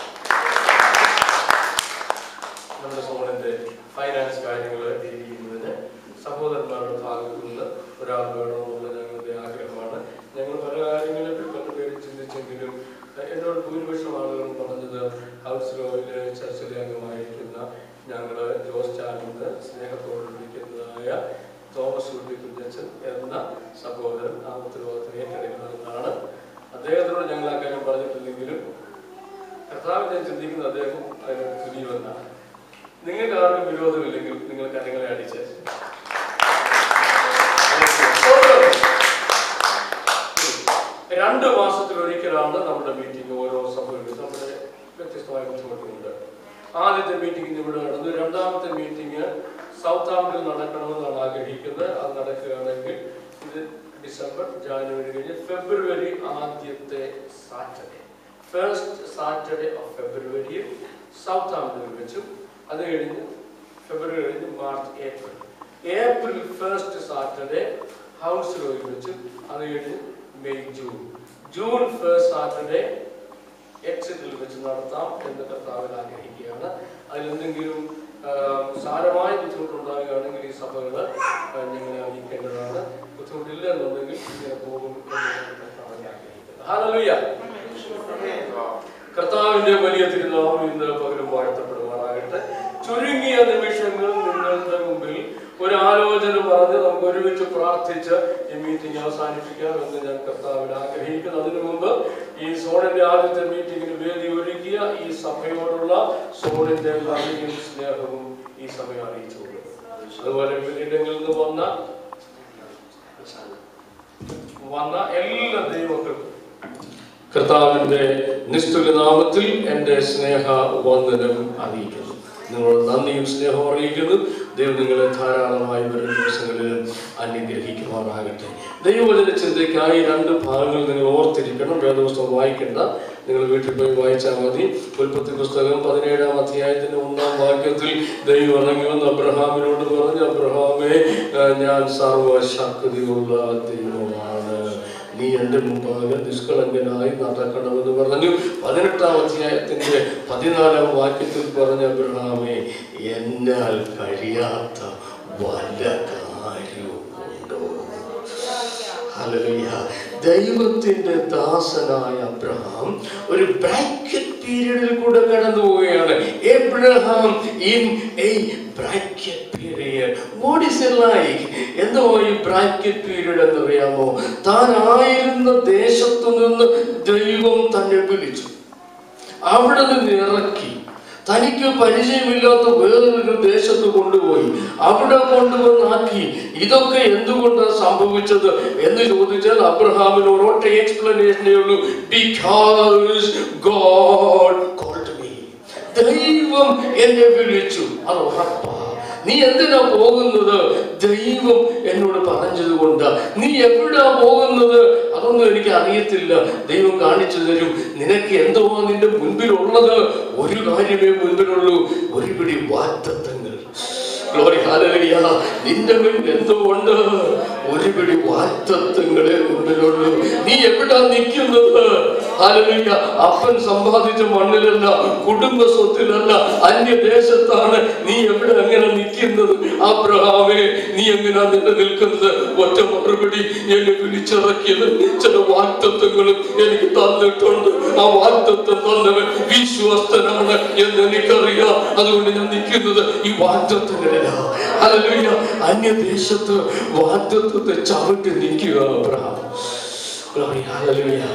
നമ്മുടെ സോണിന്റെ ഫൈനാൻസ് കാര്യങ്ങൾ ഡീൽ ചെയ്യുന്നതിന് സഹോദരന്മാരുടെ ഭാഗത്തു നിന്ന് ഒരാൾ വേണമെന്നുള്ള ഞങ്ങളുടെ ആഗ്രഹമാണ് ഞങ്ങൾ പല കാര്യങ്ങളും പല പേരും ചിന്തിച്ചെങ്കിലും എന്നോട് ഭൂരിപക്ഷം ആളുകളും പറഞ്ഞത് ഹൗസ് ലോയിലെ ചർച്ചിലെ അംഗമായിരിക്കുന്ന ഞങ്ങൾ ജോസ് ചാനലിന് സ്നേഹത്തോട് വിളിക്കുന്നതായ തോമസ് കുട്ടി കുഞ്ഞച്ചൻ എന്ന സഹോദരൻ ആ ഉത്തരവാദിത്തം ഏറ്റെടുക്കണമെന്നാണ് അദ്ദേഹത്തിനോട് ഞങ്ങൾ ആ കാര്യം പറഞ്ഞിട്ടില്ലെങ്കിലും കർത്താവ് ഞാൻ ചിന്തിക്കുന്ന അദ്ദേഹം അതിന് തുനിയുമെന്നാണ് നിങ്ങൾക്ക് ആർക്കും വിരോധമില്ലെങ്കിൽ നിങ്ങൾ കരങ്ങളെ അടിച്ച് രണ്ട് മാസത്തിലൊരിക്കലാണ് നമ്മുടെ മീറ്റിംഗ് ഓരോ സഭകളിലും നമ്മുടെ വ്യത്യസ്തമായ ബുദ്ധിമുട്ടുകളുണ്ട് ആദ്യത്തെ മീറ്റിംഗ് ഇവിടെ നടന്നു രണ്ടാമത്തെ മീറ്റിംഗ് സൗത്ത് ആഫ്രിക്കയിൽ നടക്കണമെന്നാണ് ആഗ്രഹിക്കുന്നത് അത് നടക്കുകയാണെങ്കിൽ ഇത് ഡിസംബർ ജാനുവരി കഴിഞ്ഞ് ഫെബ്രുവരി ആദ്യത്തെ സാറ്റർഡേ ഫസ്റ്റ് സാറ്റർഡേ ഓഫ് ഫെബ്രുവരിയിൽ സൗത്ത് ആഫ്രിക്കയിൽ വെച്ചും അത് കഴിഞ്ഞ് ഫെബ്രുവരി കഴിഞ്ഞ് March April April first Saturday house റോയിൽ വെച്ചും അത് കഴിഞ്ഞ് May June June first Saturday എക്സിറ്റിൽ വെച്ച് നടത്താം എന്ന് കർത്താവിൽ ആഗ്രഹിക്കുകയാണ് അതിലെന്തെങ്കിലും ആ, സാരമായ ബുദ്ധിമുട്ടുണ്ടാകുകയാണെങ്കിൽ ഈ സഭകൾ ഞങ്ങളെ അറിയിക്കേണ്ടതാണ് ബുദ്ധിമുട്ടില്ല എന്നുണ്ടെങ്കിൽ ഇങ്ങനെ പോകും എന്ന് കർത്താവിൽ ആഗ്രഹിക്കുന്നു ഹല്ലേലൂയ. കർത്താവിന്റെ വലിയ തിരുനാമം ഇന്ന് പകരം വാഴ്ത്തപ്പെടുവാനാകട്ടെ ചുരുങ്ങിയ നിമിഷങ്ങൾ നിങ്ങളുടെ മുമ്പിൽ ഒരു ആലോചന പറഞ്ഞ് നമുക്ക് ഒരുമിച്ച് പ്രാർത്ഥിച്ച് ഈ മീറ്റിംഗ് അവസാനിപ്പിക്കാം എന്ന് ഞാൻ കർത്താവിൽ ആഗ്രഹിക്കുന്നു അതിനു മുമ്പ് ഈ സോണിന്റെ ആദ്യത്തെ മീറ്റിംഗിന് വേദി ഒരുക്കിയ ഈ സഭയോടുള്ള സോണിന്റെ നന്ദിയും സ്നേഹവും ഈ സമയം അറിയിച്ചുകൊള്ളു അതുപോലെ വിവിധങ്ങളിൽ നിന്ന് വന്ന വന്ന എല്ലാ ദൈവങ്ങൾക്കും കർത്താവിന്റെ നിസ്തുല നാമത്തിൽ എൻ്റെ സ്നേഹ വന്ദനം അറിയിക്കുന്നു നിങ്ങളോട് നന്ദിയും സ്നേഹവും അറിയിക്കുന്നു ദൈവം നിങ്ങളെ ധാരാളമായി വരും ദിവസങ്ങളിൽ അനുഗ്രഹിക്കുമാറാകട്ടെ ദൈവവചന ചിന്തയ്ക്കായി രണ്ട് ഭാഗങ്ങൾ നിങ്ങൾ ഓർത്തിരിക്കണം വേദപുസ്തകം വായിക്കേണ്ട നിങ്ങൾ വീട്ടിൽ പോയി വായിച്ചാൽ മതി ഉൽപ്പത്തി പുസ്തകം പതിനേഴാം അധ്യായത്തിന്റെ ഒന്നാം വാക്യത്തിൽ ദൈവം ഇറങ്ങി വന്ന് അബ്രഹാമിനോട് പറഞ്ഞു അബ്രഹാമേ ഏഹ് ഞാൻ സർവശക്തിയുള്ള ദൈവമാണ് നീ എൻ്റെ മുമ്പാകെ നിഷ്കളങ്കനായി നടക്കണമെന്ന് പറഞ്ഞു പതിനെട്ടാം അധ്യായത്തിന്റെ പതിനാലാം വാക്യത്തിൽ പറഞ്ഞ അബ്രഹാമേ എന്നാൽ കഴിയാത്ത വല്ല കാര്യവുമുണ്ടോ ഹല്ലേലൂയ. ദൈവത്തിന്റെ ദാസനായ അബ്രഹാം ഒരു ബ്രാക്കറ്റ് പീരീഡിൽ കൂടെ കടന്നു പോവുകയാണ് Abraham in a bracket period what is a like എന്തോ ഈ ബ്രാക്കറ്റ് പീരീഡ് എന്നറിയാമോ താൻ ആയിരുന്ന ദേശത്തു നിന്ന് ദൈവം തന്നെ വിളിച്ചു അവിടെ നിന്ന് ഇറക്കി തനിക്ക് പരിചയമില്ലാത്ത വേറൊരു ദേശത്ത് കൊണ്ടുപോയി അവിടെ കൊണ്ടുവന്നാക്കി ഇതൊക്കെ എന്തുകൊണ്ടാണ് സംഭവിച്ചത് എന്ന് ചോദിച്ചാൽ അബ്രഹാമിന് ഒരൊറ്റ എക്സ്പ്ലനേഷനേ ഉള്ളൂ ബിക്കോസ് ഗോഡ് കോൾഡ് മീ ദൈവം എന്നെ വിളിച്ചു അത് ഉറപ്പാ നീ എന്തിനാ പോകുന്നത് ദൈവം എന്നോട് പറഞ്ഞത് കൊണ്ട് നീ എവിടാ പോകുന്നത് അതൊന്നും എനിക്ക് അറിയത്തില്ല ദൈവം കാണിച്ചു തരും നിനക്ക് എന്തോ നിന്റെ മുൻപിലുള്ളത് ഒരു കാര്യമേ മുൻപിലുള്ളൂ ഒരു പിടി വാറ്റത്തങ്ങൾ ഗ്ലോറി ഹാലലിയ നിന്റെ മുന്നിൽ എന്തുകൊണ്ട് ഒരു പിടി വാറ്റത്വങ്ങളെ മുന്നിലുള്ളൂ നീ എവിടാ നിൽക്കുന്നത് ഹാലലിയ അപ്പൻ സമ്പാദിച്ച മണ്ണിലല്ല കുടുംബ സ്വത്തിലല്ല അന്യദേശത്താണ് നീ എവിടെ അങ്ങനെ നിൽക്കുന്നത് അബ്രഹാമേ നീ എങ്ങനെയാ നിന്നെ നിൽക്കുന്നത് ഒറ്റ മറുപടി എന്നെ വിളിച്ചിറക്കിയത് ചില വാക്തത്വങ്ങളും എനിക്ക് തന്നിട്ടുണ്ട് ആ വാക്തത്വം തന്നവൻ വിശ്വസ്തനാണ് എന്ന് എനിക്കറിയാം അതുകൊണ്ട് ഞാൻ നിൽക്കുന്നത് ഈ വാക്തത്വങ്ങളില അല്ലല്ല അന്യദേശത്ത് വാക്തത്വത്തെ ചവിട്ടി നിൽക്കുക അബ്രഹാം Glory, hallelujah.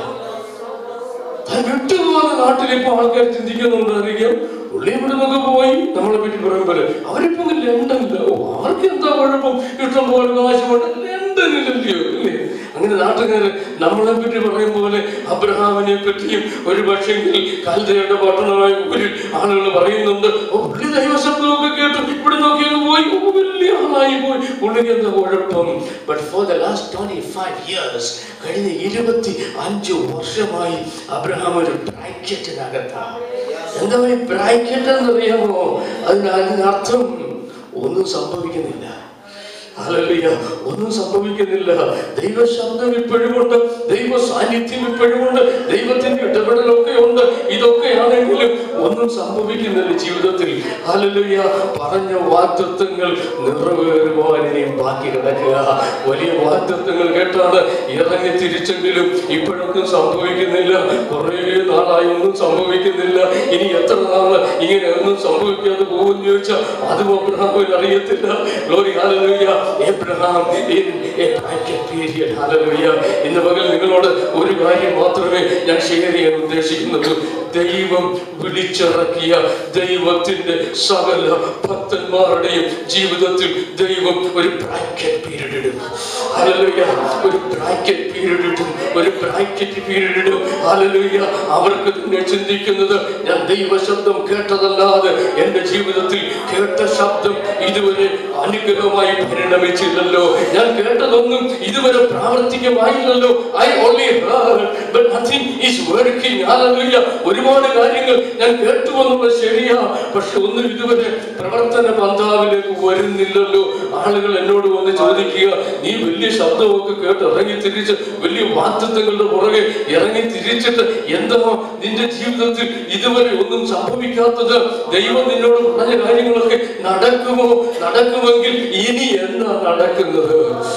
താൻ വിട്ടുപോകുന്ന നാട്ടിൽ ഇപ്പൊ ആൾക്കാർ ചിന്തിക്കുന്നുണ്ടായിരിക്കും പുള്ളി ഇവിടെ നിന്നൊക്കെ പോയി നമ്മളെ പറ്റി പറയുമ്പോൾ അവരിപ്പോ ലണ്ടനില്ല ഓ അവർക്ക് എന്താ കുഴപ്പം ഇഷ്ടം പോലെ കാശുകൊണ്ട് ലണ്ടനിലല്ലയോ അല്ലേ അങ്ങനെ നാട്ടുകാര് നമ്മളെ പറ്റി പറയും പോലെ അബ്രഹാമിനെ പറ്റിയും ഒരു പക്ഷെങ്കിൽ കൽദയുടെ പട്ടണമായ ഒരു ആളുകൾ പറയുന്നുണ്ട് ഓ പുള്ളി ദൈവശബ്ദമൊക്കെ കേട്ടു ഇവിടെ നോക്കിയൊക്കെ പോയി ഓ വലിയ ആളായി പോയി പുള്ളിക്ക് എന്താ കുഴപ്പം but for the last twenty five years കഴിഞ്ഞ ഇരുപത്തി അഞ്ച് വർഷമായി അബ്രഹാം ഒരു ബ്രാക്കറ്റിനകത്താണ് എന്താ ഈ ബ്രാക്കറ്റ് എന്നറിയാമോ അതിന് അതിനർത്ഥം ഒന്നും സംഭവിക്കുന്നില്ല ഹല്ലേലൂയ. ഒന്നും സംഭവിക്കുന്നില്ല ദൈവ ശബ്ദം ഇപ്പോഴുമുണ്ട് ദൈവ സാന്നിധ്യം ഇപ്പോഴുമുണ്ട് ദൈവത്തിന്റെ ഇടപെടലൊക്കെ ഉണ്ട് ഇതൊക്കെയാണെങ്കിലും ഒന്നും സംഭവിക്കുന്നില്ല ജീവിതത്തിൽ ഹല്ലേലൂയ പറഞ്ഞ വാഗ്ദത്വങ്ങൾ നിറവേറുവാൻ ഇനിയും ബാക്കി കിടക്കുക വലിയ വാഗ്ദത്വങ്ങൾ കേട്ടാണ് ഇറങ്ങി തിരിച്ചെങ്കിലും ഇപ്പോഴൊന്നും സംഭവിക്കുന്നില്ല കുറേ നാളായി ഒന്നും സംഭവിക്കുന്നില്ല ഇനി എത്ര നാള് ഇങ്ങനെ ഒന്നും സംഭവിക്കാതെ പോകുമെന്ന് ചോദിച്ചാൽ അതും അബ്രഹാമിന് അറിയത്തില്ല glory hallelujah Abraham in a bracket period hallelujah ഇന്ന് പകൽ നിങ്ങളോട് ഒരു കാര്യം മാത്രമേ ഞാൻ ഷെയർ ചെയ്യാൻ ഉദ്ദേശിക്കുന്നുള്ളൂ ദൈവം വിളിച്ചിറക്കിയ ദൈവത്തിന്റെ സകല ഭക്തന്മാരുടെയും ജീവിതത്തിൽ ദൈവം ഒരു ബ്രാക്കറ്റ് പീരീഡ് ഇടും ഹല്ലേലൂയ ഒരു ബ്രാക്കറ്റ് പീരീഡ് ഇടും ഒരു ബ്രാക്കറ്റ് പീരീഡ് ഇടും ഹല്ലേലൂയ അവർക്ക് തന്നെ ചിന്തിക്കുന്നത് ഞാൻ ദൈവശബ്ദം കേട്ടതല്ലാതെ എൻ്റെ ജീവിതത്തിൽ കേട്ട ശബ്ദം ഇതുവരെ അനുഗ്രഹമായി പരിണമിച്ചില്ലല്ലോ ഞാൻ കേട്ടതൊന്നും ഇതുവരെ പ്രാവർത്തികമായില്ലല്ലോ I only heard but nothing is working hallelujah ഒരുപാട് കാര്യങ്ങൾ ഞാൻ കേട്ടു എന്നുള്ളത് ശരിയാ പക്ഷെ ഒന്നും ഇതുവരെ പ്രവർത്തന പന്താവിലേക്ക് വരുന്നില്ലല്ലോ ആളുകൾ എന്നോട് വന്ന് ചോദിക്കുക നീ വലിയ ശബ്ദമൊക്കെ കേട്ട് ഇറങ്ങി തിരിച്ച് വലിയ വാക്തത്വങ്ങളുടെ പുറകെ ഇറങ്ങി തിരിച്ചിട്ട് എന്താ നിന്റെ ജീവിതത്തിൽ ഇതുവരെ ഒന്നും സംഭവിക്കാത്തത് ദൈവം നിന്നോട് പറഞ്ഞ കാര്യങ്ങളൊക്കെ നടക്കുമോ നടക്കുമെങ്കിൽ ഇനി എന്നാ നടക്കുന്നത്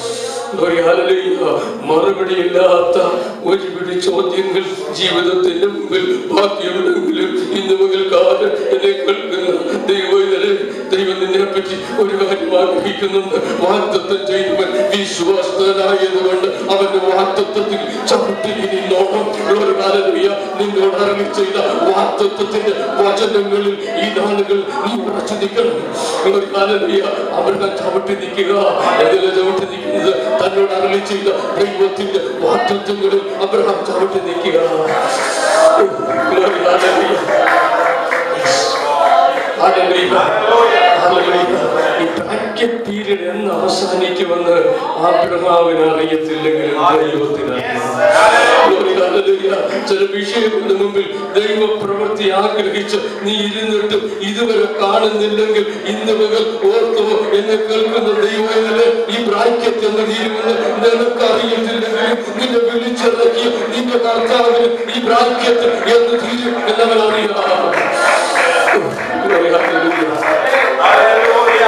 ഒരു ഹല്ലേലൂയ. മറുപടിയില്ലാത്ത ഒരു പിടി ചോദ്യങ്ങൾ ജീവിതത്തിന്റെ മുമ്പിൽ ബാക്കിയുണ്ടെങ്കിലും ഇന്ന് മുതൽക്കാലം എന്നെ കേൾക്കുന്ന ദൈവം ഇന്നലെ ദൈവം നിന്നെ പറ്റി ഒരു കാര്യം ആഗ്രഹിക്കുന്നുണ്ട് വാഗ്ദത്തം ചെയ്യുവൻ വിശ്വാസനായതുകൊണ്ട് അവന്റെ വാഗ്ദത്തത്തിൽ ചവിട്ടി നിന്നോണം ഒരു ഹല്ലേലൂയ. നിന്നോട് അരളി ചെയ്ത വാഗ്ദത്തത്തിന്റെ വചനങ്ങളിൽ ഈ നാളുകൾ നീ ഉറച്ചു നിൽക്കണം ഒരു ഹല്ലേലൂയ. അവരുടെ ചവിട്ടി നിൽക്കുക എതിലെ ചവിട്ടി നിൽക്കുന്നത് തന്നോട് അരളി ചെയ്ത ദൈവത്തിന്റെ വാഗ്ദത്തങ്ങളിൽ അബ്രഹാം ചവിട്ടി നിൽക്കുക Glory, hallelujah. Yes. Hallelujah. Hallelujah. ഈ bracket period എന്ന് അവസാനിക്കുമെന്ന് ആബ്രഹാമിന് അറിയത്തില്ലെങ്കിലും ദൈവത്തിന് അറിയാം. Glory, hallelujah. ചില വിഷയങ്ങളുടെ മുമ്പിൽ ദൈവ പ്രവൃത്തി ആഗ്രഹിച്ച് നീ ഇരുന്നിട്ടും ഇതുവരെ കാണുന്നില്ലെങ്കിൽ ഇന്ന് മുതൽ ഓർത്തോ എന്നെ കേൾക്കുന്ന ദൈവത്തില് ഈ ബ്രാക്കറ്റ് എന്ന് തീരുമെന്ന് നിനക്ക് അറിയത്തില്ലെങ്കിലും നിന്നെ വിളിച്ചിറക്കിയ നിന്റെ കർത്താവിന് ഈ ബ്രാക്കറ്റ് എന്ന് തീരും എന്നവൻ അറിയാം Glory, hallelujah.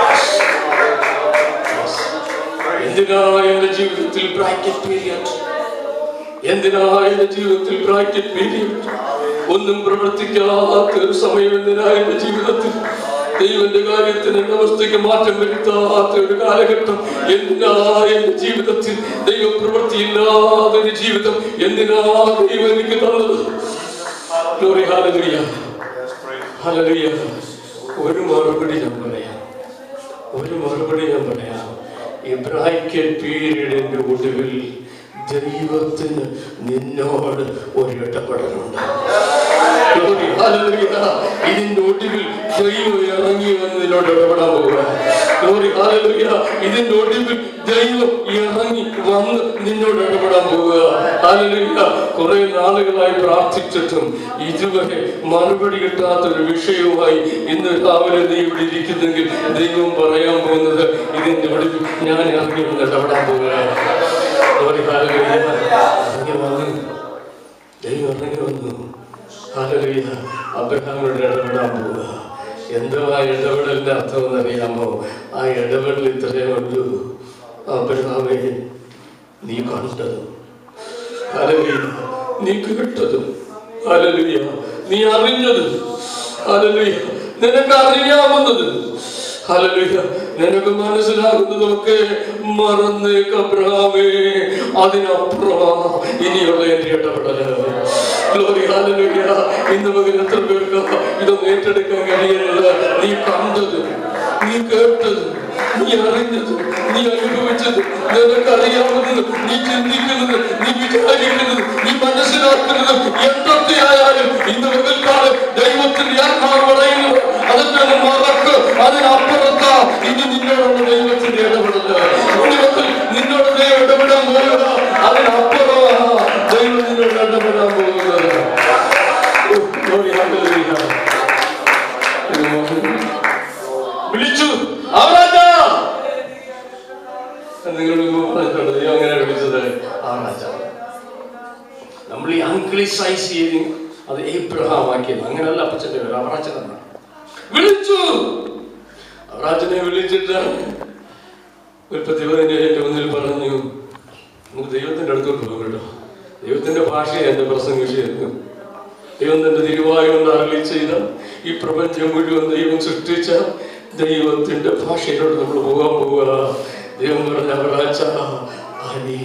എന്തിനാ എന്റെ ജീവിതത്തിൽ ബ്രാക്കറ്റ് പീരിയഡ് എന്തിനാ എന്റെ ജീവിതത്തിൽ ബ്രാക്കറ്റ് പീരിയഡ് ഒന്നും പ്രവർത്തിക്കാത്ത ഒരു സമയം എന്തിനാ എന്റെ ജീവിതത്തിൽ ദൈവന്റെ കാര്യത്തിന് എന്റെ അവസ്ഥയ്ക്ക് മാറ്റം വരുത്താത്ത ഒരു കാലഘട്ടം എന്തിനാ എന്റെ ജീവിതത്തിൽ ദൈവ പ്രവൃത്തിയില്ലാത്ത ഒരു ജീവിതം എന്തിനാ ദൈവം എനിക്ക് തന്നത് Glory, hallelujah. Hallelujah. ഒരു മറുപടി ഞാൻ പറയാം ഒരു മറുപടി ഞാൻ പറയാം ഈ ബ്രാക്കറ്റ് പീരീഡിന്റെ ഒടുവിൽ ദൈവത്തിന് നിന്നോട് ഒരു ഇടപെടലുണ്ട് Glory, hallelujah. ഇതിന്റെ ഒടുവിൽ ദൈവം ഇറങ്ങി വന്ന് നിന്നോട് ഇടപെടാൻ പോവുക Glory, hallelujah. ഇതിന്റെ ഒടുവിൽ ദൈവം ഇറങ്ങി വന്ന് നിന്നോട് ഇടപെടാൻ പോവുക Hallelujah. കുറെ നാളുകളായി പ്രാർത്ഥിച്ചിട്ടും ഇതുവരെ മറുപടി കിട്ടാത്തൊരു വിഷയവുമായി ഇന്ന് രാവിലെ നീ ഇവിടെ ഇരിക്കുന്നെങ്കിൽ ദൈവം പറയാൻ പോകുന്നത് ഇതിന്റെ ഒടുവിൽ ഞാൻ ഇറങ്ങി വന്ന് ഇടപെടാൻ പോവുക Glory, hallelujah. ഇറങ്ങി വന്ന് ദൈവം ഇറങ്ങി വന്നു ഹാലലിയ അബ്രഹാമിനോട് ഇടപെടാൻ പോവുക എന്തോ ആ ഇടപെടലിന്റെ അർത്ഥം എന്നറിയാമോ ആ ഇടപെടൽ ഇത്രയേ ഉള്ളൂ അബ്രഹാമേ നീ കണ്ടതും ഹാലലിയ നീ കേട്ടതും ഹാലലിയ നീ അറിഞ്ഞതും ഹാലലിയ നിനക്ക് അറിയാവുന്നതും ഹല്ലേലൂയ നിനക്ക് മനസ്സിലാകുന്നതൊക്കെ മറന്നേക്ക് അബ്രഹാമേ അതിനപ്പുറമാ ഇനിയുള്ള എന്റെ ഇടപെടല് ഗ്ലോറി ഹല്ലേലൂയ ഇന്ന് മകൻ എത്ര പേർക്ക് ഇതൊന്നും ഏറ്റെടുക്കാൻ കഴിയുന്നില്ല നീ കണ്ടത് നീ കേട്ടത് നീ അറിഞ്ഞത് നീ അനുഭവിച്ചത് നിനക്കറിയാവുന്നത് നീ ചിന്തിക്കുന്നത് നീ വിചാരിക്കുന്നത് നീ മനസ്സിലാക്കുന്നത് എന്തൊക്കെയായാലും ഇന്ന് മകൾക്കാണ് ദൈവത്തിന്റെ ആത്മാവ് പറയുന്നത് അതൊക്കെ ഒന്ന് മറക്ക് അതിനപ്പുറത്താ ഇനി നിന്നോടുള്ള ദൈവത്തിന്റെ ഇടപെടല് ഇനി മുതൽ നിന്നോട് ദൈവം ഇടപെടാൻ പോകുക അതിനപ്പുറമാ ദൈവം നിന്നോട് ഇടപെടാൻ പോകുന്നത് ഓ, glory, hallelujah. വിളിച്ചു അവരാജാ നിങ്ങൾ പറഞ്ഞിട്ടുണ്ട് ദൈവം അങ്ങനെ വിളിച്ചത് ആറാച്ച നമ്മൾ ഈ അങ്കിളിസൈസ് ചെയ്ത് അത് ഏബ്രഹാം ആക്കിയത് അങ്ങനെയല്ല അപ്പച്ചന്റെ പേര് അവറാച്ചൻ എന്നാണ് വിളിച്ചു അവറാച്ചനെ വിളിച്ചിട്ട് ഉൽപ്പത്തി പതിനഞ്ചിന്റെ മുന്നിൽ പറഞ്ഞു നമുക്ക് ദൈവത്തിന്റെ അടുത്തോട്ട് പോകും കേട്ടോ ദൈവത്തിന്റെ ഭാഷയെ എന്റെ പ്രസംഗിച്ചിരുന്നു ദൈവം തന്റെ തിരുവായു കൊണ്ട് അരളി ചെയ്ത ഈ പ്രപഞ്ചം മുഴുവൻ ദൈവം സൃഷ്ടിച്ച ദൈവത്തിന്റെ ഭാഷയിലോട്ട് നമ്മൾ പോകാൻ പോവുക ദൈവം പറഞ്ഞ അവരാച്ച അനി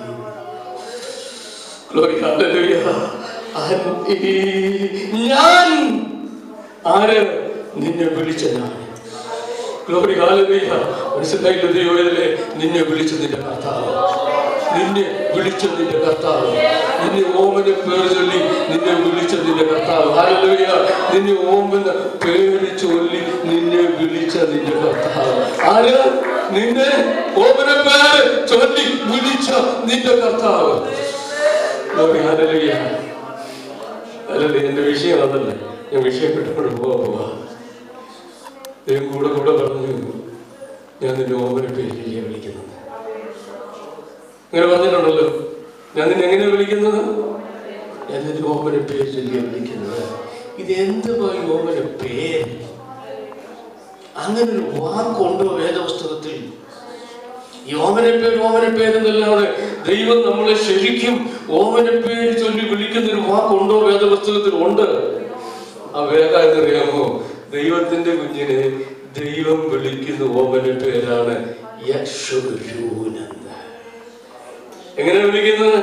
Glory, hallelujah. അനി. ഞാൻ ആര് നിന്നെ വിളിച്ച ഞാൻ ഗ്ലോറി ഹാലലൂയ മനസ്സിലായില്ല ദൈവത്തിലെ നിന്നെ വിളിച്ച നിന്റെ കർത്താവ് നിന്നെ വിളിച്ച നിന്റെ കർത്താവ് നിന്നെ ഓമന പേര് ചൊല്ലി നിന്നെ വിളിച്ച നിന്റെ കർത്താവ് ഹാലലൂയ നിന്നെ ഓമന പേര് ചൊല്ലി നിന്നെ വിളിച്ച നിന്റെ കർത്താവ് ആര് നിന്നെ ഓമന പേര് ചൊല്ലി വിളിച്ച നിന്റെ കർത്താവ് ഗ്ലോറി ഹാലലൂയ അല്ലല്ലേ എന്റെ വിഷയം അതല്ലേ ഞാൻ വിഷയം വിട്ടുകൊണ്ട് പോവാ പോവാ ദൈവം കൂടെ കൂടെ പറഞ്ഞു ഞാൻ നിന്നെ ഓമന പേരില്ലേ വിളിക്കുന്നത് അങ്ങനെ പറഞ്ഞിട്ടുണ്ടല്ലോ ഞാൻ നിന്നെ എങ്ങനെയാ വിളിക്കുന്നത് ഞാൻ നിന്നെ ഓമന പേരില്ലേ വിളിക്കുന്നത് ഇത് എന്തുമായി ഓമന പേര് അങ്ങനെ ഒരു വാക്കുണ്ടോ വേദപുസ്തകത്തിൽ ഈ ഓമനപ്പേര് ഓമനപ്പേരെന്നല്ലാതെ ദൈവം നമ്മളെ ശരിക്കും ഓമനപ്പേര് ചൊല്ലി വിളിക്കുന്ന ഒരു വാക്കുണ്ടോ വേദപുസ്തകത്തിൽ ഉണ്ട് ആ വേഗ എന്നറിയാമോ ദൈവത്തിന്റെ കുഞ്ഞിനെ ദൈവം വിളിക്കുന്ന ഓമന പേരാണ് യശുരൂനെന്ന് എങ്ങനെ വിളിക്കുന്നത്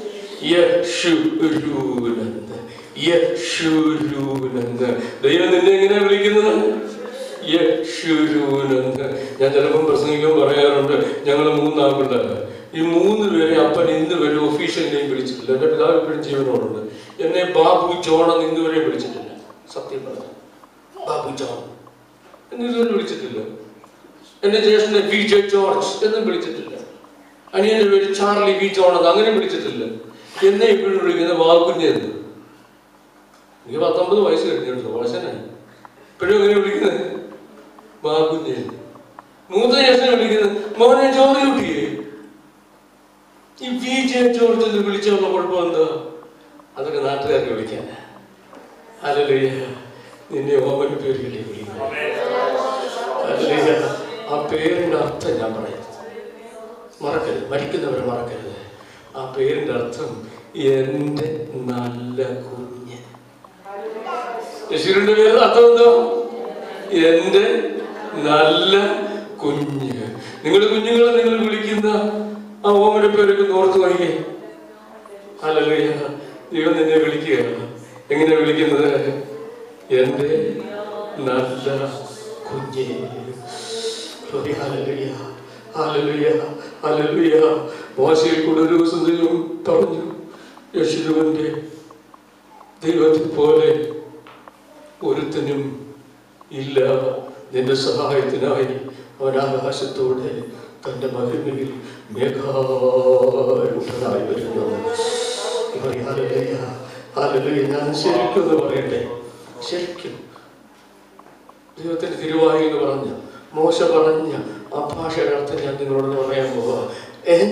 യശുരൂനെന്ന് യശുരൂനെന്ന് ദൈവം നിന്നെ എങ്ങനെ വിളിക്കുന്നത് യശുരൂനെന്ന് ഞാൻ ചിലപ്പം പ്രസംഗിക്കാൻ പറയാറുണ്ട് ഞങ്ങൾ മൂന്നാമ്പിള്ളേര് ഈ മൂന്ന് പേരെ അപ്പൻ ഇന്ന് വരെ ഒഫീഷ്യൽ നെയിം വിളിച്ചിട്ടില്ല എന്റെ പിതാവ് ഇപ്പോഴും ജീവനോടുണ്ട് എന്നെ ബാബു ജോൺ ഇന്ന് വരെ വിളിച്ചിട്ടില്ല സത്യം പറഞ്ഞു ബാബു ജോൺ എന്നെ ഇതുവരെ വിളിച്ചിട്ടില്ല എന്റെ ജ്യേഷ്ഠനെ വി ജെ ജോർജ് എന്നും വിളിച്ചിട്ടില്ല അനിയന്റെ പേര് ചാർലി വി ജോൺ എന്ന് അങ്ങനെ വിളിച്ചിട്ടില്ല എന്നെ ഇപ്പോഴും വിളിക്കുന്നത് ബാബുഞ്ഞെ എന്ന് എനിക്ക് പത്തൊമ്പത് വയസ്സ് കഴിഞ്ഞിട്ടുണ്ട് വയസ്സനായി ഇപ്പോഴും എങ്ങനെ വിളിക്കുന്നത് ബാബുഞ്ഞെ മൂത്ത ജ്യേഷ്ഠനെ വിളിക്കുന്നത് മോനെ ജോറി കുട്ടിയെ ഈ വി ജെ ജോർജ് എന്ന് വിളിച്ചുള്ള കുഴപ്പം എന്താ അതൊക്കെ നാട്ടുകാർക്ക് വിളിക്കാൻ അല്ലല്ലേ നിന്നെ ഓമന പേരില്ലേ വിളിക്കുന്നത് അല്ലല്ലേ ആ പേരിന്റെ അർത്ഥം ഞാൻ പറയാം മറക്കരുത് മരിക്കുന്നവരെ മറക്കരുത് ആ പേരിന്റെ അർത്ഥം എന്റെ നല്ല കുഞ്ഞ് യശീറിന്റെ പേര് അർത്ഥം എന്താ എന്റെ നല്ല കുഞ്ഞ് നിങ്ങളുടെ കുഞ്ഞുങ്ങളെ നിങ്ങൾ വിളിക്കുന്ന ആ ഓമന പേരൊക്കെ ഓർത്ത് നോക്കിയേ അല്ലല്ലേ ദൈവം നിന്നെ വിളിക്കുകയാണ് എങ്ങനെ വിളിക്കുന്നത് എന്റെ നല്ല കുഞ്ഞേ Glory, hallelujah. Hallelujah. Hallelujah. മോശയിൽ കൂടെ ഒരു ദിവസം ദൈവം പറഞ്ഞു യശുരുവന്റെ ദൈവത്തെ പോലെ ഒരുത്തനും ഇല്ല നിന്റെ സഹായത്തിനായി അവൻ ആകാശത്തോടെ തന്റെ മഹിമയിൽ മേഘാരൂഢനായി വരുന്നു പറയും, "ഹല്ലേലൂയ, ഹല്ലേലൂയ." ഞാൻ ശരിക്കും ഒന്ന് പറയട്ടെ ശരിക്കും ദൈവത്തിന്റെ തിരുവായി എന്ന് പറഞ്ഞ മോശ പറഞ്ഞ ആ ഭാഷയുടെ അർത്ഥം ഞാൻ നിങ്ങളോട് പറയാൻ പോവാ എൻ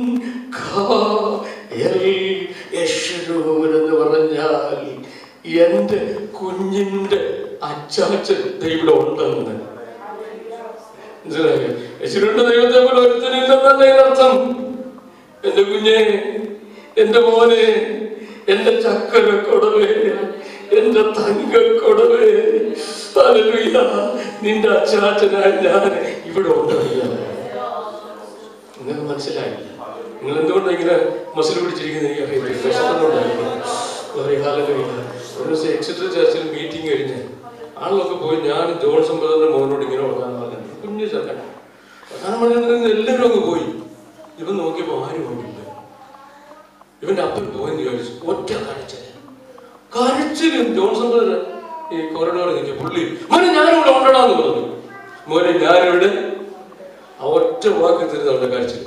ഖായൽ യശ്രൂൻ എന്ന് പറഞ്ഞാൽ എന്റെ കുഞ്ഞിന്റെ അച്ചാച്ചൻ ദൈവം ഉണ്ടെന്ന് മനസ്സിലായോ യശ്വരുടെ ദൈവത്തെ പോലെ ഒരുത്തനില്ലെന്നല്ലേ അർത്ഥം എന്റെ കുഞ്ഞെ എന്റെ മോനെ എന്റെ ചക്കര കൊടവേ എന്റെ തങ്കക്കൊടവേ ഹല്ലേലൂയ നിന്റെ അച്ചാച്ചനായ ഞാൻ ഇവിടെ ഉണ്ടറിയാം നിങ്ങൾക്ക് മനസ്സിലായില്ല നിങ്ങൾ എന്തുകൊണ്ടാണ് ഇങ്ങനെ മസിൽ പിടിച്ചിരിക്കുന്നത് എനിക്ക് അറിയില്ല വിശക്കുന്നുണ്ടായിരിക്കും പറയും ഹല്ലേലൂയ ഒരു ദിവസം എക്സിറ്റർ ചർച്ചിൽ മീറ്റിംഗ് കഴിഞ്ഞ് ആളൊക്കെ പോയി ഞാൻ ജോൺ സമ്പദന്റെ മോനോട് ഇങ്ങനെ വർത്താനം പറഞ്ഞു കുഞ്ഞു ചെറുക്കൻ വർത്താനം പറഞ്ഞിട്ട് എല്ലാവരും അങ്ങ് പോയി ഇവൻ നോക്കിയപ്പോൾ ആരും പോയില്ല ഇവന്റെ അപ്പൻ പോയെന്ന് ചോദിച്ചു ഒറ്റ കാണിച്ചത് കരച്ചിലും ജോൺസൺ ബ്രദർ ഈ കോറിഡോറിൽ നിൽക്കുക പുള്ളി മോനെ ഞാനിവിടെ ഉണ്ടടാന്ന് പറഞ്ഞു മോനെ ഞാനിവിടെ ആ ഒറ്റ വാക്ക് തരുന്നുണ്ട് കരച്ചിൽ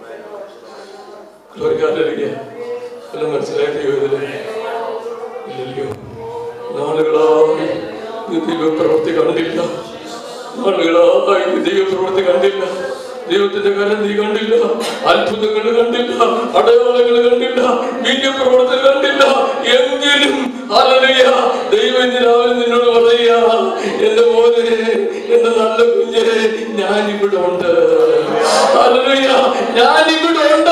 എല്ലാം മനസ്സിലായിട്ട് ഇതില് ഇല്ലല്ലോ നാളുകളായി നീ ദൈവപ്രവൃത്തി കണ്ടില്ല നാളുകളായി നീ ദൈവപ്രവൃത്തി കണ്ടില്ല ദൈവത്തിന്റെ കാലം നീ കണ്ടില്ല അത്ഭുതങ്ങൾ കണ്ടില്ല അടയാളങ്ങൾ കണ്ടില്ല വീര്യപ്രവർത്തനം കണ്ടില്ല എങ്കിലും ഹല്ലേലൂയ ദൈവം ഇന്ന് രാവിലെ നിന്നോട് പറയുക എന്റെ മോനെ എന്റെ നല്ല കുഞ്ഞെ ഞാൻ ഇവിടെ ഉണ്ട് ഹല്ലേലൂയ ഞാൻ ഇവിടെ ഉണ്ട്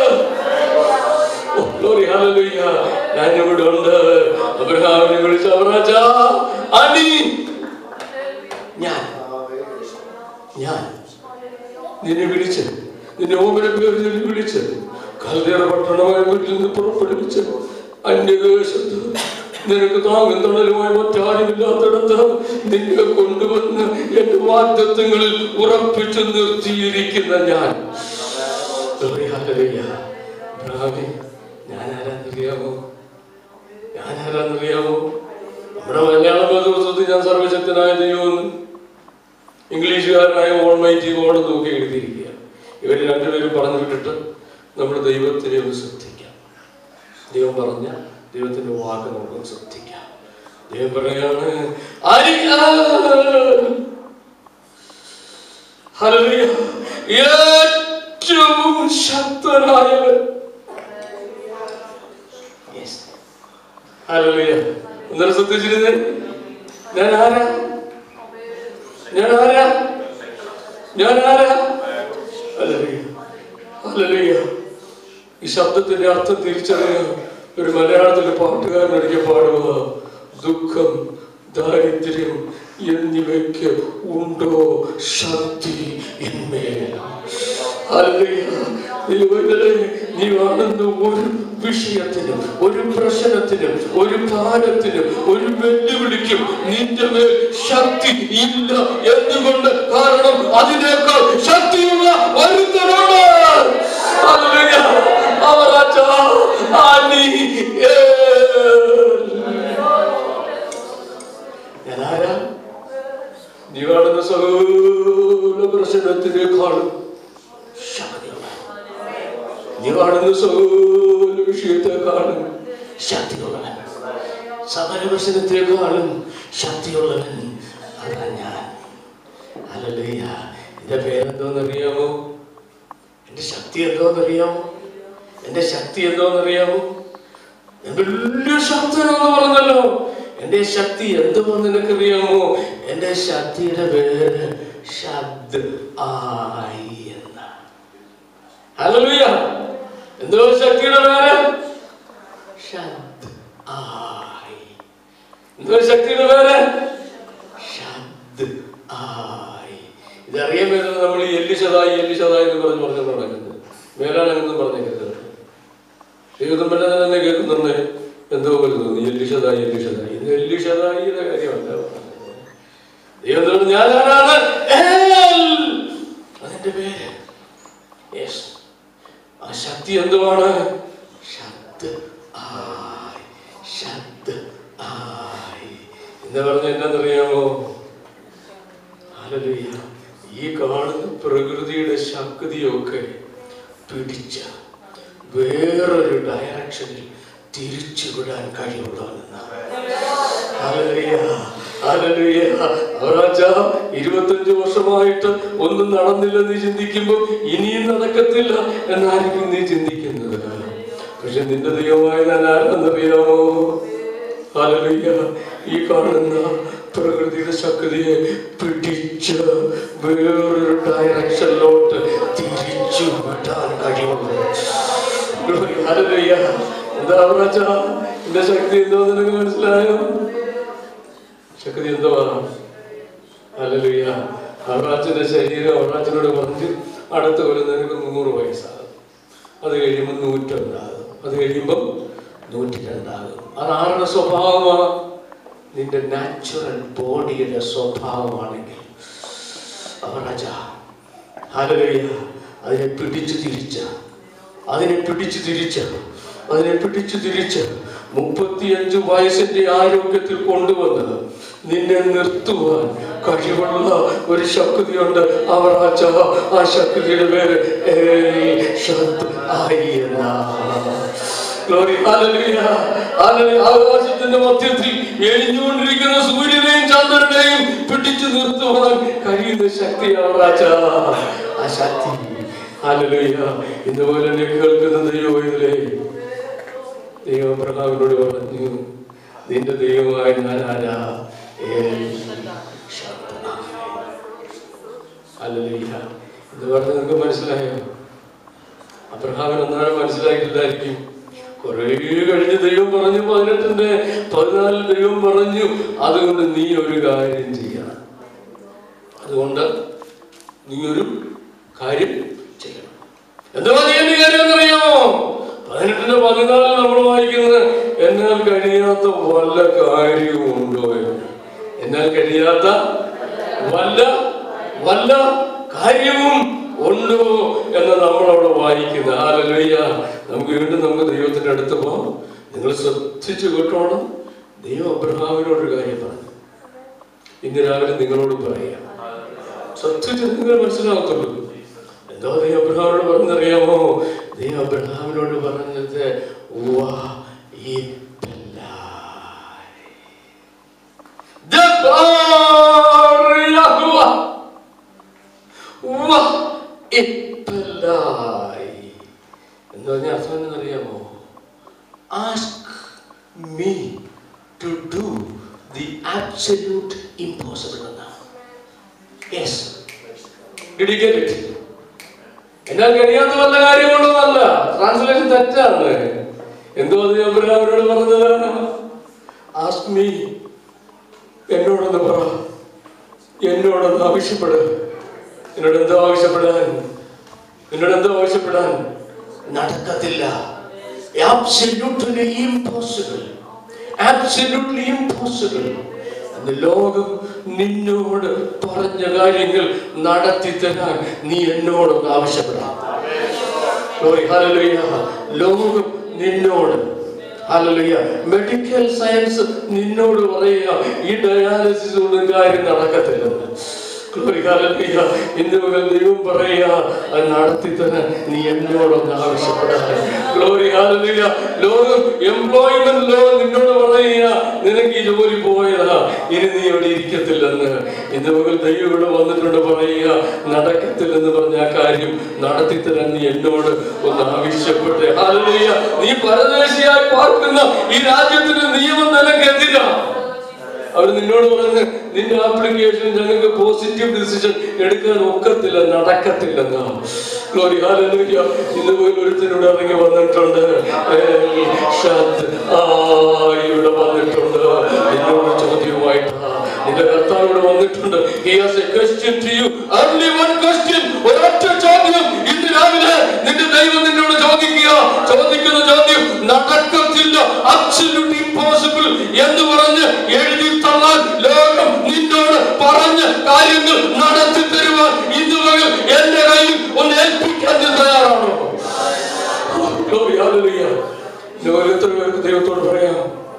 ഓ, glory, hallelujah. ഞാൻ ഇവിടെ ഉണ്ട് അബ്രഹാമിനെ വിളിച്ച അവറാച്ച അനി ഞാൻ ഞാൻ നിന്നെ വിളിച്ച് നിന്നെ ഓമന പേര് ചൊല്ലി വിളിച്ച് കൽദേറ പട്ടണമായ വീട്ടിൽ നിന്ന് പുറപ്പെടുവിച്ച് അന്യദേശത്ത് നിനക്ക് താങ്ങും തണലുമായി മറ്റാരുമില്ലാത്തിടത്ത് നിന്നെ കൊണ്ടുവന്ന് എന്റെ വാറ്റത്വങ്ങളിൽ ഉറപ്പിച്ചു നിർത്തിയിരിക്കുന്ന ഞാൻ Glory, hallelujah. ബ്രാഹ്മി, ഞാൻ ആരാന്നറിയാമോ ഞാൻ ആരാന്നറിയാമോ നമ്മുടെ മലയാള ദിവസത്തിൽ ഞാൻ സർവശക്തനായ ദൈവമെന്ന് ഇംഗ്ലീഷുകാരനായ ഓൾമൈറ്റി ഗോഡ് നോക്കി എഴുതിയിരിക്കുക ഇവർ രണ്ടുപേരും പറഞ്ഞു വിട്ടിട്ട് നമ്മുടെ ദൈവത്തിനെ ഒന്ന് ശ്രദ്ധിക്കാം ദൈവം പറഞ്ഞ ദൈവത്തിന്റെ വാക്ക് നമുക്ക് ശ്രദ്ധിക്കാം ദൈവം പറയാണ് "അറിയാൻ ഹല്ലേലൂയ. ഏറ്റവും ശക്തനായവൻ Yes. ഹല്ലേലൂയ. ഒന്നര ശ്രദ്ധിച്ചിരുന്നേ ഞാൻ ആരാ ഞാൻ ആരാ ഞാൻ ആരാ ഹല്ലേലൂയ. ഹല്ലേലൂയ. ഈ ശബ്ദത്തിന്റെ അർത്ഥം തിരിച്ചറിയുക ഒരു മലയാളത്തിലെ പാട്ടുകാരൻ ഒരിക്കൽ പാടുക ദുഃഖം ദാരിദ്ര്യം എന്നിവയ്ക്ക് ഉണ്ടോ ശക്തി എന്മേൽ ഹല്ലേലൂയ. ദൈവമേ, നീ ആണെന്ന് ഒരു വിഷയത്തിനും ഒരു പ്രശ്നത്തിനും ഒരു ഭാരത്തിനും ഒരു വെല്ലുവിളിക്കും നിന്റെ മേൽ ശക്തി ഇല്ല എന്നുകൊണ്ട് കാരണം അതിനേക്കാൾ ശക്തിയുള്ള ഒരുത്തനുണ്ട് ഹല്ലേലൂയ. അവരാച്ച അനി ഞാനാരാ നീ കാണുന്ന സകല പ്രശ്നത്തിനേക്കാളും ശക്തിയുള്ള നീ കാണുന്ന സകല വിഷയത്തെക്കാളും ശക്തിയുള്ളവൻ സകല പ്രശ്നത്തെക്കാളും ശക്തിയുള്ളവൻ അതാ ഞാൻ അല്ലല്ലയ്യ എന്റെ പേരെന്തോന്നറിയാമോ എന്റെ ശക്തി എന്തോന്നറിയാമോ എന്റെ ശക്തി എന്തോന്നറിയാമോ ഞാൻ വലിയ ശക്തനാന്ന് പറഞ്ഞല്ലോ എന്റെ ശക്തി എന്തുവെന്ന് നിനക്കറിയാമോ എന്റെ ശക്തിയുടെ പേര് ശബ്ദ ആയി എന്ന ഹല്ലേലൂയ എന്തോ ശക്തിയുടെ പേര് ശബ്ദ ആയി എന്തോ ശക്തിയുടെ പേര് ശബ്ദ ആയി ഇതറിയാൻ പറ്റുന്നത് നമ്മൾ ഈ എല്ലിശതായി എല്ലിശതായി എന്ന് പറഞ്ഞ് പറഞ്ഞു നടക്കുന്നത് മേലാണെന്നും പറഞ്ഞേക്കരുത് ദൈവം തന്നെ തന്നെ കേൾക്കുന്നുണ്ട് എന്തോ പോലെ തോന്നി എല്ലിശതായി എല്ലിശതായി ഇത് എല്ലിശതായിയുടെ കാര്യമല്ല ദൈവത്തോട് ഞാൻ ആരാണ് ഏൽ. അതിന്റെ പേര് യെസ് ആ ശക്തി എന്തുവാണ് ശബ്ദ ആയി ശബ്ദ ആയി എന്താ പറഞ്ഞ എന്താണെന്നറിയാമോ ഹല്ലേലൂയ. ഈ കാണുന്ന പ്രകൃതിയുടെ ശക്തിയൊക്കെ പിടിച്ച വേറൊരു ഡയറക്ഷനിൽ തിരിച്ചുവിടാൻ കഴിവുള്ളവനെന്നാണ് ഹല്ലേലൂയ. ഹല്ലേലൂയ. അവരാച്ചാ ഇരുപത്തഞ്ച് വർഷമായിട്ട് ഒന്നും നടന്നില്ലെന്ന് ചിന്തിക്കുമ്പോൾ ഇനിയും നടക്കത്തില്ല എന്നായിരിക്കും നീ ചിന്തിക്കുന്നത് പക്ഷെ നിന്റെ ദൈവമായ ഞാൻ ആരാന്നറിയാമോ ഹല്ലേലൂയ. ഈ കാണുന്ന പ്രകൃതിയുടെ ശക്തിയെ പിടിച്ച് വേറൊരു ഡയറക്ഷനിലോട്ട് തിരിച്ചു വിടാൻ കഴിവുള്ളൂ ഹല്ലേലൂയ. എന്താ പറഞ്ഞാ എന്റെ ശക്തി എന്തോ നിനക്ക് മനസ്സിലായോ ശക്തി എന്തുവാ ഹല്ലേലൂയ അവറാച്ചന്റെ ശരീരം അവറാച്ചനോട് പറഞ്ഞ് അടുത്ത കൊല്ലം നിനക്ക് നൂറ് വയസ്സാകും അത് കഴിയുമ്പോൾ നൂറ്റൊന്നാകും അത് കഴിയുമ്പോൾ നൂറ്റി രണ്ടാകും അത് ആരുടെ സ്വഭാവമാണ് നിന്റെ നാച്ചുറൽ ബോഡിയുടെ സ്വഭാവമാണെങ്കിൽ അവറാച്ച ഹല്ലേലൂയ അതിനെ പിടിച്ചു തിരിച്ച അതിനെ പിടിച്ചു തിരിച്ച അതിനെ പിടിച്ചു തിരിച്ച് മുപ്പത്തിയഞ്ച് വയസ്സിന്റെ ആരോഗ്യത്തിൽ കൊണ്ടുവന്നത് നിന്നെ നിർത്തുവാൻ കഴിവുള്ള ഒരു ശക്തിയുണ്ട് അവർ ആ ച- ആ ശക്തിയുടെ പേര് ഏൽ ഷദ് ആയി എന്നാണ്. Glory, hallelujah, hallelujah. ആകാശത്തിന്റെ മധ്യത്തിൽ എരിഞ്ഞുകൊണ്ടിരിക്കുന്ന സൂര്യനെയും ചന്ദ്രനെയും പിടിച്ചു നിർത്തുവാൻ കഴിയുന്ന ശക്തിയാണ് രാജ ആ ശക്തി ഹല്ലേലൂയ ഇന്നുപോലെ എന്നെ കേൾക്കുന്ന ദൈവത്തിലെ ദൈവം അബ്രഹാമിനോട് പറഞ്ഞു നിന്റെ ദൈവമായ ഞാൻ ആരാ ഏൽ ശദ്ദായ്. ഹല്ലേലൂയ എന്ന് പറഞ്ഞ് നിങ്ങൾക്ക് മനസ്സിലായോ അബ്രഹാമിന് ഒന്നാണ് മനസ്സിലായിട്ടില്ലായിരിക്കും കുറേ കഴിഞ്ഞ് ദൈവം പറഞ്ഞു പതിനെട്ടിന്റെ പതിനാലിൽ ദൈവം പറഞ്ഞു അതുകൊണ്ട് നീ ഒരു കാര്യം ചെയ്യണം അതുകൊണ്ട് നീ ഒരു കാര്യം ചെയ്യണം എന്താ ചെയ്യേണ്ട കാര്യം എന്നറിയാമോ പതിനെട്ടിന്റെ പതിനാലിൽ നമ്മൾ വായിക്കുന്നത് എന്നാൽ കഴിയാത്ത വല്ല കാര്യവും ഉണ്ടോ എന്ന് എന്നാൽ കഴിയാത്ത വല്ല വല്ല കാര്യവും ഉണ്ടോ എന്ന് നമ്മളവിടെ വായിക്കുന്നത് ആലലുയ്യ നമുക്ക് വീണ്ടും നമുക്ക് ദൈവത്തിന്റെ അടുത്ത് പോകാം നിങ്ങൾ ശ്രദ്ധിച്ചു കേട്ടോണം ദൈവം അബ്രഹാമിനോട് ഒരു കാര്യം പറഞ്ഞു ഇന്ന് രാവിലെ നിങ്ങളോട് പറയാം ശ്രദ്ധിച്ച് നിങ്ങൾ മനസ്സിലാകത്തുള്ളൂ എന്തോ ദൈവം അബ്രഹാമിനോട് പറഞ്ഞറിയാമോ ദൈവം അബ്രഹാമിനോട് പറഞ്ഞത് വാ എന്ന് പറഞ്ഞ അർത്ഥം എന്തെന്നറിയാമോ ask me to do the absolute impossible എന്നാണ് yes Did you get it? എന്നാൽ കഴിയാത്ത വല്ല കാര്യങ്ങളൊന്നുമല്ല ട്രാൻസ്ലേഷൻ തെറ്റാണ് എന്തോ അത് അബ്രഹാമിനോട് പറഞ്ഞതാണ് ആസ്ക് മീ എന്നോടൊന്ന് പറ എന്നോടൊന്ന് ആവശ്യപ്പെട് എന്നോട് എന്തോ ആവശ്യപ്പെടാൻ എന്നോട് എന്തോ ആവശ്യപ്പെടാൻ നടക്കത്തില്ല ആബ്സല്യൂട്ട്ലി ഇമ്പോസിബിൾ ആബ്സല്യൂട്ട്ലി ഇമ്പോസിബിൾ എന്ന് ലോകം നിന്നോട് പറഞ്ഞ കാര്യങ്ങൾ നടത്തി തരാൻ നീ എന്നോടൊന്ന് ആവശ്യപ്പെടാം Glory, hallelujah. ലോകം നിന്നോട് ഹല്ലേലൂയ മെഡിക്കൽ സയൻസ് നിന്നോട് പറയുക ഈ ഡയാലിസിസ് കൊണ്ട് കാര്യം നടക്കത്തില്ലെന്ന് Glory, hallelujah. ഇന്ന് മുതൽ ദൈവം പറയുക അത് നടത്തി തരാൻ നീ എന്നോടൊന്ന് ആവശ്യപ്പെടാൻ ഗ്ലോറി ഹാലലുയ ലോകം എംപ്ലോയ്മെന്റ് ലോ നിന്നോട് പറയുക നിനക്ക് ഈ ജോലി പോയതാ ഇനി നീ ഇവിടെ ഇരിക്കത്തില്ലെന്ന് ഇന്ന് മുതൽ ദൈവം ഇവിടെ വന്നിട്ടുണ്ട് പറയുക നടക്കത്തില്ലെന്ന് പറഞ്ഞ ആ കാര്യം നടത്തി തരാൻ നീ എന്നോട് ഒന്ന് ആവശ്യപ്പെട്ടെ ഹാലലുയ നീ പരദേശിയായി പാർക്കുന്ന ഈ രാജ്യത്തിന്റെ നിയമം നിനക്കെതിരാ അവർ നിന്നോട് പറഞ്ഞ് നിന്റെ ആപ്ലിക്കേഷൻ ഞങ്ങൾക്ക് പോസിറ്റീവ് ഡിസിഷൻ എടുക്കാൻ ഒക്കത്തില്ല നടക്കത്തില്ലെന്നാ ഗ്ലോറി ഹാലലൂയ ഇന്ന് പോയി ഒരുത്തിനോട് ഇറങ്ങി വന്നിട്ടുണ്ട് ഏൽ ഷദ് ആയ് ഇവിടെ വന്നിട്ടുണ്ട് എന്നോട് ചോദ്യവുമായിട്ട് നിന്റെ കർത്താവ് ഇവിടെ വന്നിട്ടുണ്ട് he has a question to you only one question ഒരൊറ്റ ചോദ്യം ഇന്ന് രാവിലെ നിന്റെ ദൈവം നിന്നോട് ചോദിക്കുക ചോദിക്കുന്ന ചോദ്യം നടക്കത്തില്ല അബ്സല്യൂട്ട് ഇമ്പോസിബിൾ എന്ന് പറഞ്ഞ് എഴുതി തള്ളാൻ ലോകം നിന്നോട് പറഞ്ഞ കാര്യങ്ങൾ നടത്തി തരുവാൻ ഇന്ന് മുതൽ എന്റെ കയ്യിൽ ഒന്ന് ഏൽപ്പിക്കാൻ നീ തയ്യാറാണോ Glory, hallelujah. ഇന്ന് മുതൽ എത്ര പേർക്ക് ദൈവത്തോട് പറയാം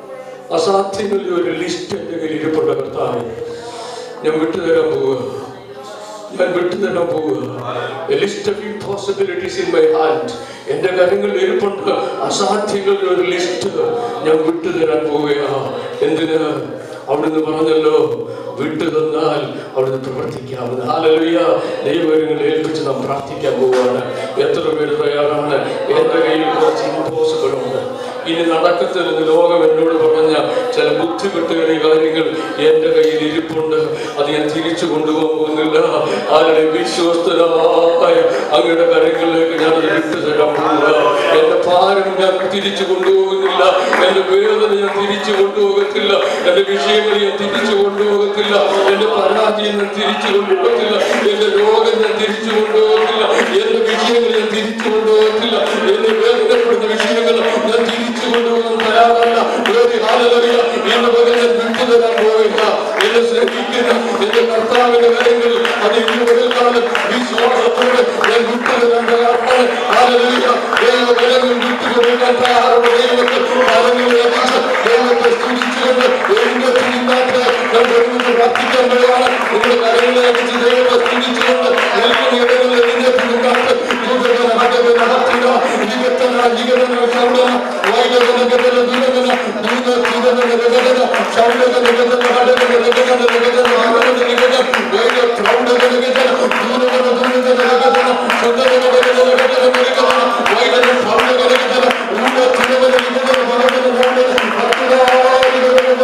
അസാധ്യങ്ങളുടെ ഒരു ലിസ്റ്റ് എൻ്റെ കയ്യിൽ ഇരിപ്പുണ്ട് കർത്താവ് ഞാൻ വിട്ടുതരാൻ പോവുക ഞാൻ വിട്ടുതരാൻ പോവുക list of impossibilities in my hand എൻ്റെ കരങ്ങളിൽ ഇരിപ്പുണ്ട് അസാധ്യങ്ങളുടെ ഒരു ലിസ്റ്റ് ഞാൻ വിട്ടുതരാൻ പോവുകയാ എന്തിന് അവിടുന്ന് പറഞ്ഞല്ലോ വിട്ടു തന്നാൽ അവിടുന്ന് പ്രവർത്തിക്കാവുന്ന ഹാലലുയ ദൈവങ്ങൾ ഏൽപ്പിച്ച് നാം പ്രാർത്ഥിക്കാൻ പോവുകയാണ് എത്ര പേര് തയ്യാറാണ് എൻ്റെ കയ്യിൽ കുറച്ച് ഇമ്പോസിബിൾ ഉണ്ട് ഇനി നടക്കത്തില്ലെന്ന് ലോകം എന്നോട് പറഞ്ഞ ചില ബുദ്ധിമുട്ടേറിയ കാര്യങ്ങൾ എൻ്റെ കയ്യിൽ ഇരിപ്പുണ്ട് അത് ഞാൻ തിരിച്ചു കൊണ്ടുപോകാൻ പോകുന്നില്ല ആരുടെ വിശ്വസ്തരായ അങ്ങയുടെ കരങ്ങളിലേക്ക് ഞാൻ അത് വിട്ടു തരാൻ പോകുക എൻ്റെ ഭാരം ഞാൻ തിരിച്ചു കൊണ്ടുപോകുന്നില്ല എൻ്റെ വേദന ഞാൻ തിരിച്ചു കൊണ്ടുപോകത്തില്ല എൻ്റെ വിഷയങ്ങൾ ഞാൻ തിരിച്ചു കൊണ്ടുപോകത്തില്ല എൻ്റെ പരാജയം ഞാൻ തിരിച്ചു കൊണ്ടുപോകത്തില്ല എൻ്റെ രോഗം ഞാൻ തിരിച്ചു കൊണ്ടുപോകത്തില്ല എൻ്റെ വിഷയങ്ങൾ ഞാൻ തിരിച്ചു കൊണ്ടുപോകത്തില്ല എന്നെ വേദനപ്പെടുന്ന വിഷയങ്ങൾ ഞാൻ തിരിച്ചു കൊണ്ടുപോകാൻ തയ്യാറല്ല ഒരു ഹാലറിയ എന്റെ പകൽ ഞാൻ വിട്ടുതരാൻ പോവില്ല എന്നെ സ്നേഹിക്കുന്ന എന്റെ കർത്താവിന്റെ കാര്യങ്ങൾ അത് ഇന്ന് പകൽക്കാലം വിശ്വാസത്തോടെ ഞാൻ വിട്ടുതരാൻ തയ്യാറാണ് ഹാലറിയ ദൈവബലങ്ങൾ വിട്ടുകൊടുക്കാൻ തയ്യാറുള്ള ദൈവത്തെ കാര്യങ്ങളെ അടിച്ച് ദൈവത്തെ സ്തുതിച്ചുകൊണ്ട് എഴുന്നേറ്റ് നിന്നാട്ട് ഞാൻ ഒരുമിച്ച് പ്രാർത്ഥിക്കാൻ കഴിയാണ് നിങ്ങളുടെ കാര്യങ്ങളെ അടിച്ച് ദൈവത്തെ സ്തുതിച്ചുകൊണ്ട് നിൽക്കുന്ന ഇടങ്ങളിൽ എഴുന്നേറ്റ് നിന്നാട്ട് ദൂതനെ നടക്കുക നടത്തുക ലിഖിതന ലിഖിതന ശൗഡന വൈദന ഗതന ദുരഗന ദൂത ദൂതന ഗതന ശൗഡന ഗതന നടക ഗതന ഗതന ദൂതന ലിഖിതന വൈദ പ്രൗഢന ഗതന ദൂതന ദൂതന ഗതന ശുദ്ധന ഗതന ഗതന ഗതന വൈദന പ്രൗഢന ഗതന ദൂത ദൂതന ലിഖിതന വൈദന പ്രൗഢന ഭക്തിദാ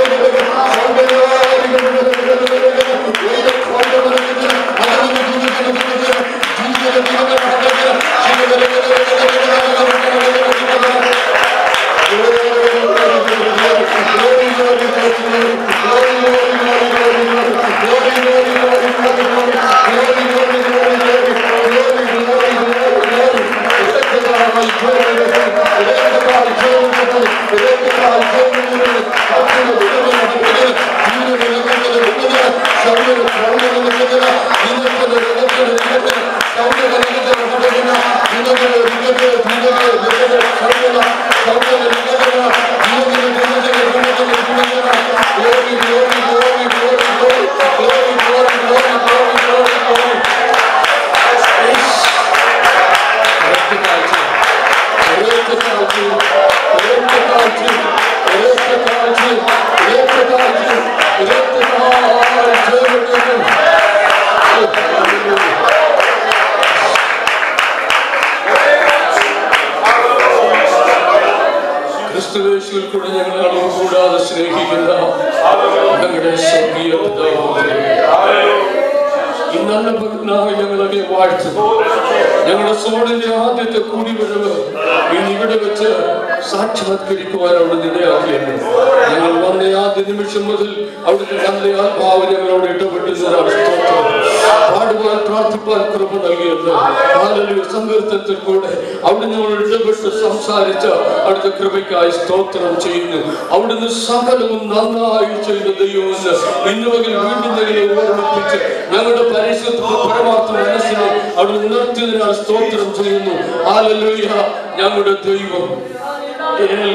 ക്രിസ്തുവേശുവിൽ കൂടെ ഞങ്ങൾ അളവ് കൂടാതെ സ്നേഹിക്കുന്ന ഞങ്ങളുടെ സ്വർഗീയ പിതാവേ, ഈ നല്ല പകർന്നായി ഞങ്ങളെ വാഴ്ത്തുന്നു ഞങ്ങളുടെ സോണിന്റെ ആദ്യത്തെ കൂടിവരവ് ഇന്ന് ഇവിടെ വെച്ച് സാക്ഷാത്കരിക്കുവാൻ അവിടെ നിലയാക്കിയെന്ന് ഞങ്ങൾ വന്ന ആദ്യ നിമിഷം മുതൽ അവിടുത്തെ നല്ല ആത്മാവ് ഞങ്ങളോട് ഇടപെട്ടുന്നതാണ് സ്തോത്രം പാടുവാൻ പ്രാർത്ഥിപ്പാൻ കൃപ നൽകിയത് ഹാലലൂയ സങ്കീർത്തനത്തിൽ കൂടെ അവിടെ ഞങ്ങളോട് ഇടപെട്ട് സംസാരിച്ച അവിടുത്തെ കൃപയ്ക്കായി സ്തോത്രം ചെയ്യുന്നു അവിടുന്ന് സകലവും നന്നായി ചെയ്ത ദൈവമെന്ന് ഇന്ന് വകൽ വീണ്ടും ഞങ്ങളെ ഓർമ്മിപ്പിച്ച് ഞങ്ങളുടെ പരിശുദ്ധ പരമാർത്ഥ മനസ്സിനെ അവിടുന്ന് നിർത്തിയതിനാൽ സ്തോത്രം ചെയ്യുന്നു ഹാലലൂയ ഞങ്ങളുടെ ദൈവം എൽ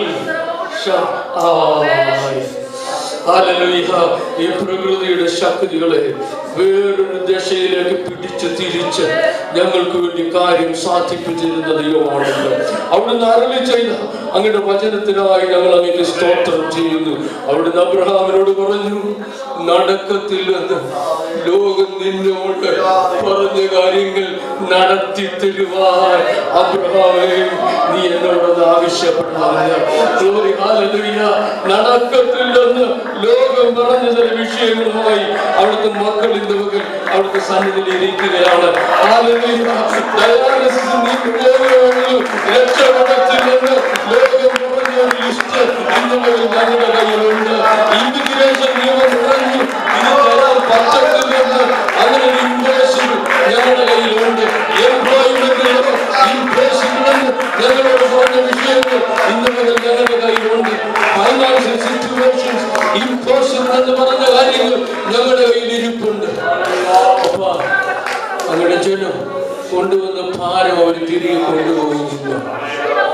ഷായ്. ഹല്ലേലൂയ. ഈ പ്രകൃതിയുടെ ശക്തികളെ വേറൊരു ദശയിലേക്ക് പിടിച്ച് തിരിച്ച് ഞങ്ങൾക്ക് വേണ്ടി കാര്യം സാധിപ്പിച്ചിരുന്ന ദൈവമാണല്ലോ അവിടുന്ന് അരളി ചെയ്ത അങ്ങയുടെ വചനത്തിനായി ഞങ്ങൾ അങ്ങേക്ക് സ്തോത്രം ചെയ്യുന്നു അവിടുന്ന് അബ്രഹാമിനോട് പറഞ്ഞു നടക്കത്തില്ലെന്ന് ലോകം നിന്നോട് പറഞ്ഞ കാര്യങ്ങൾ നടത്തി തരുവാൻ അബ്രഹാമേ നീ എന്നോടത് ആവശ്യപ്പെടാതെ Glory, hallelujah. നടക്കത്തില്ലെന്ന് ലോകം പറഞ്ഞ ചില വിഷയങ്ങളുമായി അവിടുത്തെ മക്കൾ ഇന്ന് മകൾ അവിടുത്തെ സന്നിധിയിൽ ഇരിക്കുകയാണ് Hallelujah. Dialysis നീ പോകുകയുള്ളൂ. രക്ഷപ്പെടത്തില്ലെന്ന് ലോകം പറഞ്ഞ ഒരു ലിസ്റ്റ് ഇന്ന് മുതൽ ഞങ്ങളുടെ കയ്യിലുണ്ട് ഇമിഗ്രേഷൻ നിയമം പറഞ്ഞു ഇത് തരാൻ പറ്റത്തില്ലെന്ന് അങ്ങനെ ഒരു ഇംപ്രഷൻ ഞങ്ങളുടെ കയ്യിലുണ്ട് എംപ്ലോയ്മെന്റ് ഇംപ്രഷനിൽ ഞങ്ങളോട് പറഞ്ഞ വിഷയങ്ങൾ ഇന്ന് മുതൽ ഞങ്ങളുടെ കയ്യിലുണ്ട് ഫൈനാൻഷ്യൽ സിറ്റുവേഷൻസ് ഇംപോസിബിൾ എന്ന് പറഞ്ഞ കാര്യങ്ങൾ ഞങ്ങളുടെ കയ്യിൽ ഇരിപ്പുണ്ട് അപ്പാ അങ്ങയുടെ ജനം കൊണ്ടുവന്ന ഭാരം അവർ തിരികെ കൊണ്ടുപോകുന്നില്ല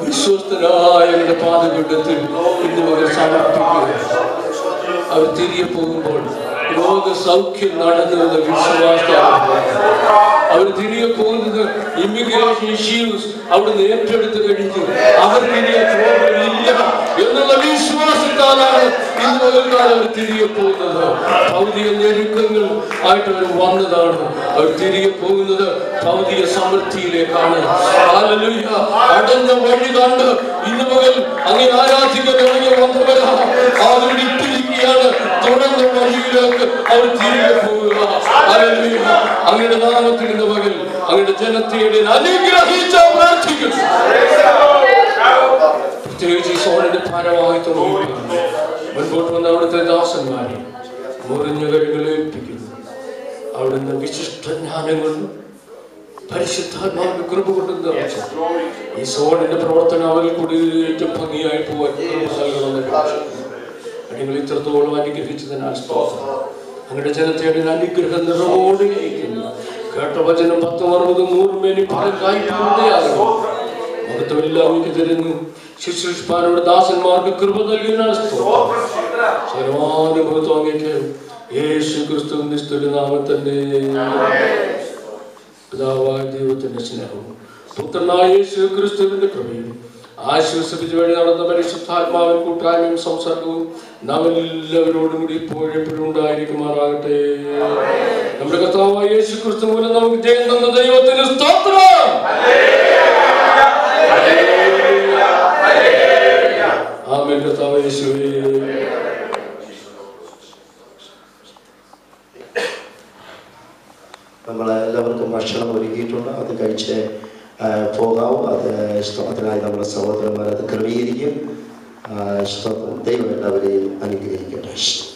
വിശ്വസ്തനായ അവരുടെ പാതപീഠത്തിൽ ഇന്ന് അവർ സമർപ്പിക്കുക അവർ തിരികെ പോകുമ്പോൾ രോഗ സൗഖ്യം നടന്നുവെന്ന വിശ്വാസത്താണ് അവർ തിരികെ പോകുന്നത് ഇമിഗ്രേഷൻ ഇഷ്യൂസ് അവിടുന്ന് ഏറ്റെടുത്ത് കഴിഞ്ഞു അവർക്ക് ഇനി പ്രോബ്ലം ഇല്ല എന്നുള്ള വിശ്വാസത്താലാണ് ഇന്ന് മുതൽക്കാലം അവർ തിരികെ പോകുന്നത് ഭൗതിക ഞെരുക്കങ്ങൾ ആയിട്ട് അവർ വന്നതാണ് അവർ തിരികെ പോകുന്നത് ഭൗതിക സമൃദ്ധിയിലേക്കാണ് ഹല്ലേലൂയ. അടഞ്ഞ വഴി കണ്ട് ഇന്ന് മുതൽ അങ്ങ് ആരാധിക്കാൻ ഇറങ്ങി വന്നവരാ അവരുടെ ഇട്ടിരിക്കുകയാണ് തുറന്ന വഴിയിലേക്ക് അവർ തിരികെ പോവുക ഹല്ലേലൂയ. അങ്ങയുടെ നാമത്തിൽ ഇന്ന് മകൻ അങ്ങയുടെ ജനതയുടെ അനുഗ്രഹിച്ച പ്രാർത്ഥിക്കുന്നു പ്രത്യേകിച്ച് ഈ സോണിന്റെ ഭാരവാഹിത്വം വഹിക്കുന്നു. മുൻപോട്ട് വന്ന അവിടുത്തെ ദാസന്മാരെ മുറിഞ്ഞ കഴിവുകൾ ഏൽപ്പിക്കുന്നു അവിടുന്ന് വിശിഷ്ട ജ്ഞാനം കൊണ്ട് പരിശുദ്ധാത്മാവിന്റെ കൃപ കൊണ്ട് നിറച്ചു ഈ സോണിന്റെ പ്രവർത്തനം അവരിൽ കൂടി ഏറ്റവും ഭംഗിയായി പോവാൻ കൃപ നൽകണമെന്ന് പ്രാർത്ഥിക്കുന്നു. നിങ്ങൾ ഇത്രത്തോളം അനുഗ്രഹിച്ചതിനാൽ സ്തോത്രം അങ്ങയുടെ ജനതയുടെ അനുഗ്രഹം നിറവോടെ അയക്കുന്നു കേട്ട വചനം പത്തും അറുപതും നൂറും മേനി ഫലം കായ്പൂർണ്ണയാകുന്നു മഹത്വമെല്ലാം എനിക്ക് തരുന്നു ശുശ്രൂഷിപ്പാനോട് ദാസന്മാർക്ക് കൃപ നൽകിയതിനാൽ സ്തോത്രം സർവാനുഭവത്വം അങ്ങേക്ക് യേശു ക്രിസ്തു നിസ്തുല നാമത്തിന്റെ പിതാവായ ദൈവത്തിന്റെ സ്നേഹവും പുത്രനായ യേശു ക്രിസ്തുവിന്റെ കൃപയും ആശ്വസിപ്പിച്ച വഴി നടന്ന പരിശുദ്ധാത്മാവിൻ കൂട്ടായ്മയും സംസർഗവും നാം എല്ലാവരോടും കൂടി ഇപ്പോഴെപ്പോഴും ഉണ്ടായിരിക്കുമാറാകട്ടെ നമ്മുടെ കർത്താവായ യേശു ക്രിസ്തു മൂലം നമുക്ക് ജയം തന്ന ദൈവത്തിന് സ്തോത്രം ആമേൻ കർത്താവ് യേശുവേ നമ്മൾ എല്ലാവർക്കും ഭക്ഷണം ഒരുക്കിയിട്ടുണ്ട് അത് കഴിച്ച് ആ, പോകാവും അത് സ്തോത്രത്തിനായി നമ്മുടെ സഹോദരന്മാർ അത് ക്രമീകരിക്കും ആ, സ്തോത്രം ദൈവം എല്ലാവരെയും അനുഗ്രഹിക്കട്ടെ